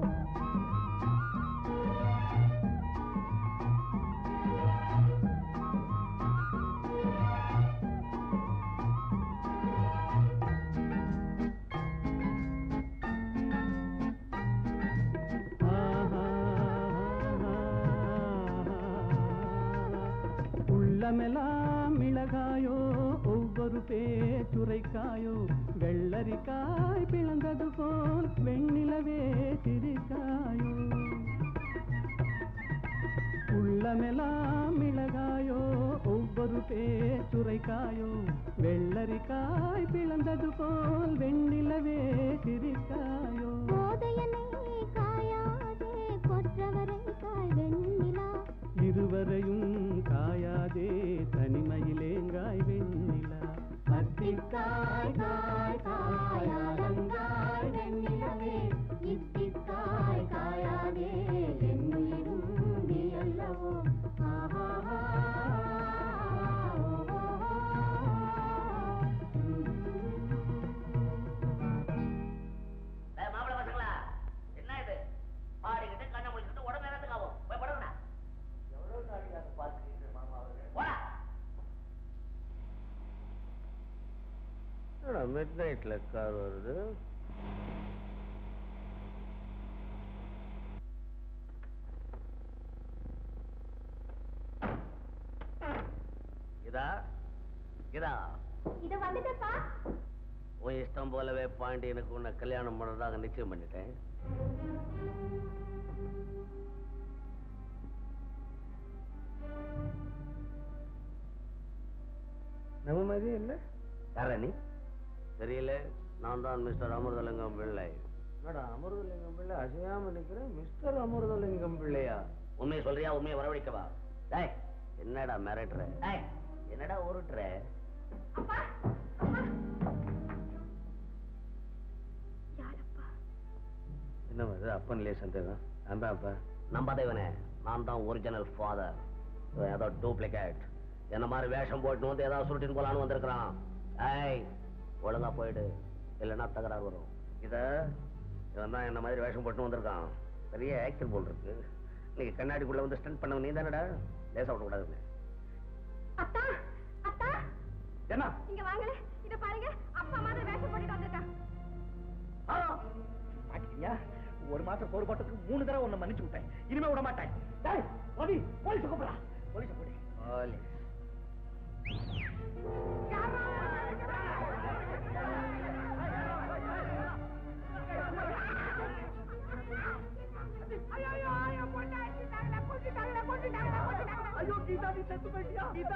உள்ளமெல்லாம் மிளகாயோ ஒவ்வொரு பேச்சுரைக்காயோ வெள்ளரிக்காய் பிளந்தது போல் வெண்ணிலவே சிரிக்காயோ உள்ளமெல்லாம் மிளகாயோ ஒவ்வொரு பேச்சுரைக்காயோ வெள்ளரிக்காய் பிளந்தது போல் வெண்ணிலவே சிரிக்காயோ போதையனை காயாதே கொற்றவரை காய் வெண்ணிலா இருவரையும் காயாதே தனிமையிலேங்காய் வெண்ணிலா அத்திக்காய் காய் காய் ஆலங்காய் வெண்ணிலவே இத்திக்காய் காயாதே என்னுயிரும் நீ அல்லவோ ஆஹா டேய், மாப்பிள்ளை பசங்களா என்ன இது பாடிக்கிட்டு கண்ணை முடிச்சுட்டு உடம்பு நேரத்துக்கு ஆகும் போய் படுங்கடா எவ்வளவு நாளைக்கு பார்த்துக்கிட்டு மாமா போடா மிட் நைட்ல கார் வருது இதா இதா இத வந்துட்டப்பா உன் இஷ்டம் போலவே பாண்டியனுக்கு உன்னை கல்யாணம் பண்ணுறதாக நிச்சயம் பண்ணிட்டேன் நம்ம மாதிரியே இல்லை யாரா நீ தெரியல நான் தான் மிஸ்டர் அமிர்தலிங்கம் பிள்ளை என்னடா அமிர்தலிங்கம் பிள்ளை அசையாம நிக்கிறேன் மிஸ்டர் அமிர்தலிங்கம் பிள்ளையா உண்மையை சொல்றியா உண்மையை வரவழைக்கவா டேய் என்னடா மிரட்டுற டேய் என்னடா உருட்டுற என்ன இது அப்பன்லயே சந்தேகம் நான் தான் அப்பா நம்பாத இவனே நான் தான் ஒரிஜினல் ஃபாதர் ஏதோ டூப்ளிகேட் என்ன மாதிரி வேஷம் போட்டு வந்து ஏதாவது சுருட்டின்னு போலான்னு வந்திருக்கிறான் ஏய் ஒழுங்கா போயிடு இல்லைன்னா தகராறு வரும் இத இவன் தான் என்ன மாதிரி வேஷம் போட்டு வந்திருக்கான் பெரிய ஆக்டர் போல் இருக்கு நீங்க கண்ணாடிக்குள்ள வந்து ஸ்டண்ட் பண்ணவன் நீ தானடா லேசா விடக்கூடாது அத்தா அத்தா என்ன இங்க வாங்களே இத பாருங்க அப்பா மாதிரி வேஷம் போட்டுட்டு வந்திருக்கான் மாட்டிக்கியா ஒரு மாசம் சோறு போட்டதுக்கு மூணு தடவை உன்னை மன்னிச்சு விட்டேன் இனிமே விட மாட்டேன் டேய் ரவி போலீஸ் கூப்பிடா போலீஸ் போடி போலீஸ் ஐயோ கீதா நீ செத்து போயிட்டியா கீதா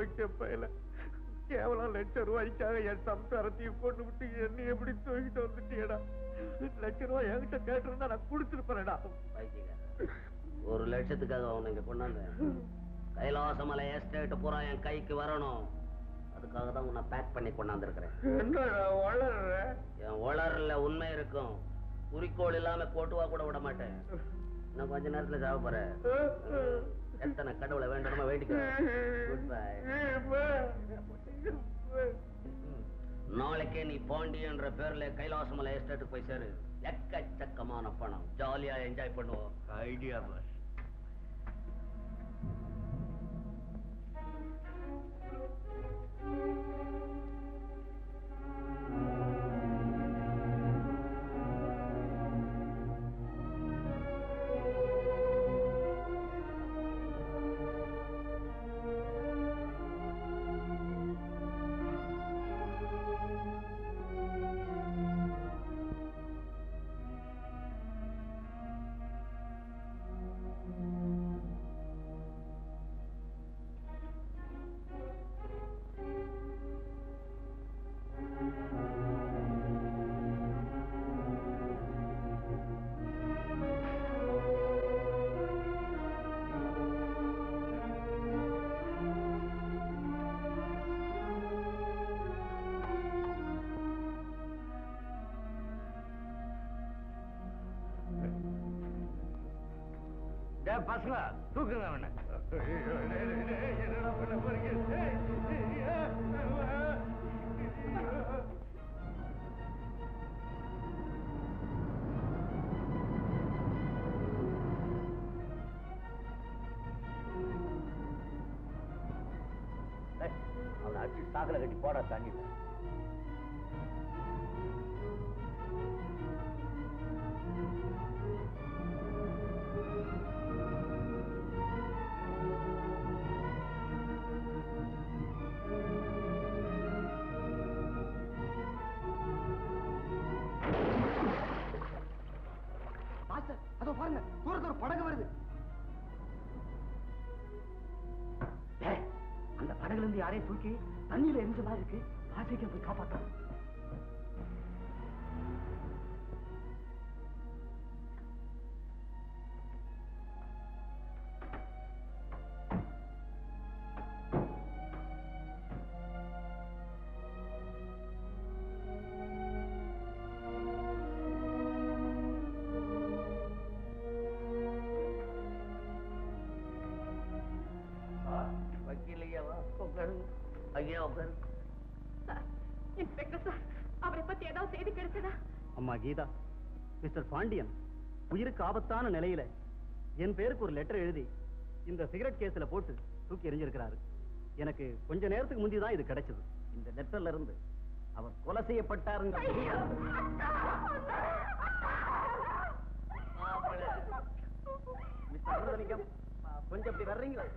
யோக்கிய பையல கேவலம் லட்சம் ரூபாய்க்காக என் சம்சாரத்தையும் கொண்டு விட்டு என்னை எப்படி தூக்கிட்டு வந்துட்டியடா லட்சம் ரூபாய் என்கிட்ட கேட்டிருந்தா நான் கொடுத்துருப்பேன்டா ஒரு லட்சத்துக்காக அவனை இங்க கொண்டாந்தேன் கைலாசமலை எஸ்டேட் பூரா என் கைக்கு வரணும் அதுக்காக தான் உன்னை பேக் பண்ணி கொண்டாந்துருக்கிறேன் என்னடா வளர்ற என் உளறல உண்மை இருக்கும் குறிக்கோள் இல்லாம கோட்டுவா கூட விட மாட்டேன் இன்னும் கொஞ்ச நேரத்துல சாவ போற எத்தனை கடவுளை வேண்டணுமா வேண்டிக்கிறேன் குட் பை நாளைக்கே நீ பாண்டியன்ற பேர்ல கைலாசமலை எஸ்டேட்டுக்கு போய் சேரு எக்கச்சக்கமான பணம் ஜாலியா என்ஜாய் பண்ணுவோம் ஐடியா பாஸ் டேய் பசங்க தூக்குங்க அவனை என்னடா பண்ண போறீங்க ஏய், ஏய், ஏய், அவனை அடிச்சு சாக்கல கட்டி போடா தண்ணியில் மாஸ்டர் அதோ பாருங்க தூரத்துல ஒரு படகு வருது டேய், அந்த படகுல இருந்து யாரையும் தூக்கி தண்ணியில எரிஞ்ச மாதிரி இருக்கு பாசைக்கு போய் காப்பாத்தான் வக்கீல் ஐயாவா உட்காருங்க ஐயா உட்காருங்க இன்ஸ்பெக்டர் சார் அவரை பத்தி ஏதாவது செய்தி கிடைச்சதா அம்மா கீதா மிஸ்டர் பாண்டியன் உயிருக்கு ஆபத்தான நிலையில என் பேருக்கு ஒரு லெட்டர் எழுதி இந்த சிகரெட் கேஸ்ல போட்டு தூக்கி எறிஞ்சிருக்கிறாரு எனக்கு கொஞ்ச நேரத்துக்கு முந்தி தான் இது கிடைச்சது இந்த லெட்டர்ல இருந்து அவர் கொலை செய்யப்பட்டாருங்க மிஸ்டர் அமிர்தலிங்கம், கொஞ்சம் இப்படி வர்றீங்களா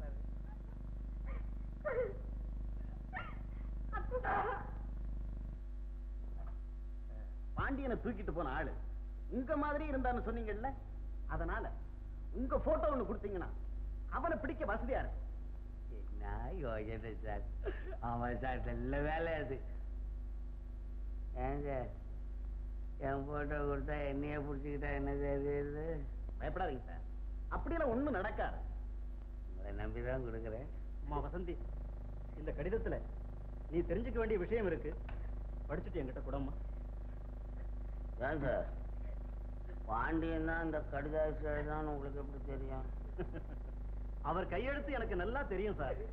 பாண்டியனை தூக்கிட்டு போன ஆளு உங்க மாதிரி இருந்தான்னு சொன்னீங்கல்ல அதனால உங்க போட்டோ ஒண்ணு கொடுத்தீங்கன்னா அவனை பிடிக்க வசதியா இருக்கு என்ன யோஜனை சார் ஆமா சார் நல்ல வேலை அது ஏங்க என் போட்டோ கொடுத்தா என்னைய பிடிச்சிக்கிட்டா என்ன தெரியுது பயப்படாதீங்க சார் அப்படியெல்லாம் ஒண்ணும் நடக்காது உங்களை நம்பி தான் கொடுக்குறேன் அம்மா வசந்தி இந்த கடிதத்துல நீ தெரிஞ்சுக்க வேண்டிய விஷயம் இருக்கு படிச்சுட்டு என்கிட்ட கூடம்மா ஏன் சார் பாண்டியன் தான் இந்த கடிதாசி எழுதான்னு உங்களுக்கு எப்படி தெரியும் அவர் கையெழுத்து எனக்கு நல்லா தெரியும் சார்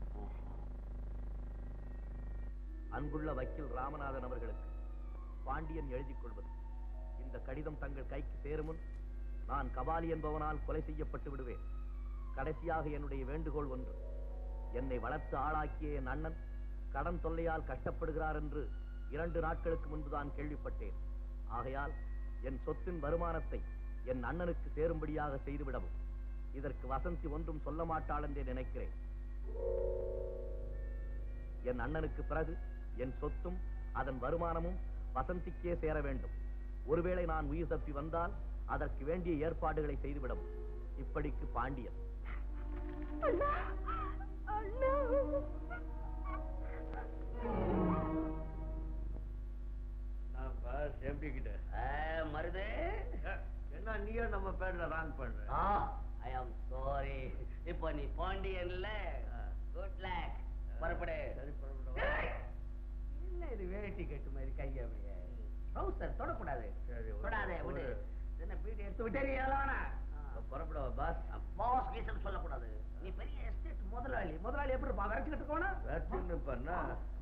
அன்புள்ள வக்கீல் ராமநாதன் அவர்களுக்கு பாண்டியன் எழுதிக் கொள்வது இந்த கடிதம் தங்கள் கைக்கு சேரும் முன் நான் கபாலி என்பவனால் கொலை செய்யப்பட்டு விடுவேன் கடைசியாக என்னுடைய வேண்டுகோள் ஒன்று என்னை வளர்த்து ஆளாக்கிய என் அண்ணன் கடன் தொல்லையால் கஷ்டப்படுகிறார் என்று இரண்டு நாட்களுக்கு முன்புதான் கேள்விப்பட்டேன் ஆகையால் என் சொத்தின் வருமானத்தை என் அண்ணனுக்கு சேரும்படியாக செய்துவிடவும் இதற்கு வசந்தி ஒன்றும் சொல்ல மாட்டாள் என்றே நினைக்கிறேன் என் அண்ணனுக்கு பிறகு என் சொத்தும் அதன் வருமானமும் வசந்திக்கே சேர வேண்டும் ஒருவேளை நான் உயிர் தப்பி வந்தால் அதற்கு வேண்டிய ஏற்பாடுகளை செய்துவிடவும் இப்படிக்கு பாண்டியன் அண்ணா அண்ணா பேர்ல ராங் பண்றேன் ஆ ஐ ஆம் சாரி இப்போ நீ பாண்டியன்ல குட் லக் புறப்படு ஏய், என்ன இது வேட்டி கட்டு மாதிரி கைய அப்படியே ட்ரௌசர் தொடக்கூடாது தொடாதே விடு என்ன பீடி எடுத்து விட்டே வேணா புறப்படவா பாஸ் பாஸ் கீசன் சொல்லக்கூடாது நீ பெரிய எஸ்டேட் முதலாளி முதலாளி எப்படி இருப்பா விரட்டிக்கிட்டு போனா வேட்டின்னு பண்ணா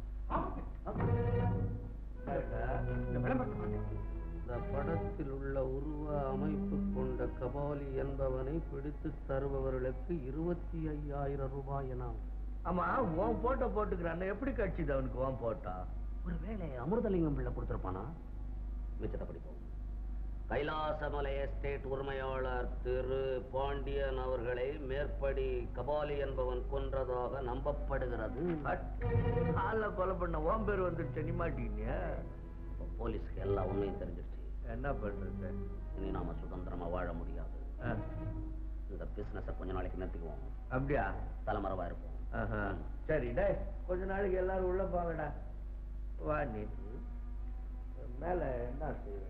இந்த படத்தில் உள்ள உருவ அமைப்பு கொண்ட கபாலி என்பவனை பிடித்து தருபவர்களுக்கு இருபத்தி ஐயாயிரம் ரூபாய் எனாம் ஆமா உன் போட்டோ போட்டுக்கிறான் எப்படி கட்சிது அவனுக்கு உன் போட்டா ஒருவேளை அமிர்தலிங்கம் பிள்ளை கொடுத்திருப்பானா மிச்சத்தை படிப்போம் கைலாசமலை எஸ்டேட் உரிமையாளர் திரு பாண்டியன் அவர்களை மேற்படி கபாலி என்பவன் கொன்றதாக நம்பப்படுகிறது ஆள்ல கொலை பண்ண உன் பேர் வந்துடுச்சு நீ மாட்டீங்க போலீஸ்க்கு எல்லா உண்மையும் தெரிஞ்சிருச்சு என்ன பண்றது இனி நாம சுதந்திரமா வாழ முடியாது இந்த பிசினஸ கொஞ்ச நாளைக்கு நிறுத்திக்குவோம் அப்படியா தலைமறைவா இருப்போம் ஆஹா. சரி டேய் கொஞ்ச நாளைக்கு எல்லாரும் உள்ள போங்கடா வா நீ மேல என்ன செய்வேன்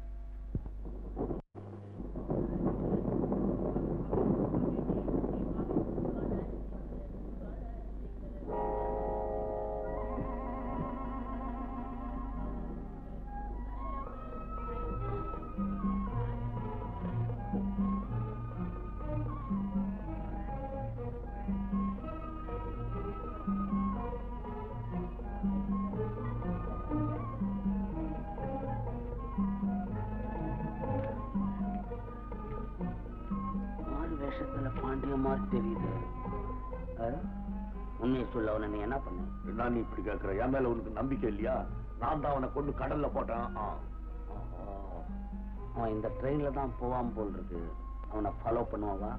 ஆள் வேஷத்துல பாண்டிய மாதிரி தெரியுது அட, உண்மையை சொல்ல அவனை நீ என்ன பண்ண நான் நீ இப்படி கேட்கிற என் மேல உனக்கு நம்பிக்கை இல்லையா நான் தான் அவனை கொண்டு கடல்ல போட்டேன் ஆ. அவன் இந்த ட்ரெயின்ல தான் போவான் போல் இருக்கு அவனை ஃபாலோ பண்ணுவாவா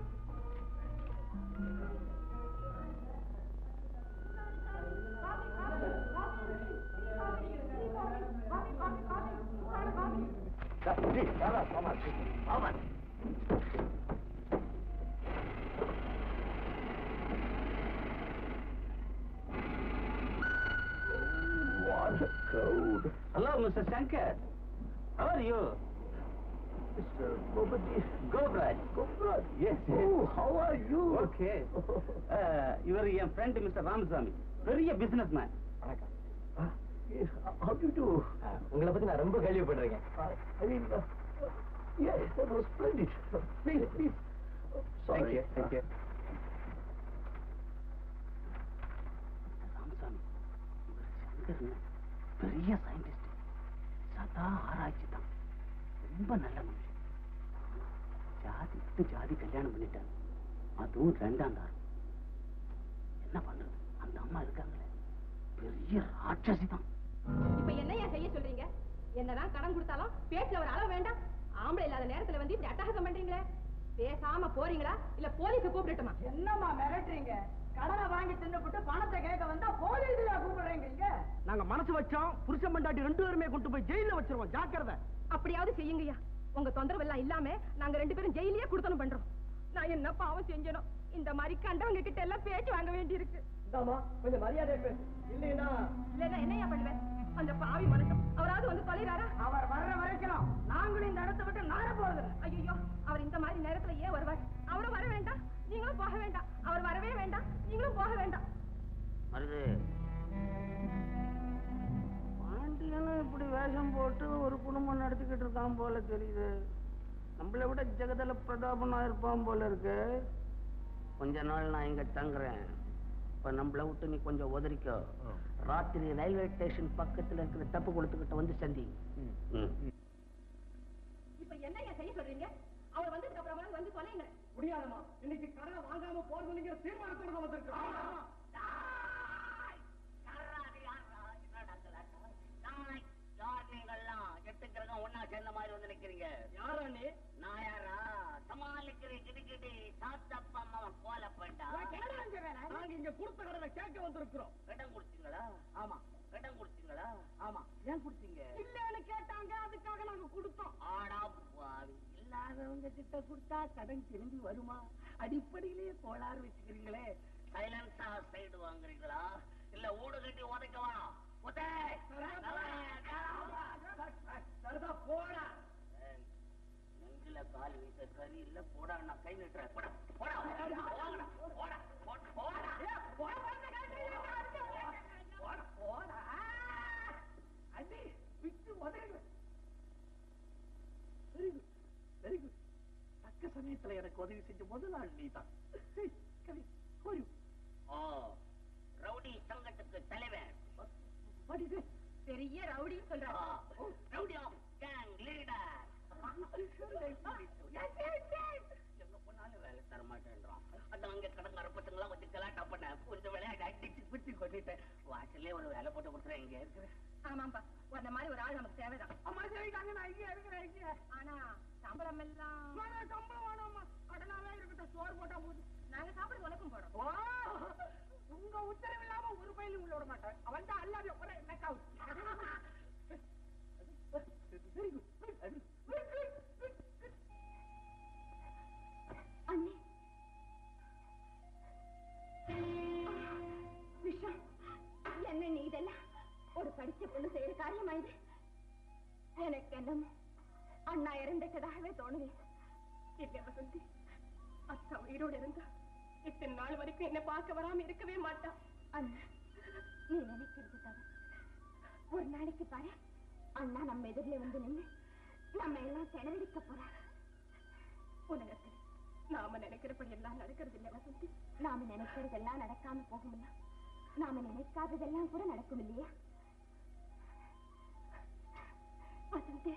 டேய், வாடா, வாமா, வாமா. What a crowd. Hello, Mr. Shankar. How are you? Mr. Bobati. Gobraj. Gobraj. Yes, yes. Oh, how are you? Okay. Uh, இவர் என் ஃப்ரெண்ட் மிஸ்டர் ராமசாமி பெரிய business man Yes, how do you do? உங்களை பத்தி நான் ரொம்ப கேள்விப்படுறேன் Uh, I mean, uh, uh, yes, that was splendid. Uh, Please, please. Uh, Sorry. Thank you, thank you. Ramasamy இவர் சங்கர்னு பெரிய scientist சதா ஆராய்ச்சி தான் ரொம்ப நல்ல மனுஷன் ஜாதி விட்டு ஜாதி கல்யாணம் பண்ணிட்டாங்க அதுவும் ரெண்டாம் தாரம் என்ன பண்றது அந்த அம்மா இருக்காங்களே பெரிய ராட்சசி தான் இப்ப என்னையா செய்ய சொல்றீங்க என்னதான் கடன் கொடுத்தாலும் பேச்சுல ஒரு அளவு வேண்டாம் ஆம்பளை இல்லாத நேரத்துல வந்து இப்படி அட்டகாசம் பண்றீங்களே பேசாம போறீங்களா இல்ல போலீஸ கூப்பிடட்டுமா என்னம்மா மிரட்டுறீங்க கடனை வாங்கி தின்னுபிட்டு பணத்தை கேட்க வந்தா போலீஸ்ல கூப்பிடுறீங்க நாங்க மனசு வச்சோம் புருஷன் பண்டாட்டி ரெண்டு பேருமே கொண்டு போய் ஜெயில வச்சிருவோம் ஜாக்கிரதை அப்படியாவது செய்யுங்கய்யா உங்க தொந்தரவு எல்லாம் இல்லாம நாங்க ரெண்டு பேரும் ஜெயிலே குடுத்தனம் பண்றோம் நான் என்ன பாவம் செஞ்சனோ இந்த மாதிரி கண்டவங்க கிட்ட எல்லாம் பேச்சு வாங்க வேண்டி இருக்கு கொஞ்சம் மரியாதை பேசு இல்லைன்னா இல்லன்னா என்னையா பண்ணுவேன் அந்த பாவி மனுஷன் அவராவது வந்து தொலைறாரா அவர் வர்ற வரைக்கும் நாங்களும் இந்த இடத்தை விட்டு நார போறது ஐயோ அவர் இந்த மாதிரி நேரத்துல ஏன் வருவார் அவரும் வர வேண்டாம் நீங்களும் போக வேண்டாம் அவர் வரவே வேண்டாம் நீங்களும் போக வேண்டாம் மருது பாண்டியனும் இப்படி வேஷம் போட்டு ஒரு குடும்பம் நடத்திக்கிட்டு இருக்கான் போல தெரியுது நம்மளை விட ஜெகதல பிரதாபனா இருப்பான் போல இருக்கு கொஞ்ச நாள் நான் இங்க தங்குறேன் இப்ப நம்மள விட்டு நீ கொஞ்சம் ஒதறிக்கோ ராத்திரி ரயில்வே ஸ்டேஷன் பக்கத்துல இருக்கிற தப்பு கொடுத்துக்கிட்ட வந்து சந்தி ம். இப்ப என்னையா செய்ய சொல்றீங்க அவர் வந்ததுக்கு அப்புறமா வந்து தொலைங்க முடியாதம்மா இன்னைக்கு கடனை வாங்காம போறது நீங்க தீர்மானத்தோட தான் வந்திருக்கோம் யார் நீங்கெல்லாம் எட்டு கிரகம் ஒன்னா சேர்ந்த மாதிரி வந்து நிக்கிறீங்க யாரா நீ நான் யாரா சமாளிக்கிறேன் கிடுக்கிடி சாத்தப்பா அம்மா கோலப்பட்டா நாங்க இங்க கொடுத்த கடனை கேட்க வந்திருக்கிறோம் கடன் கொடுத்தீங்களா ஆமா கடன் கொடுத்தீங்களா ஆமா ஏன் கொடுத்தீங்க இல்லன்னு கேட்டாங்க அதுக்காக நாங்க கொடுத்தோம் ஆடா பாவி இல்லாதவங்க கிட்ட கொடுத்தா கடன் திரும்பி வருமா அடிப்படையிலேயே கோளாறு வச்சுக்கிறீங்களே சைலன்ஸா சைடு வாங்குறீங்களா இல்ல ஊடு கட்டி உதைக்கவா உதை சரிதா போடா நெஞ்சில கால் வீச கறி இல்ல போடா நான் கை நிட்டுறேன் போடா போடா போடா போடா போடா போடா அண்ணி விட்டு உதறிடுவேன் வெரி குட் வெரி குட் தக்க சமயத்துல எனக்கு உதவி செஞ்ச முதல் ஆள் நீ தான் கவி கோயு ஓ ரவுடி சங்கத்துக்கு தலைவன் வாட் இஸ் பெரிய ரவுடின்னு சொல்றாரு ரவுடி ஆஃப் கேங் லீடர் எங்க போனாலும் வேலை தர மாட்டேன்றான் அதான் அங்க கடங்க அரப்பத்துங்களாம் வச்சு கலாட்டா பண்ண இந்த விளையாட்டு அடிச்சு பிடிச்சு கொண்டுட்டேன் வாசல்லே ஒரு வேலை போட்டு கொடுத்துறேன் இங்க இருக்கிறேன் ஆமாம்பா உன்ன மாதிரி ஒரு ஆள் நமக்கு தேவைதான் அம்மா சரிதாங்க நான் இங்கே இருக்கிறேன் இங்கே ஆனா சம்பளம் எல்லாம் வேணாம், சம்பளம் வேணாம்மா கடனாவே இருக்கட்டும் சோறு போட்டா போதும் நாங்க சாப்பிட உனக்கும் போறோம் ஓ உங்க உத்தரவு இல்லாம ஒரு பயிலும் உள்ள விட மாட்டேன் அவன் தான் அல்லாத ஒரே நெக்காவு வெரி குட் அண்ணி விஷம் என்ன நீ இதெல்லாம் ஒரு படிச்ச பொண்ணு செய்யற காரியமா இது எனக்கு என்னமோ அண்ணா இறந்துட்டதாகவே தோணுது இல்ல வசந்தி அக்கா உயிரோடு இருந்தா இத்தனை நாள் வரைக்கும் என்ன பார்க்க வராம இருக்கவே மாட்டா அண்ணா நீ நினைக்கிறது தவிர ஒரு நாளைக்கு பாரு அண்ணா நம்ம எதிரில வந்து நின்னு நம்ம எல்லாம் செலவழிக்க போறாரு உலகத்தில் நாம நினைக்கிறபடி எல்லாம் நடக்கிறது இல்ல வசந்தி நாம நினைக்கிறதெல்லாம் நடக்காம போகும்ல நாம நினைக்காததெல்லாம் கூட நடக்கும் இல்லையா வசந்தி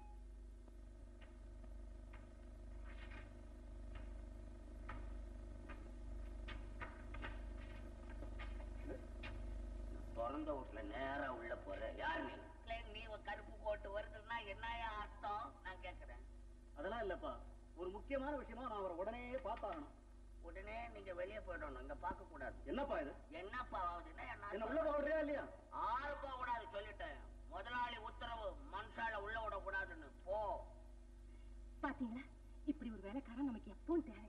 திறந்த வீட்டுல நேரா உள்ள போற யார் நீ இல்ல, நீ ஒரு கருப்பு போட்டு வருதுன்னா என்னயா அர்த்தம் நான் கேக்குறேன் அதெல்லாம் இல்லப்பா ஒரு முக்கியமான விஷயமா நான் அவரை உடனே பார்த்தாகணும் உடனே நீங்க வெளியே போயிடணும் இங்க பார்க்க கூடாது என்னப்பா இது என்னப்பா ஆகுதுன்னா என்ன உள்ள போக விடுறியா இல்லையா ஆறு போக கூடாது சொல்லிட்டேன் முதலாளி உத்தரவு மனுஷால உள்ள விடக்கூடாதுன்னு போ பாத்தீங்களா இப்படி ஒரு வேலைக்காரன் நமக்கு எப்பவும் தேவை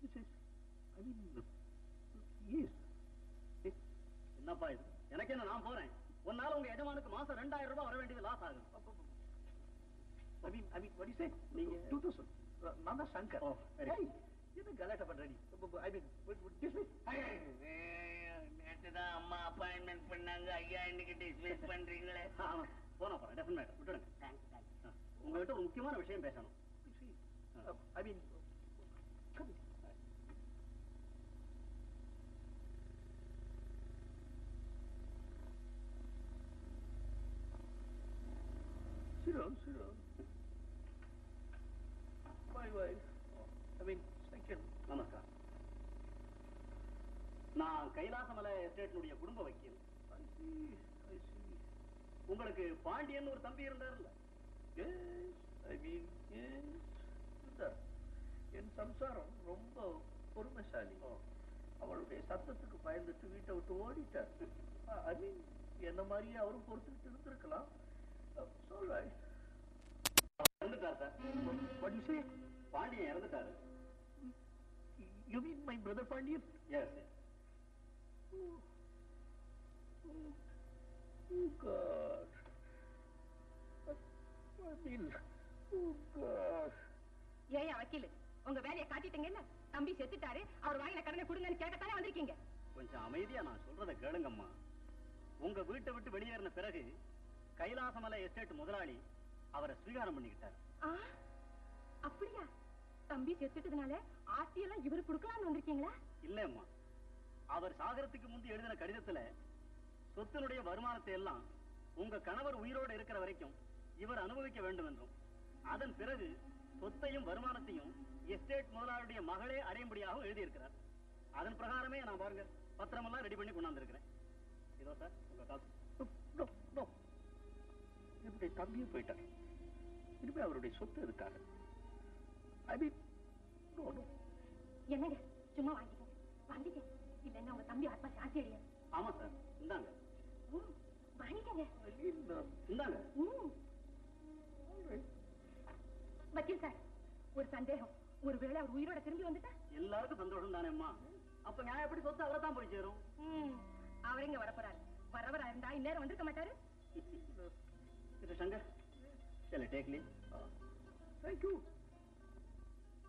என்னப்பா இது எனக்கு என்ன நான் போறேன் உன்னால உங்க எஜமானுக்கு மாசம் ரெண்டாயிரம் ரூபாய் வர வேண்டியது லாஸ் ஆகும் I mean I mean what do you say நீங்க டூ தௌசண்ட் நான் தான் சங்கர் ஓ, very ஏய், என்ன கலாட்டா பண்ற நீ ஐ மீன் நேற்றுதான் அம்மா அப்பாயின்மெண்ட் பண்ணாங்க ஐயா இன்னைக்கு டிஸ்மிஸ் பண்றீங்களே ஆமா போனா போறேன் டெஃபினட் விட்டுடுங்க தேங்க்ஸ் தேங்க்ஸ் ஆ, உங்ககிட்ட ஒரு முக்கியமான விஷயம் பேசணும் ஐ மீன் Sit down, sit down. My wife. I mean, second. நமஸ்காரம் நான் கைலாசமலை எஸ்டேட்டினுடைய குடும்ப வக்கீல் I see, I see. உங்களுக்கு பாண்டியன் ஒரு தம்பி இருந்தார்ல Yes, I mean, yes. Sundar, என் சம்சாரம் ரொம்ப பொறுமைசாலி அவளுடைய சத்தத்துக்கு பயந்துட்டு வீட்டை விட்டு ஓடிட்டார் ஐ மீன் என்ன மாதிரியே அவரும் பொறுத்துக்கிட்டு இருந்திருக்கலாம் சொல்றாய் இறந்துட்டார் sir What do you say? Pandian இறந்துட்டாரு You mean my brother Pandian? Yes Oh, oh, oh God. I mean, oh God. ஏன் வக்கீல் உங்க வேலையை காட்டிட்டீங்கல்ல தம்பி செத்துட்டாரு அவர் வாங்கின கடனை கொடுங்கன்னு கேட்கத்தானே வந்திருக்கீங்க கொஞ்சம் அமைதியா நான் சொல்றத கேளுங்கம்மா உங்க வீட்டை விட்டு வெளியேறின பிறகு கைலாசமலை எஸ்டேட் முதலாளி அவரை ஸ்வீகாரம் பண்ணிக்கிட்டார் ஆ, அப்படியா தம்பி செத்துட்டதுனால ஆஸ்தியெல்லாம் இவரு கொடுக்கலாம்னு வந்திருக்கீங்களா இல்லம்மா அவர் சாகரத்துக்கு முந்தி எழுதின கடிதத்துல சொத்தினுடைய வருமானத்தை எல்லாம் உங்க கணவர் உயிரோடு இருக்கிற வரைக்கும் இவர் அனுபவிக்க வேண்டும் என்றும் அதன் பிறகு சொத்தையும் வருமானத்தையும் எஸ்டேட் முதலாளியுடைய மகளே அடையும்படியாகவும் எழுதியிருக்கிறார் அதன் பிரகாரமே நான் பாருங்க பத்திரமெல்லாம் ரெடி பண்ணி கொண்டாந்துருக்கிறேன் இதோ சார் உங்க காசு No, no. என்னுடைய தம்பியும் போயிட்டார் இனிமே அவருடைய சொத்து இருக்காக ஐ மீன் நோ நோ என்னங்க சும்மா வாங்கிக்கோங்க வாங்கிக்க இல்லைன்னா உங்க தம்பி ஆத்மா சாந்தி அடையாது ஆமா சார் இந்தாங்க ம், வாங்கிக்கங்க இந்தாங்க ம். வக்கீல் சார் ஒரு சந்தேகம் ஒருவேளை அவர் உயிரோட திரும்பி வந்துட்டா எல்லாருக்கும் சந்தோஷம் தானேம்மா அப்ப நான் எப்படி சொத்து அவரை தான் போய் சேரும் ம், அவர் எங்க வரப்போறாரு வரவரா இருந்தா இந்நேரம் வந்திருக்க மாட்டாரு mister Shankar shall I take leave? Thank you.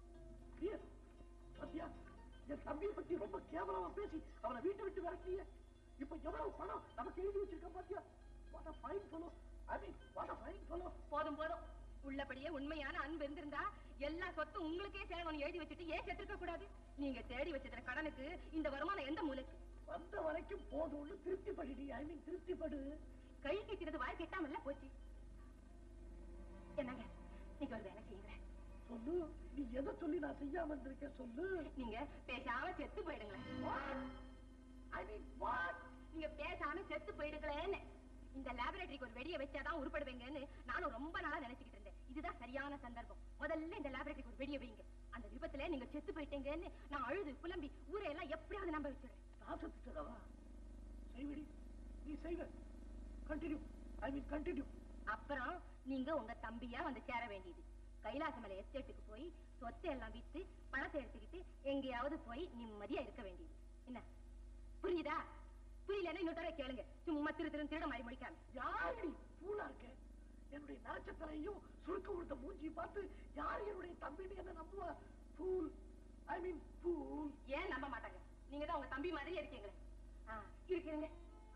Clear? பாத்தியா என் தம்பியை பத்தி ரொம்ப கேவலமா பேசி அவனை வீட்டை விட்டு விரட்டிய இப்ப எவ்வளவு பணம் நமக்கு எழுதி வச்சிருக்க பாத்தியா what a fine fellow I mean what a fine fellow போதும் போதும் உள்ளபடியே உண்மையான அன்பு இருந்திருந்தா எல்லா சொத்தும் உங்களுக்கே சேரணும்னு எழுதி வச்சுட்டு ஏன் செத்துருக்க கூடாது நீங்க தேடி வச்சிருக்கிற கடனுக்கு இந்த வருமானம் எந்த மூலைக்கு வந்த வரைக்கும் போதும்னு திருப்தி படுடி ஐ மீன் திருப்தி படு கை கெட்டினது வாய் கெட்டாமல்ல போச்சு என்னங்க நீங்க ஒரு வேலை செய்யுங்க சொல்லு நீ எதை சொல்லி நான் செய்யாம இருந்திருக்கேன் சொல்லு நீங்க பேசாம செத்து போயிடுங்களேன் ஐ மீன் வாட் நீங்க பேசாம செத்து போயிடுங்களேன்னு இந்த லேபரேட்டரிக்கு ஒரு வெடியை வச்சாதான் உருப்படுவீங்கன்னு நானும் ரொம்ப நாளா நினைச்சுக்கிட்டு இருந்தேன் இதுதான் சரியான சந்தர்ப்பம் முதல்ல இந்த லேபரேட்டரிக்கு ஒரு வெடியை வைங்க அந்த விபத்துல நீங்க செத்து போயிட்டீங்கன்னு நான் அழுது புலம்பி ஊரை எல்லாம் எப்படியாவது நம்ப வச்சிடுறேன் நாசத்துட்டதவா செய்வடி நீ செய்வ கண்டினியூ ஐ மீன் கண்டினியூ அப்புறம் நீங்க உங்க தம்பியா வந்து சேர வேண்டியது கைலாசமலை எஸ்டேட்டுக்கு போய் சொத்தை எல்லாம் வித்து பணத்தை எடுத்துக்கிட்டு எங்கேயாவது போய் நிம்மதியா இருக்க வேண்டியது என்ன புரியுதா புரியலன்னா இன்னொரு தடவை கேளுங்க சும்மா திரு திரு திருட மாதிரி முடிக்காம யாரடி பூலா இருக்க என்னுடைய நாச்சத்தலையும் சுருக்க கொடுத்த மூஞ்சி பார்த்து யார் என்னுடைய தம்பின்னு என்ன நம்புவா பூல் ஐ மீன் பூல் ஏன் நம்ப மாட்டாங்க நீங்க தான் உங்க தம்பி மாதிரி இருக்கீங்களே ஆ, இருக்கிறீங்க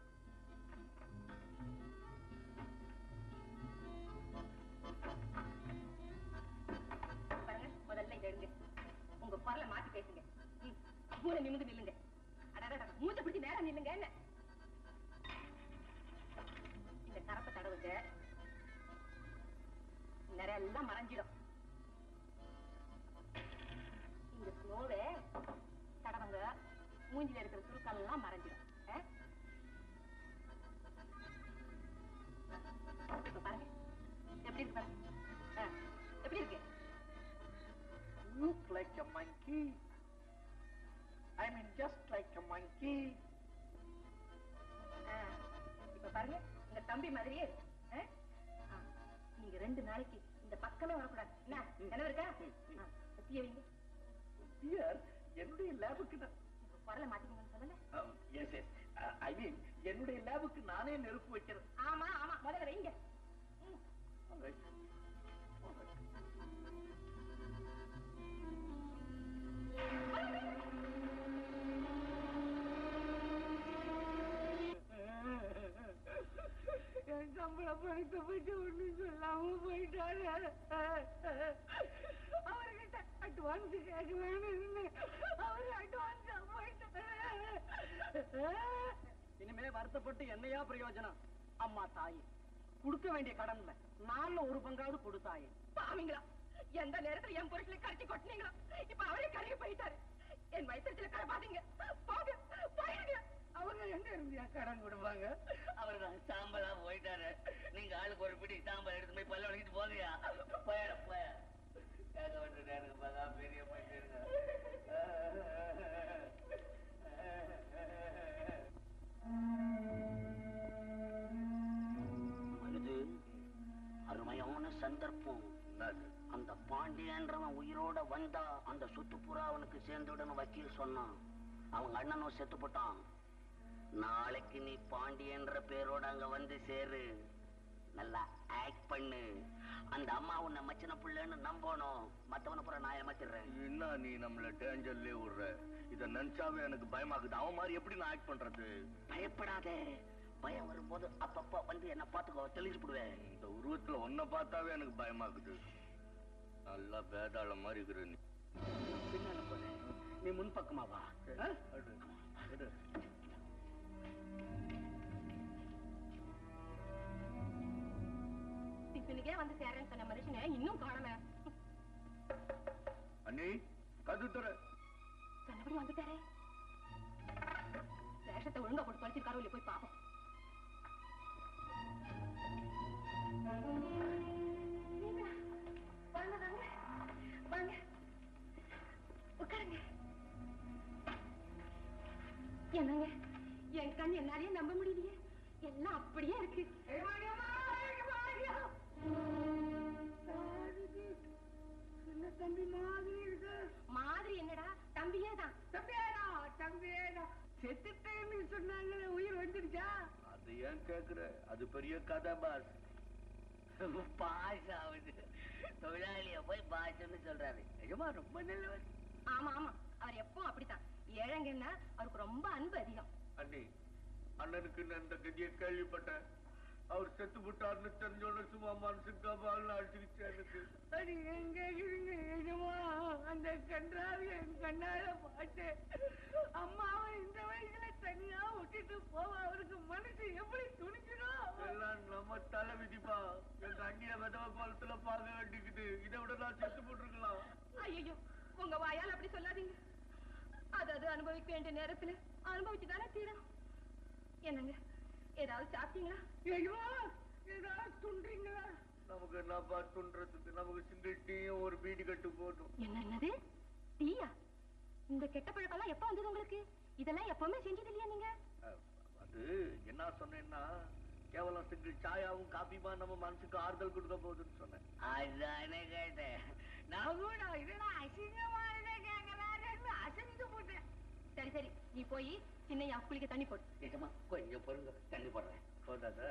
பாருங்க முதல்ல இதை எடுங்க உங்க குரலை மாத்தி பேசுங்க ம், மூளை நிமிந்து நில்லுங்க அடடடட, மூச்சை பிடிச்சு நேரம் நில்லுங்க என்ன இந்த கரப்பை தடவுங்க நிறைய எல்லாம் மறைஞ்சிடும் இந்த ஸ்னோவை தடவங்க மூஞ்சில இருக்கிற சுருக்கம் எல்லாம் மறைஞ்சிடும் ஆ? இப்ப பாருங்க எப்படி இருக்கு பாருங்க ஆ, எப்படி இருக்கு look like a monkey I mean just like a monkey ஆ, இப்ப பாருங்க இந்த தம்பி மாதிரியே இருக்கு ஆ? ஆ, நீங்க ரெண்டு நாளைக்கு இந்த பக்கமே வரக்கூடாது என்ன நினைவு இருக்கா ஆ, தீய வைங்க dear என்னுடைய லேபுக்கு நான் இப்ப குரலை மாத்திக்கங்கன்னு சொல்லல எஸ் எஸ் ஐ மீன் என்னுடைய லேபுக்கு நானே நெருப்பு வைக்கிறேன் ஆமா ஆமா முதல்ல வைங்க Alright. Alright. என் சம்பள பணத்தை பத்தி ஒண்ணு சொல்லாம போயிட்டாரு அவர்கிட்ட அட்வான்ஸ் கேட்க வேணும்னு அவர் அட்வான்ஸ் போயிட்டாரு இனிமே வருத்தப்பட்டு என்னையா பிரயோஜனம் அம்மா தாயே கொடுக்க வேண்டிய கடன்ல நாலுல ஒரு பங்காவது கொடுத்தாயே பாவீங்களா எந்த நேரத்துல என் புருஷனை கரைச்சி கொட்டினீங்களோ இப்ப அவரே கரையை போயிட்டாரு என் வயிற்றுல கரப்பாதீங்க போங்க போயிடுங்க அவங்க எங்க இருந்தியா கடன் கொடுப்பாங்க அவர் தான் சாம்பலா போயிட்டாரு நீங்க ஆளுக்கு ஒரு பிடி சாம்பல் எடுத்து போய் பல்ல வலிக்கிட்டு போங்கயா போய போய கேட்க வேண்டிய நேருக்கு பார்த்தா பெரிய போயிட்டு இது அருமையான சந்தர்ப்பம் அந்த பாண்டியன்றவன் உயிரோட வந்தா அந்த சுத்துப்புறா அவனுக்கு சேர்ந்துடணும் வக்கீல் சொன்னான் அவங்க அண்ணனும் செத்து போட்டான் நாளைக்கு நீ பாண்டியன்ற பேரோட அங்க வந்து சேரு நல்லா ஆக்ட் பண்ணு அந்த அம்மா உன்னை மச்சின பிள்ளைன்னு நம்பணும் மத்தவனை புற நான் ஏமாத்திடுறேன் என்ன நீ நம்மள டேஞ்சர்லயே விடுற இத நினைச்சாவே எனக்கு பயமாக்குது அவன் மாதிரி எப்படி நான் ஆக்ட் பண்றது பயப்படாதே பயம் வரும்போது அப்பப்ப வந்து என்ன பாத்துக்கோ தெளிச்சு விடுவேன் இந்த உருவத்துல ஒன்ன பார்த்தாவே எனக்கு பயமாக்குது நல்லா வேதாள மாதிரி இருக்கிற நீ பின்னால போறேன் நீ முன்பக்கமா வா ஆ? டிஃபனுக்கே வந்து சேரேன்னு சொன்ன மனுஷனை இன்னும் காணமே அண்ணி கது தர சொன்னபடி வந்துட்டாரே வேஷத்தை ஒழுங்கா போட்டு தொலைச்சிருக்காரோ இல்லையா போய் பாப்போம் வாங்க வாங்க வாங்க உட்காருங்க என்னங்க என் கண் என்னாலயே நம்ப முடியலையே எல்லாம் அப்படியே இருக்கு சின்ன தம்பி மாதிரி இருக்கு மாதிரி என்னடா தம்பியே தான் தம்பியேடா தம்பியேடா செத்துட்டேன்னு சொன்னாங்களே உயிர் வந்துருச்சா அது ஏன் கேக்குற அது பெரிய கதை பாஸ் பாஸ் ஆகுது தொழிலாளிய போய் பாஸ்ன்னு சொல்றாரு நிஜமா ரொம்ப நல்லவர் ஆமா ஆமா அவர் எப்பவும் அப்படித்தான் ஏழைங்கன்னா அவருக்கு ரொம்ப அன்பு அதிகம் அண்ணி அண்ணனுக்கு நான் இந்த கதியை கேள்விப்பட்டேன் அவர் செத்து விட்டார்னு தெரிஞ்சோன்னு சும்மா மனசு கபால்னு அடிச்சுக்கிச்சு எனக்கு அது எங்க இருங்க நிஜமா அந்த கன்றாவி என் கண்ணால பார்த்தேன் அம்மாவை இந்த வயசுல தனியா விட்டுட்டு போவ அவருக்கு மனசு எப்படி துணிச்சிடும் எல்லாம் நம்ம தலை விதிப்பா எங்க அண்ணிய விதவ குளத்துல பார்க்க வேண்டிக்குது இதை விட நான் செத்து போட்டிருக்கலாம் ஐயோ உங்க வாயால் அப்படி சொல்லாதீங்க அது அது அனுபவிக்க வேண்டிய நேரத்துல அனுபவிச்சு தானே தீரணும் என்னங்க ஏதாவது சாப்பிட்டீங்களா ஐயோ ஏதாவது துன்றீங்களா நமக்கு என்னப்பா துன்றதுக்கு நமக்கு சிங்கிள் டீயும் ஒரு பீடி கட்டு போதும் என்ன என்னது டீயா இந்த கெட்ட பழக்கம்லாம் எப்ப வந்தது உங்களுக்கு இதெல்லாம் எப்பவுமே செஞ்சது இல்லையா நீங்க அது என்ன சொன்னேன்னா கேவலம் சிங்கிள் சாயாவும் காபிமா நம்ம மனசுக்கு ஆறுதல் கொடுக்க போகுதுன்னு சொன்னேன் அதானே கேட்டேன் நான் கூட இதனா அசிங்கமா இதை கேட்கலான்னு அசனிக்க போட்டேன் சரி சரி நீ போய் சின்னையா குளிக்க தண்ணி போடு நிஜமா கொஞ்சம் பொருங்க தண்ணி போடுறேன் போதாதா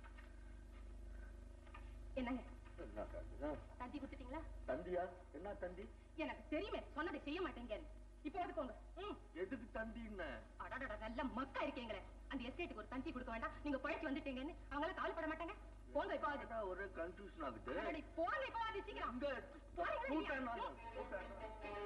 என்னங்க என்ன காட்டுதா? தந்தி கொடுத்துட்டீங்களா தந்தியா என்ன தந்தி எனக்கு தெரியுமே சொன்னதை செய்ய மாட்டேங்க இப்போ எடுத்துக்கோங்க ம் எதுக்கு தந்தின்னு அடடட நல்ல மக்கா இருக்கீங்களே அந்த எஸ்டேட்டுக்கு ஒரு தந்தி கொடுக்க வேண்டாம் நீங்க பழைச்சு வந்துட்டீங்கன்னு அவங்க எல்லாம் கவலைப்பட மாட்டாங்க போங்க இப்போ அது ஒரே கன்ஃபியூஷன் ஆகுது அடடே, போங்க இப்போ அது சீக்கிரம் போறீங்களா கூட்டம் இல்லையா? நாள்.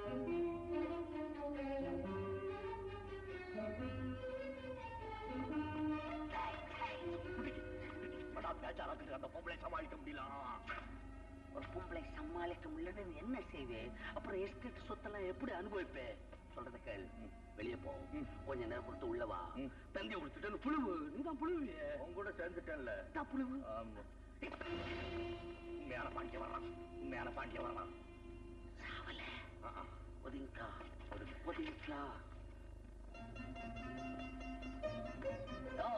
படா பேச்சாராக்கிட்டு அந்த பொம்பளை சமாளிக்க முடியல ஒரு பொம்பளை சமாளிக்க முடியலன்னு நீ என்ன செய்வே அப்புறம் எஸ்டேட் சொத்தெல்லாம் எப்படி அனுபவிப்பே சொல்றத கேள் வெளியே போ கொஞ்ச நேரம் கொடுத்து உள்ள வா தந்தி கொடுத்துட்டு புழுவு நீதான் புழுவியே உன் கூட சேர்ந்துட்டேன்ல நான் புழுவு ஆமா உண்மையான பாண்டிய வர்றான் உண்மையான பாண்டிய வர்றான் சாவல ஒதுங்கா ஒதுங்கா யோ.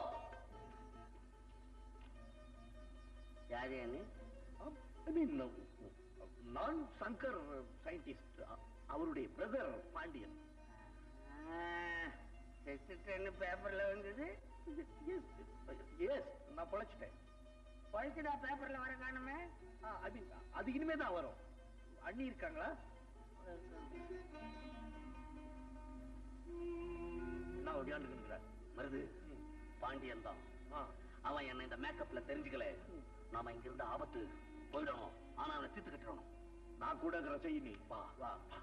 யாரு நீ ஐ மீன் நான் சங்கர் சயின்டிஸ்ட் அவருடைய பிரதர் பாண்டியன் செத்துட்டேன்னு பேப்பர்ல வந்தது எஸ் நான் பொழைச்சிட்டேன் பழிச்சுடா பேப்பர்ல வர காணுமே ஐ மீன் அது இனிமே தான் வரும் அண்ணி இருக்காங்களா நான் ஒடியாண்டுக்கிற மருது பாண்டியன் தான் அவன் என்ன இந்த மேக்கப்ல தெரிஞ்சுக்கல நாம இங்க இருந்த ஆபத்து போயிடணும் ஆனா அவனை தீர்த்து கட்டணும் நான் கூட செய்ய நீ வா வா வா.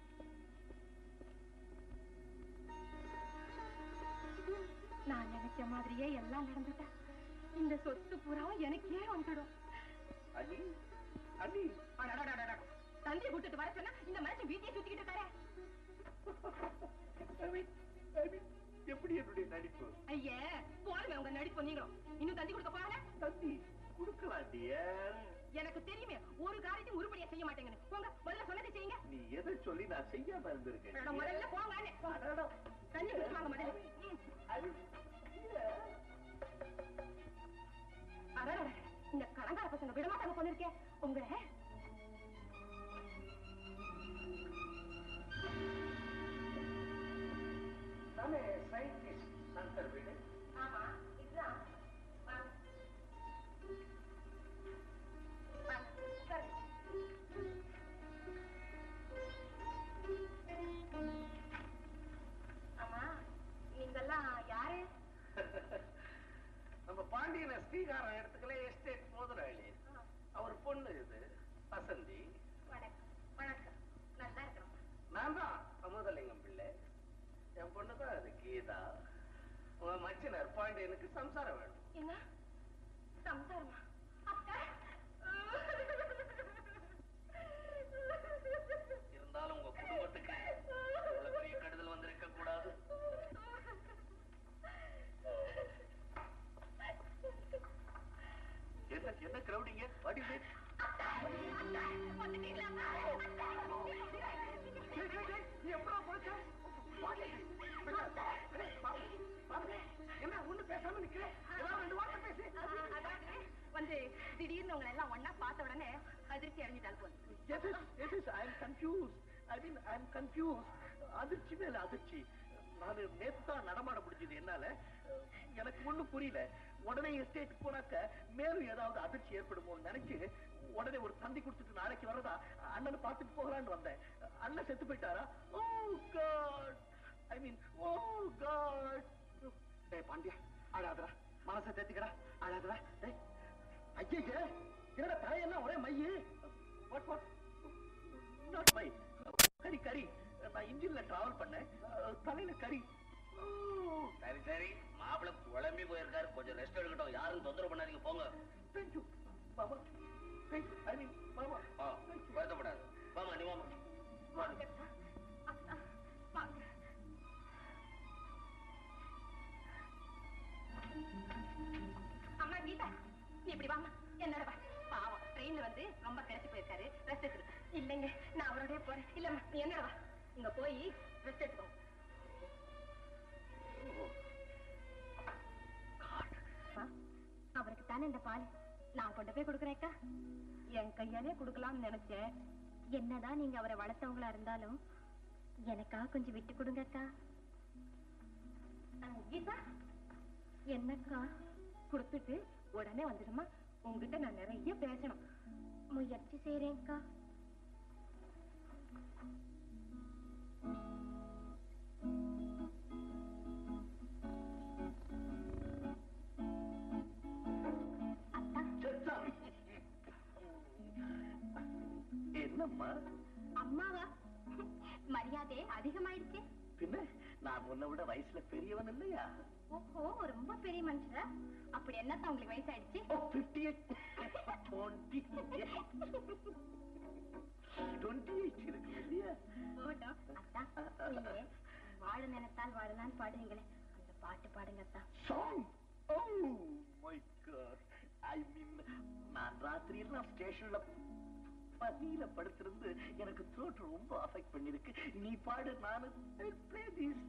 நான் நினைச்ச மாதிரியே எல்லாம் நடந்துட்டா இந்த சொத்து பூராவும் எனக்கே வந்துடும் அண்ணி அண்ணி அடடடடட. தந்தியை கூட்டிட்டு வர சொன்னா இந்த மனுஷன் வீட்டையே சுத்திக்கிட்டு இருக்காரு எப்படி என்னுடைய நடிப்பு ஐயே போலுமே உங்க நடிப்பு நீங்களும் இன்னும் தந்தி கொடுக்க போறாங்க தந்தி கொடுக்கலாம் டியர் எனக்கு தெரியுமே ஒரு காரியத்தையும் உருப்படியா செய்ய மாட்டேங்கன்னு போங்க முதல்ல சொன்னதை செய்யுங்க நீ எதை சொல்லி நான் செய்யாம இருந்திருக்கேன் அட, முதல்ல போங்க அண்ணே. போங்க. தண்ணி குடிச்சு வாங்க முதல்ல ம். அடடடட. இந்த கடங்கார பசங்க விடமாட்டாங்க போல இருக்கே உங்களை தானே சயின்டிஸ்ட் சங்கர் வீடு ஆமா இதுதான் வாங்க. வாங்க, உட்காருங்க. ஆமா நீங்கெல்லாம் யாரு நம்ம பாண்டியனை ஸ்ரீகாரம் இடத்துக்குள்ள எஸ்டேட் முதலாளி அவர் பொண்ணு இது வசந்தி வணக்கம் வணக்கம் நல்லா இருக்கணும் நான் தான் அமுதலிங்கம் பிள்ளை என் பொண்ணு தான் அது கீதா உன் மச்சினர் பாண்டியனுக்கு சம்சாரம் வேணும் என்ன சம்சாரமா அக்கா இருந்தாலும் உங்க குடும்பத்துக்கு இவ்வளவு பெரிய கெடுதல் வந்திருக்க கூடாது என்ன என்ன கிரௌடிங்க வாடி என்ன ஒண்ணு பேசாம நிக்கிற ஏதாவது ரெண்டு வார்த்தை பேசி அதாவது வந்து திடீர்னு உங்களை எல்லாம் ஒண்ணா பார்த்த உடனே அதிர்ச்சி அடைஞ்சிட்டால் போதும் Yes, yes, yes, yes, I am confused. I mean, I am confused. அதிர்ச்சி மேல அதிர்ச்சி நான் நேத்து தான் நடமாட முடிஞ்சது என்னால எனக்கு ஒண்ணும் புரியல உடனே எஸ்டேட் போனாக்க மேலும் ஏதாவது அதிர்ச்சி ஏற்படுமோன்னு நினைச்சு உடனே ஒரு தந்தி கொடுத்துட்டு நாளைக்கு வரதா அண்ணனை பார்த்துட்டு போகலான்னு வந்தேன் அண்ணன் செத்து போயிட்டாரா ஓ God I mean O God டேய் பாண்டியா அழாதடா மனசை தேத்திக்கடா அழாதடா டேய் ஐயே என்னடா தலையெல்லாம் ஒரே மையு வாட் வாட் நாட் மை கரி கரி நான் இன்ஜின்ல டிராவல் பண்ணேன் அஹ், தலையில கரி சரி சரி மாப்பிள்ளை குழம்பி போயிருக்காரு கொஞ்சம் ரெஸ்ட் எடுக்கட்டும் யாரும் தொந்தரவு பண்ணாதீங்க போங்க தேங்க்யூ பாபா தேங்க்யூ ஐ மீன் பாபா ஆ, வருத்தப்படாது வாமா நீ வாமா வாங்க. அம்மா கீதா நீ இப்படி வாமா என்னோட வா பாவம் ட்ரெயின்ல வந்து ரொம்ப கிடைச்சு போயிருக்காரு ரெஸ்ட் எடுத்து இல்லைங்க நான் அவரோடய போறேன் இல்லம்மா நீ என்னோட வா இங்க போய் ரெஸ்ட் எடுத்துக்கோ அவருக்கு தானே இந்த பால் நான் கொண்டு போய் கொடுக்குறேக்கா என் கையாலே கொடுக்கலாம்னு நினைச்சேன் என்னதான் நீங்க அவரை வளர்த்தவங்களா இருந்தாலும் எனக்காக கொஞ்சம் விட்டு கொடுங்கக்கா அஹ், கீதா என்னக்கா கொடுத்துட்டு உடனே வந்துடுமா உங்ககிட்ட நான் நிறைய பேசணும் முயற்சி செய்யறேன்க்கா என்னம்மா அம்மாவா மரியாதை அதிகமாயிடுச்சு பின்ன நான் உன்னை விட வயசுல பெரியவன் இல்லையா ஓஹோ ரொம்ப பெரிய மனுஷரா அப்படி என்னத்தான் உங்களுக்கு வயசாயிடுச்சு fifty eight twenty twenty eight இருக்கு இல்லையா போட்டோம் அத்தா நீங்க வாழ நினைத்தால் வாழலான்னு பாடுவீங்களே அந்த பாட்டு பாடுங்க அத்தா song oh my god I mean நான் ராத்திரி எல்லாம் ஸ்டேஷன்ல பசியில படுத்திருந்து எனக்கு த்ரோட் ரொம்ப அஃபெக்ட் பண்ணிருக்கு நீ பாடு நானு ப்ளே திஸ்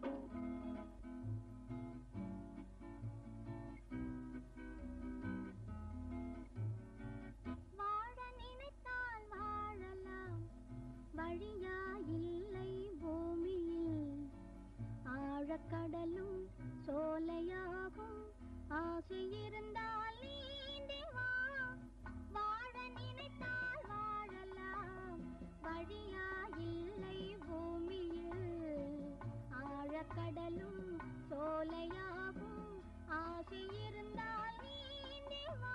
வாழ நினைத்தால் வாழலாம் வழியா இல்லை பூமியில் ஆழக்கடலும் சோலையாகும் ஆசை இருந்தால் நீந்தி வா வாழ நினைத்தால் வாழலாம் வழியா இல்லை பூமியில் ஆழக்கடலும் சோலையாகும் ஆசை இருந்தால் நீந்தி வா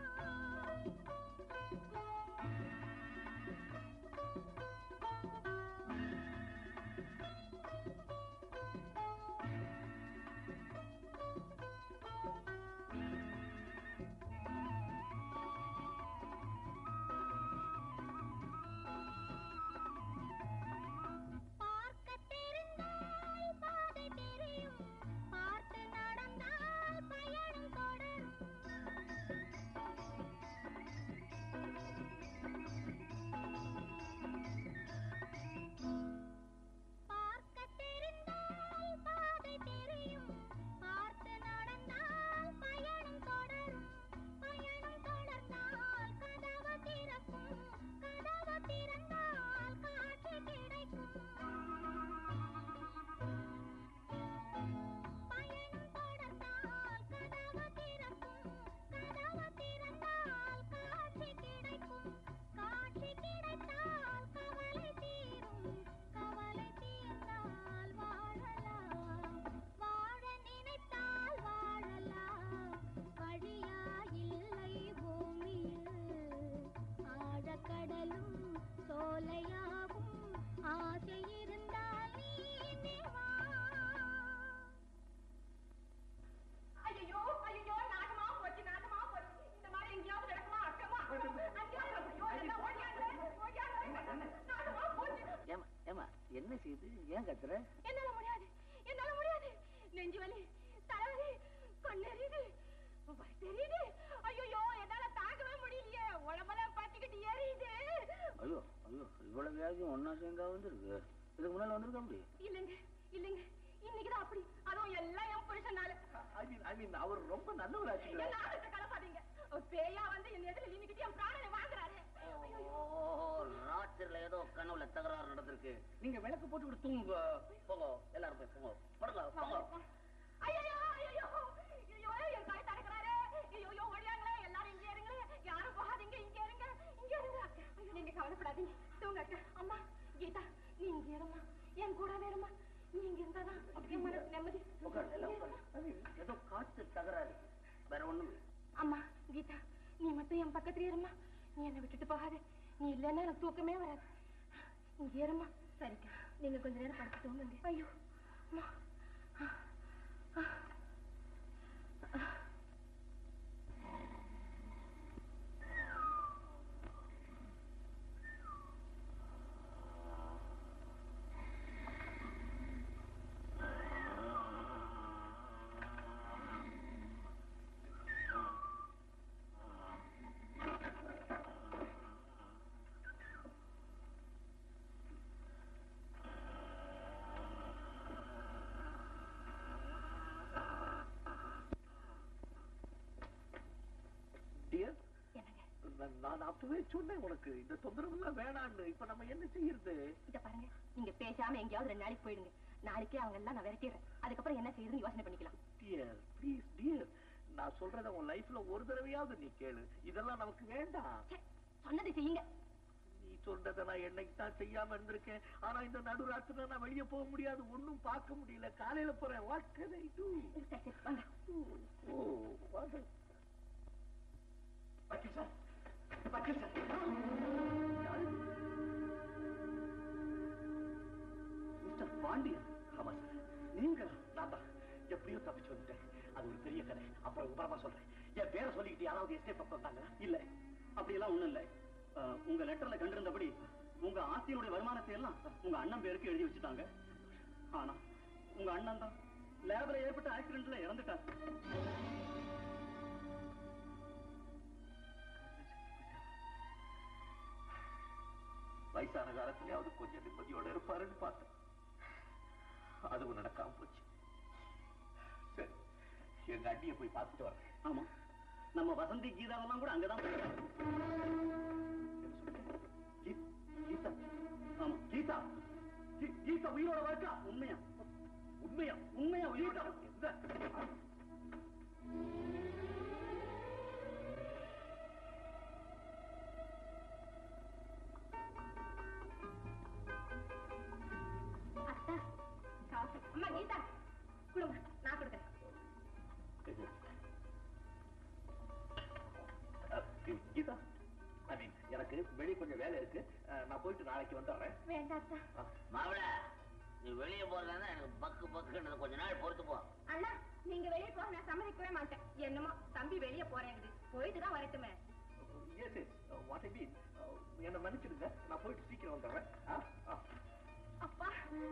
பார்க்க தெரிந்தால் பாதை தெரியும் பார்த்து நடந்தால் பயணம் தொடரும் பார்க்க தெரிந்தால் பாதை தெரியும் பார்த்து நடந்தால் பயணம் தொடரும் பயணம் தொடர்ந்தால் கதவு திறக்கும் கதவு திறந்தால் காட்சி கிடைக்கும் பயணம் தொடர்ந்தால் கதவு திறக்கும் கதவு திறந்தால் காட்சி கிடைக்கும் காட்சி கிடைத்தால் கவலை தீரும் கவலை தீர்ந்தால் வாழலாம் வாழ நினைத்தால் வாழலாம் வழியா இல்லை பூமியில் ஆழக்கடலும் சோலையாகும் ஆசை இருந்தால் நீந்தி வா ஐயோ ஐயோ நாகமா போச்சு நாகமா போச்சு இந்த மாதிரி எங்கேயாவது நடக்குமா அக்கமா ஐயோ எல்லாம் ஓடியாங்க ஓடியாங்க நாகமா போச்சு ஏமா ஏமா என்ன செய்யுது ஏன் கத்துற என்னால முடியாது என்னால முடியாது நெஞ்சு வலி தலைவலி கண்ணெறியுது வலி தெரியுது ஐயோ என்னால தாங்கவே முடியலையே உடம்பெல்லாம் பத்திக்கிட்டு எரியுது ஐயோ ஐயோ இவ்வளவு வியாதியும் ஒன்னா சேர்ந்தா வந்துருக்கு இதுக்கு முன்னால வந்திருக்க முடியும் இல்லைங்க இல்லைங்க இன்னைக்குதான் அப்படி அதுவும் எல்லாம் என் புருஷனால ஐ மீன் ஐ மீன் அவர் ரொம்ப நல்லவராச்சுங்களே என்ன ஆளத்தை கலப்பாதீங்க ஒரு பேயா வந்து என் எதிரில் நின்னுக்கிட்டு என் பிராணனை வாங்குறாரு ஓ ராத்திரில ஏதோ கனவுல தகராறு நடந்திருக்கு நீங்க விளக்கு போட்டு விட்டு தூங்க போங்க எல்லாரும் போய் போங்க படுங்க போங்க ஐயோ ஐயோ ஐயோ என் கழுத்து அடக்குறாரு கவலைப்படாதீங்க தூங்க அம்மா கீதா நீ இங்க இருமா என் கூட வேறுமா நீ இங்க இருந்தாதான் என் மனசு நிம்மதி உட்காரு, எல்லாம் உட்காரு. அது ஏதோ காத்து தகராறு வேற ஒண்ணும் இல்லை அம்மா கீதா நீ மட்டும் என் பக்கத்துல இருமா நீ என்னை விட்டுட்டு போகாத நீ இல்லைன்னா எனக்கு தூக்கமே வராது இங்க இருமா சரிக்கா நீங்க கொஞ்ச நேரம் படுத்து தூங்குங்க ஐயோ அம்மா டியர் நான் அப்பவே சொன்னேன் உனக்கு இந்த தொந்தரவு எல்லாம் வேணான்னு இப்ப நம்ம என்ன செய்யறது இத பாருங்க நீங்க பேசாம எங்கேயாவது ரெண்டு நாளைக்கு போயிடுங்க நாளைக்கே அவங்க எல்லாம் நான் விரட்டிடுறேன் அதுக்கப்புறம் என்ன செய்யுதுன்னு யோசனை பண்ணிக்கலாம் டியர் ப்ளீஸ் டியர் நான் சொல்றத உன் லைஃப்ல ஒரு தடவையாவது நீ கேளு இதெல்லாம் நமக்கு வேண்டாம் சொன்னதை செய்யுங்க நீ சொல்றத நான் என்னைக்கு தான் செய்யாம இருந்திருக்கேன் ஆனா இந்த நடுராத்திரில நான் வெளிய போக முடியாது ஒண்ணும் பார்க்க முடியல காலையில போறேன் what can I do oh what வக்கீல் சார் வக்கீல் சார் யாரு? மிஸ்டர் பாண்டியன் ஆமா சார் நீங்க நான் தான் எப்படியோ தப்பிச்சு வந்துட்டேன் அது ஒரு பெரிய கதை அப்புறம் விவரமா சொல்றேன் என் பேரை சொல்லிக்கிட்டு யாராவது எஸ்டேட் பக்கம் வந்தாங்களா இல்ல அப்படியெல்லாம் ஒண்ணும் இல்ல அஹ், உங்க லெட்டர்ல கண்டிருந்தபடி உங்க ஆஸ்தியுடைய வருமானத்தை எல்லாம் உங்க அண்ணன் பேருக்கு எழுதி வச்சுட்டாங்க ஆனா உங்க அண்ணன் தான் லேப்ல ஏற்பட்ட ஆக்சிடென்ட்ல இறந்துட்டார் வயசான காலத்திலேயாவது கொஞ்சம் நிம்மதியோட இருப்பாருன்னு பார்த்தேன் அதுவும் நடக்காம போச்சு சரி எங்க அண்ணியை போய் பார்த்துட்டு வரேன் ஆமா நம்ம வசந்தி கீதாவெல்லாம் கூட அங்கதான் போயிருக்காங்க. கீ- கீதா ஆமா கீதா கீ- கீதா உயிரோட இருக்கா உண்மையா உண்மையா உண்மையா கீதா எந்த அத்தா காஃபி அம்மா கீதா கொடுங்க நான் கொடுக்குறேன் அஹ், கீ- கீதா ஐ மீன் எனக்கு வெளியே கொஞ்சம் வேலை இருக்கு அஹ், நான் போயிட்டு நாளைக்கு வந்துடுறேன் வேண்டாம் அத்தா மாவிள நீ வெளியே போறதா எனக்கு பக்கு பக்குன்றது கொஞ்ச நாள் பொறுத்து போ அண்ணா நீங்க வெளியே போக நான் சம்மதிக்கவே மாட்டேன் என்னமோ தம்பி வெளியே போறேங்குது போயிட்டு தான் வரட்டுமே yes yes what I mean என்ன மன்னிச்சிடுங்க நான் போயிட்டு சீக்கிரம் வந்துடுறேன் ஆ ஆ அப்பா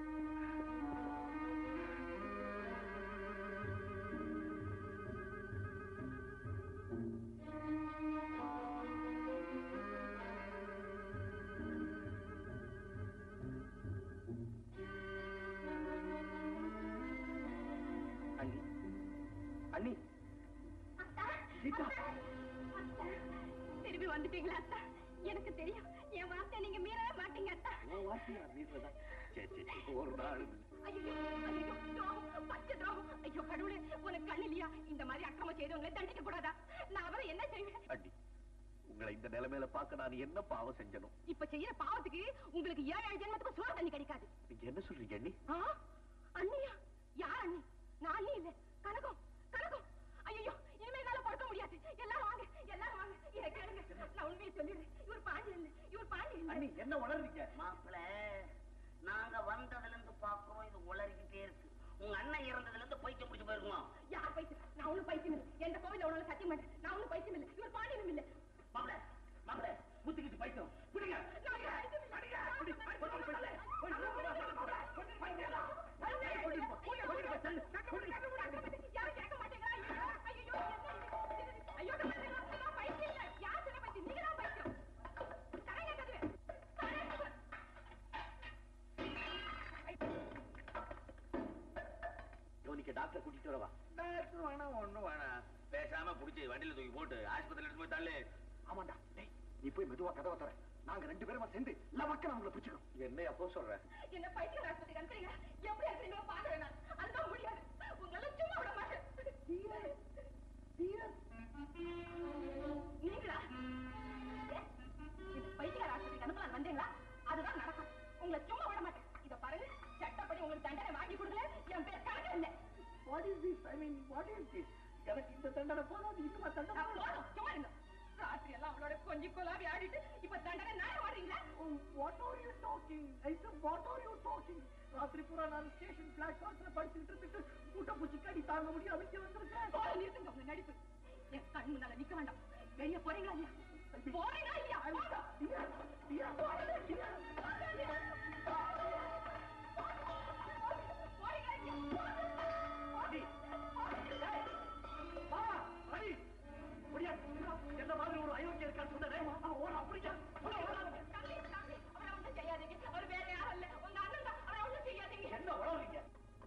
அண்ணி அண்ணி கீதா திரும்பி வந்துட்டீங்களா அத்தா எனக்கு தெரியும் என் வார்த்தை நீங்க மீறவே மாட்டீங்க அத்தா உன் வார்த்தையா வீட்டுல சரி சரி ஒரு நாள் ஐயோ ஐயோ துரோகம் பச்சை துரோகம் ஐயோ கடவுளே உனக்கு கண்ணு இல்லையா இந்த மாதிரி அக்கிரமம் செய்தவங்களை தண்டிக்க கூடாதா நான் அவரை என்ன செய்வேன் அண்ணி உங்களை இந்த நிலைமையில பார்க்க நான் என்ன பாவம் செஞ்சனும் இப்ப செய்யற பாவத்துக்கு உங்களுக்கு ஏழு ஏழு ஜென்மத்துக்கு சோறு தண்ணி கிடைக்காது நீங்க என்ன சொல்றீங்க அண்ணி ஆ? அண்ணியா யார் அண்ணி நான் அண்ணி இல்ல கனகம் கனகம் ஐயோ இனிமே என்னால படுக்க முடியாது எல்லாரும் வாங்க எல்லாரும் வாங்க இதை கேளுங்க நான் உண்மையை சொல்லிடுறேன் இவர் பாண்டி இல்ல இவர் பாண்டி இல்ல அண்ணி என்ன உணர்றீங்க மாப்பிள நாங்க வந்ததுல இருந்து பாக்குறோம் இது உளறிக்கிட்டே இருக்கு உங்க அண்ணன் இறந்ததுல இருந்து பைத்தியம் முடிச்சு போயிருக்குமா யார் பைத்தியம் நான் ஒண்ணும் பைத்தியம் இல்லை எந்த கோவில உணவு சத்தியம் மாட்டேன் நான் ஒண்ணும் பைத்தியம் இல்லை இவர் பாண்டியனும் இல்ல மாப்பிள மாப்பிள முத்துக்கிட்டு பைத்தியம் பிடிங்க நான் பைத்தியம் இல்லை. பிடிங்க, பிடி, பிடி, பிடி, பிடி, பிடி. போய், போய், போய், போய், போய், போய், போய், பைத்தியம்டா. போய், போய், போய், போய், போய், போய், தள்ளு, தள்ளு. யாரும் கேட்க மாட்டேங்கிறா ஐயோ என்ன இது? ஐயோ நான் பைத்தியம் இல்லை யார் சொன்ன பைத்தியம் நீங்க தான் பைத்தியம் தரங்க கதவு யோனிக்கு டாக்டர் கூட்டிட்டு வரவா டாக்டர் வேணாம் ஒண்ணும் வேணாம் பேசாம புடிச்சு வண்டியில தூக்கி போட்டு ஆஸ்பத்திரியில எடுத்து போய் தள்ளு ஆமாண்டா டேய் நீ போய் மெதுவா கதவை தர நாங்க ரெண்டு பேருமா சேர்ந்து லவக்க நம்மள பிடிச்சுக்கோம் என்ன அப்போ சொல்றேன் என்ன பைத்தியம் ஆஸ்பத்திரி அனுப்புறீங்க எப்படி அனுப்புறீங்களோ பாக்குறேன் நான் அதுதான் முடியாது உங்களால சும்மா விட மாட்டேன் நீங்களா ஏ, இது பைத்தியக்கார ஆஸ்பத்திரிக்கு அனுப்பலாம் what is this I mean what is this எனக்கு இந்த தண்டனை போதாது இன்னுமா தண்டனை போதும், சும்மா இருங்க. ராத்திரி எல்லாம் அவளோட கொஞ்சி கொலாவி ஆடிட்டு இப்ப தண்டனை நான் வாடுறீங்களா what are you talking I said what are you talking ராத்திரி பூரா நான் ஸ்டேஷன் பிளாட்ஃபார்ம்ல படிச்சுட்டு இருந்துட்டு கூட்ட பூச்சி கடி தாங்க முடியாம இங்க வந்திருக்கேன் போதும், நிறுத்துங்க உங்க நடிப்பு என் கண் முன்னால நிக்க வேண்டாம் வெளிய போறீங்களா இல்லையா போறீங்களா இல்லையா போங்க. என்ன மாதிரி ஒரு அயோக்கிய இருக்கான்னு சொன்னதே ஓட அப்படியா தம்பி, தம்பி, அவனை ஒண்ணும் செய்யாதீங்க. அவர் வேற யாரும் இல்ல. உங்க அண்ணன் தான். அவனை ஒண்ணும் செய்யாதீங்க. என்ன உழவுறீங்க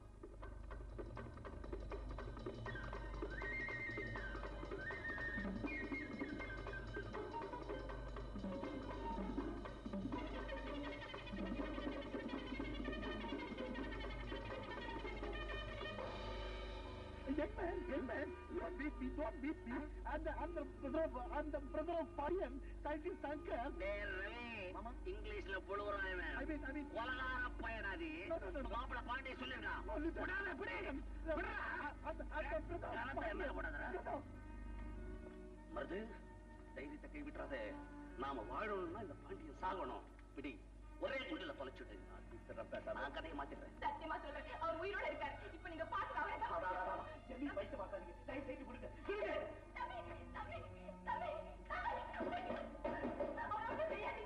Young man, young man, don't beat me, don't beat me. I'm the, I'm the brother of, I'm the brother of Parian, scientist Shankar. இங்கிலீஷ்ல புழுவுறான் இவன். I mean, I mean, கொலகார பயனாதி No, no, no, no. மாப்பிள Pandya சொல்லிருக்கான் No, listen. விடாத, பிடி. விடுறா. I'm the, I'm the brother of கனத்தை என் மேல Parian. போடாதடா. Marudhu தைரியத்தை கை விட்டுறாதே நாம வாழணும்னா இந்த பாண்டியன் சாகணும் பிடி ஒரே குண்டில தொலைச்சுட்டு நான் கதையை மாத்திடுறேன் சத்தியமா சொல்றேன். அவர் உயிரோட இருக்காரு. இப்ப நீங்க பாத்துட்டு அவரை தான். என்ன வயிற்று பார்க்காதீங்க தயவு செய்து கொடுங்க கொடுங்க தம்பி, தம்பி, தம்பி, தம்பி. அவனை ஒண்ணும் செய்யாதீங்க.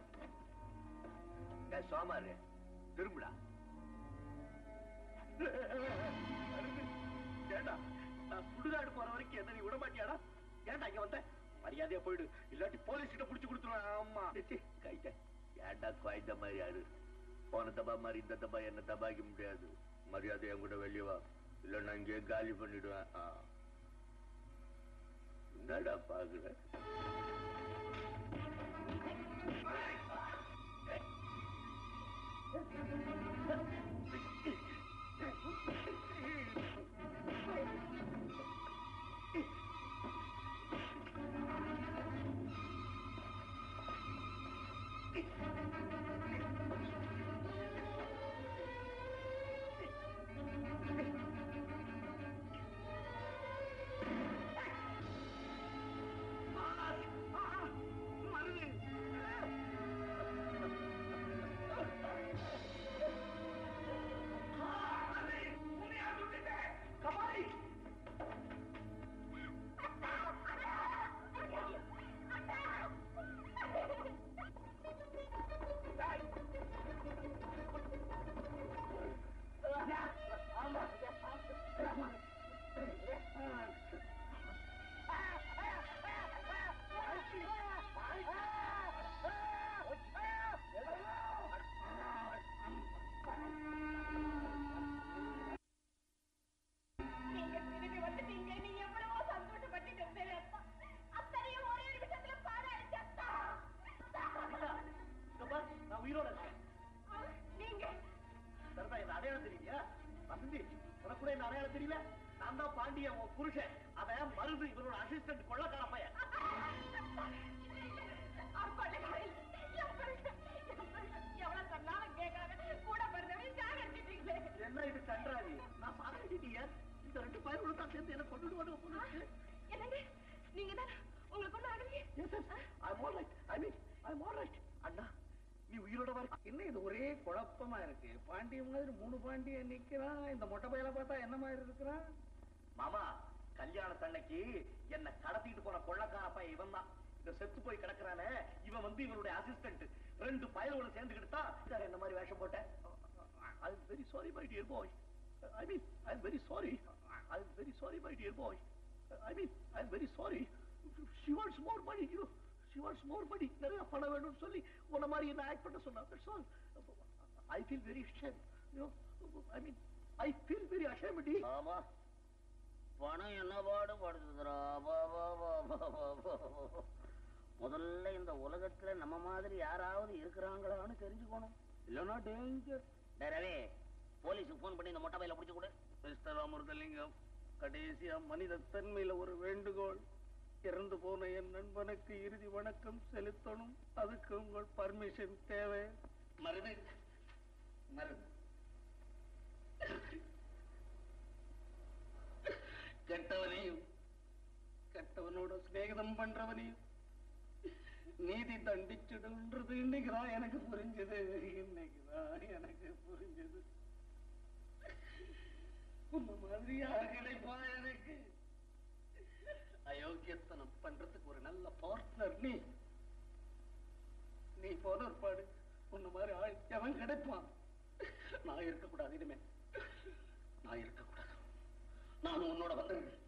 சோமாரு திரும்புடா ஏண்டா நான் சுடுகாடு போற வரைக்கும் என்ன நீ விட மாட்டியாடா ஏண்டா இங்க வந்த மரியாதையா போயிடு இல்லாட்டி போலீஸ் கிட்ட புடிச்சு கொடுத்துருவேன் ஆமா கைட்ட ஏன்டா குவாய்ந்த மாதிரி யாரு போன தபா மாதிரி இந்த தபா என்ன தபாக்க முடியாது மரியாதை என் கூட வெளியே வா இல்ல நான் இங்கேயே காலி பண்ணிடுவேன் ஆ. என்னடா பாக்குற நீங்க திரும்பி வந்துட்டீங்க. நீங்க எவ்வளவோ சந்தோஷப்பட்டுட்டு இருந்தீங்க, அப்பா. அத்தனையும் ஒரே நிமிஷத்துல பாழாயிடுச்சு, அத்தா. அப்பா, நான் உயிரோட இருக்கேன் நீங்க சரிதான் இந்த அடையாளம் தெரியலையா வசந்தி உனக்கு கூட இந்த அடையாளம் தெரியல நான் தான் பாண்டியன் உன் புருஷன் அவன் மருது இவரோட அசிஸ்டன்ட் கொள்ளக்கார பையன் அவர் கொள்ளைக்காரன். என் புருஷன், என் புருஷன். எவ்வளவு சொன்னாலும் கேட்காம கூட பிறந்தவனை சாகடிச்சிட்டீங்களே. என்ன இது கன்றாவி நான் சாகிட்டீங்க இந்த ரெண்டு பயிர்களும் தான் சேர்ந்து என்ன கொண்டுடுவானு பொண்ணு என்னங்க நீங்க தானே உங்களுக்கு ஒண்ணும் ஆகலையே I'm all right. I mean, I'm all right. அண்ணா நீ உயிரோட வர என்ன இது ஒரே குழப்பமா இருக்கு பாண்டிய மாதிரி மூணு பாண்டியன் நிக்கிறான் இந்த மொட்டை பையல பார்த்தா என்ன மாதிரி இருக்கிறான் மாமா கல்யாணத்தன்னைக்கு என்ன கடத்திட்டு போன கொள்ளக்கார பையன் இவன் தான் இந்த செத்து போய் கிடக்குறானே இவன் வந்து இவனுடைய அசிஸ்டன்ட் ரெண்டு பயலோட சேர்ந்துக்கிட்டு தான் என்ன மாதிரி வேஷம் போட்டேன் I am very sorry my dear boy I mean I am very sorry I am very sorry my dear boy I mean I am very sorry she wants more money you know she wants more money நிறைய பணம் வேணும்னு சொல்லி உன்ன மாதிரி என்ன act பண்ண சொன்னா that's all I feel very ashamed you know I mean I feel very ashamed ஆமா பணம் என்ன பாடு படுத்துதுரா வா, வா, வா, வா, வா, வா, வா. முதல்ல இந்த உலகத்துல நம்ம மாதிரி யாராவது இருக்கிறாங்களான்னு தெரிஞ்சுக்கணும் இல்லைன்னா டேஞ்சர் ரவி போலீஸுக்கு ஃபோன் பண்ணி இந்த மொட்டை பையில பிடிச்சு கொடு மிஸ்டர் அமிர்தலிங்கம் கடைசியா மனித தன்மையில ஒரு வேண்டுகோள் இறந்து போன என் நண்பனுக்கு இறுதி வணக்கம் செலுத்தணும் அதுக்கு உங்கள் பர்மிஷன் தேவை மருது மருது அவனோட சிநேகிதம் பண்றவனையும் நீதி தண்டிச்சிடுன்றது இன்னைக்குதான் எனக்கு புரிஞ்சது இன்னைக்குதான் எனக்கு புரிஞ்சது உன்ன மாதிரி யார் கிடைப்பா எனக்கு அயோக்கியத்தனம் பண்றதுக்கு ஒரு நல்ல பார்ட்னர் நீ நீ போன ஒரு பாடு உன்ன மாதிரி ஆள் எவன் கிடைப்பான் நான் இருக்கக்கூடாது இனிமே நான் இருக்கக்கூடாது நானும் உன்னோட வந்துடுறேன்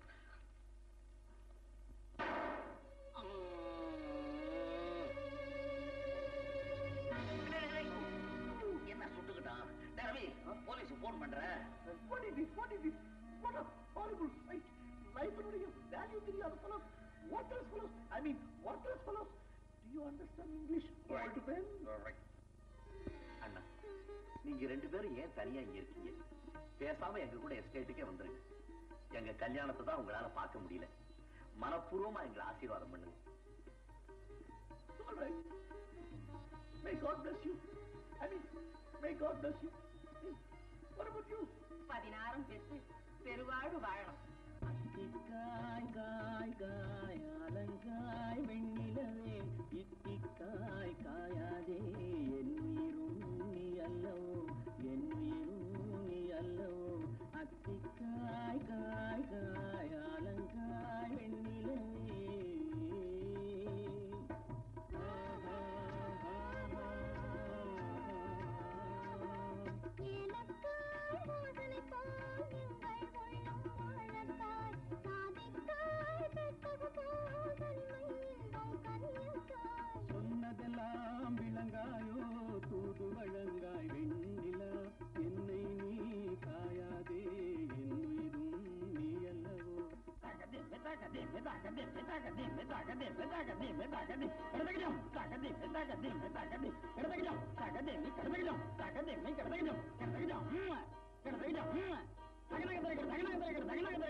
என்ன சுட்டுக்கிட்டான் ரவி போலீஸ் போன் பண்ற What is this? What is this? What a horrible sight. லைஃபினுடைய வேல்யூ தெரியாத fellows. Worthless fellows. I mean, worthless fellows. Do you understand English? Old man? அண்ணா நீங்க ரெண்டு பேரும் ஏன் தனியா இங்க இருக்கீங்க பேசாம எங்க கூட எஸ்டேட்டுக்கே வந்துருங்க எங்க கல்யாணத்தை தான் உங்களால பார்க்க முடியல மனப்பூர்வமா எங்களை ஆசீர்வாதம் பண்ணுங்க All right. May God bless you. I mean, may God bless you. Hey, what about you? பதினாறும் பெற்று பெருவாழ்வு வாழணும் காய் காய் காய் அலங்காய் வெண்ணிலவே இட்டிக்காய் காயாதே என் உயிரும் நீ அல்லவோ என் உயிரும் நீ அல்லவோ அத்திக்காய் காய் காய் அலங்காய் வெண்ணிலவே சொன்னதெல்லாம் விளங்காயோ தூது வழங்காய் வெண்ணிலா என்னை நீ காயாதே என் உயிரும் நீ அல்லவோ கிடந்தகிடம்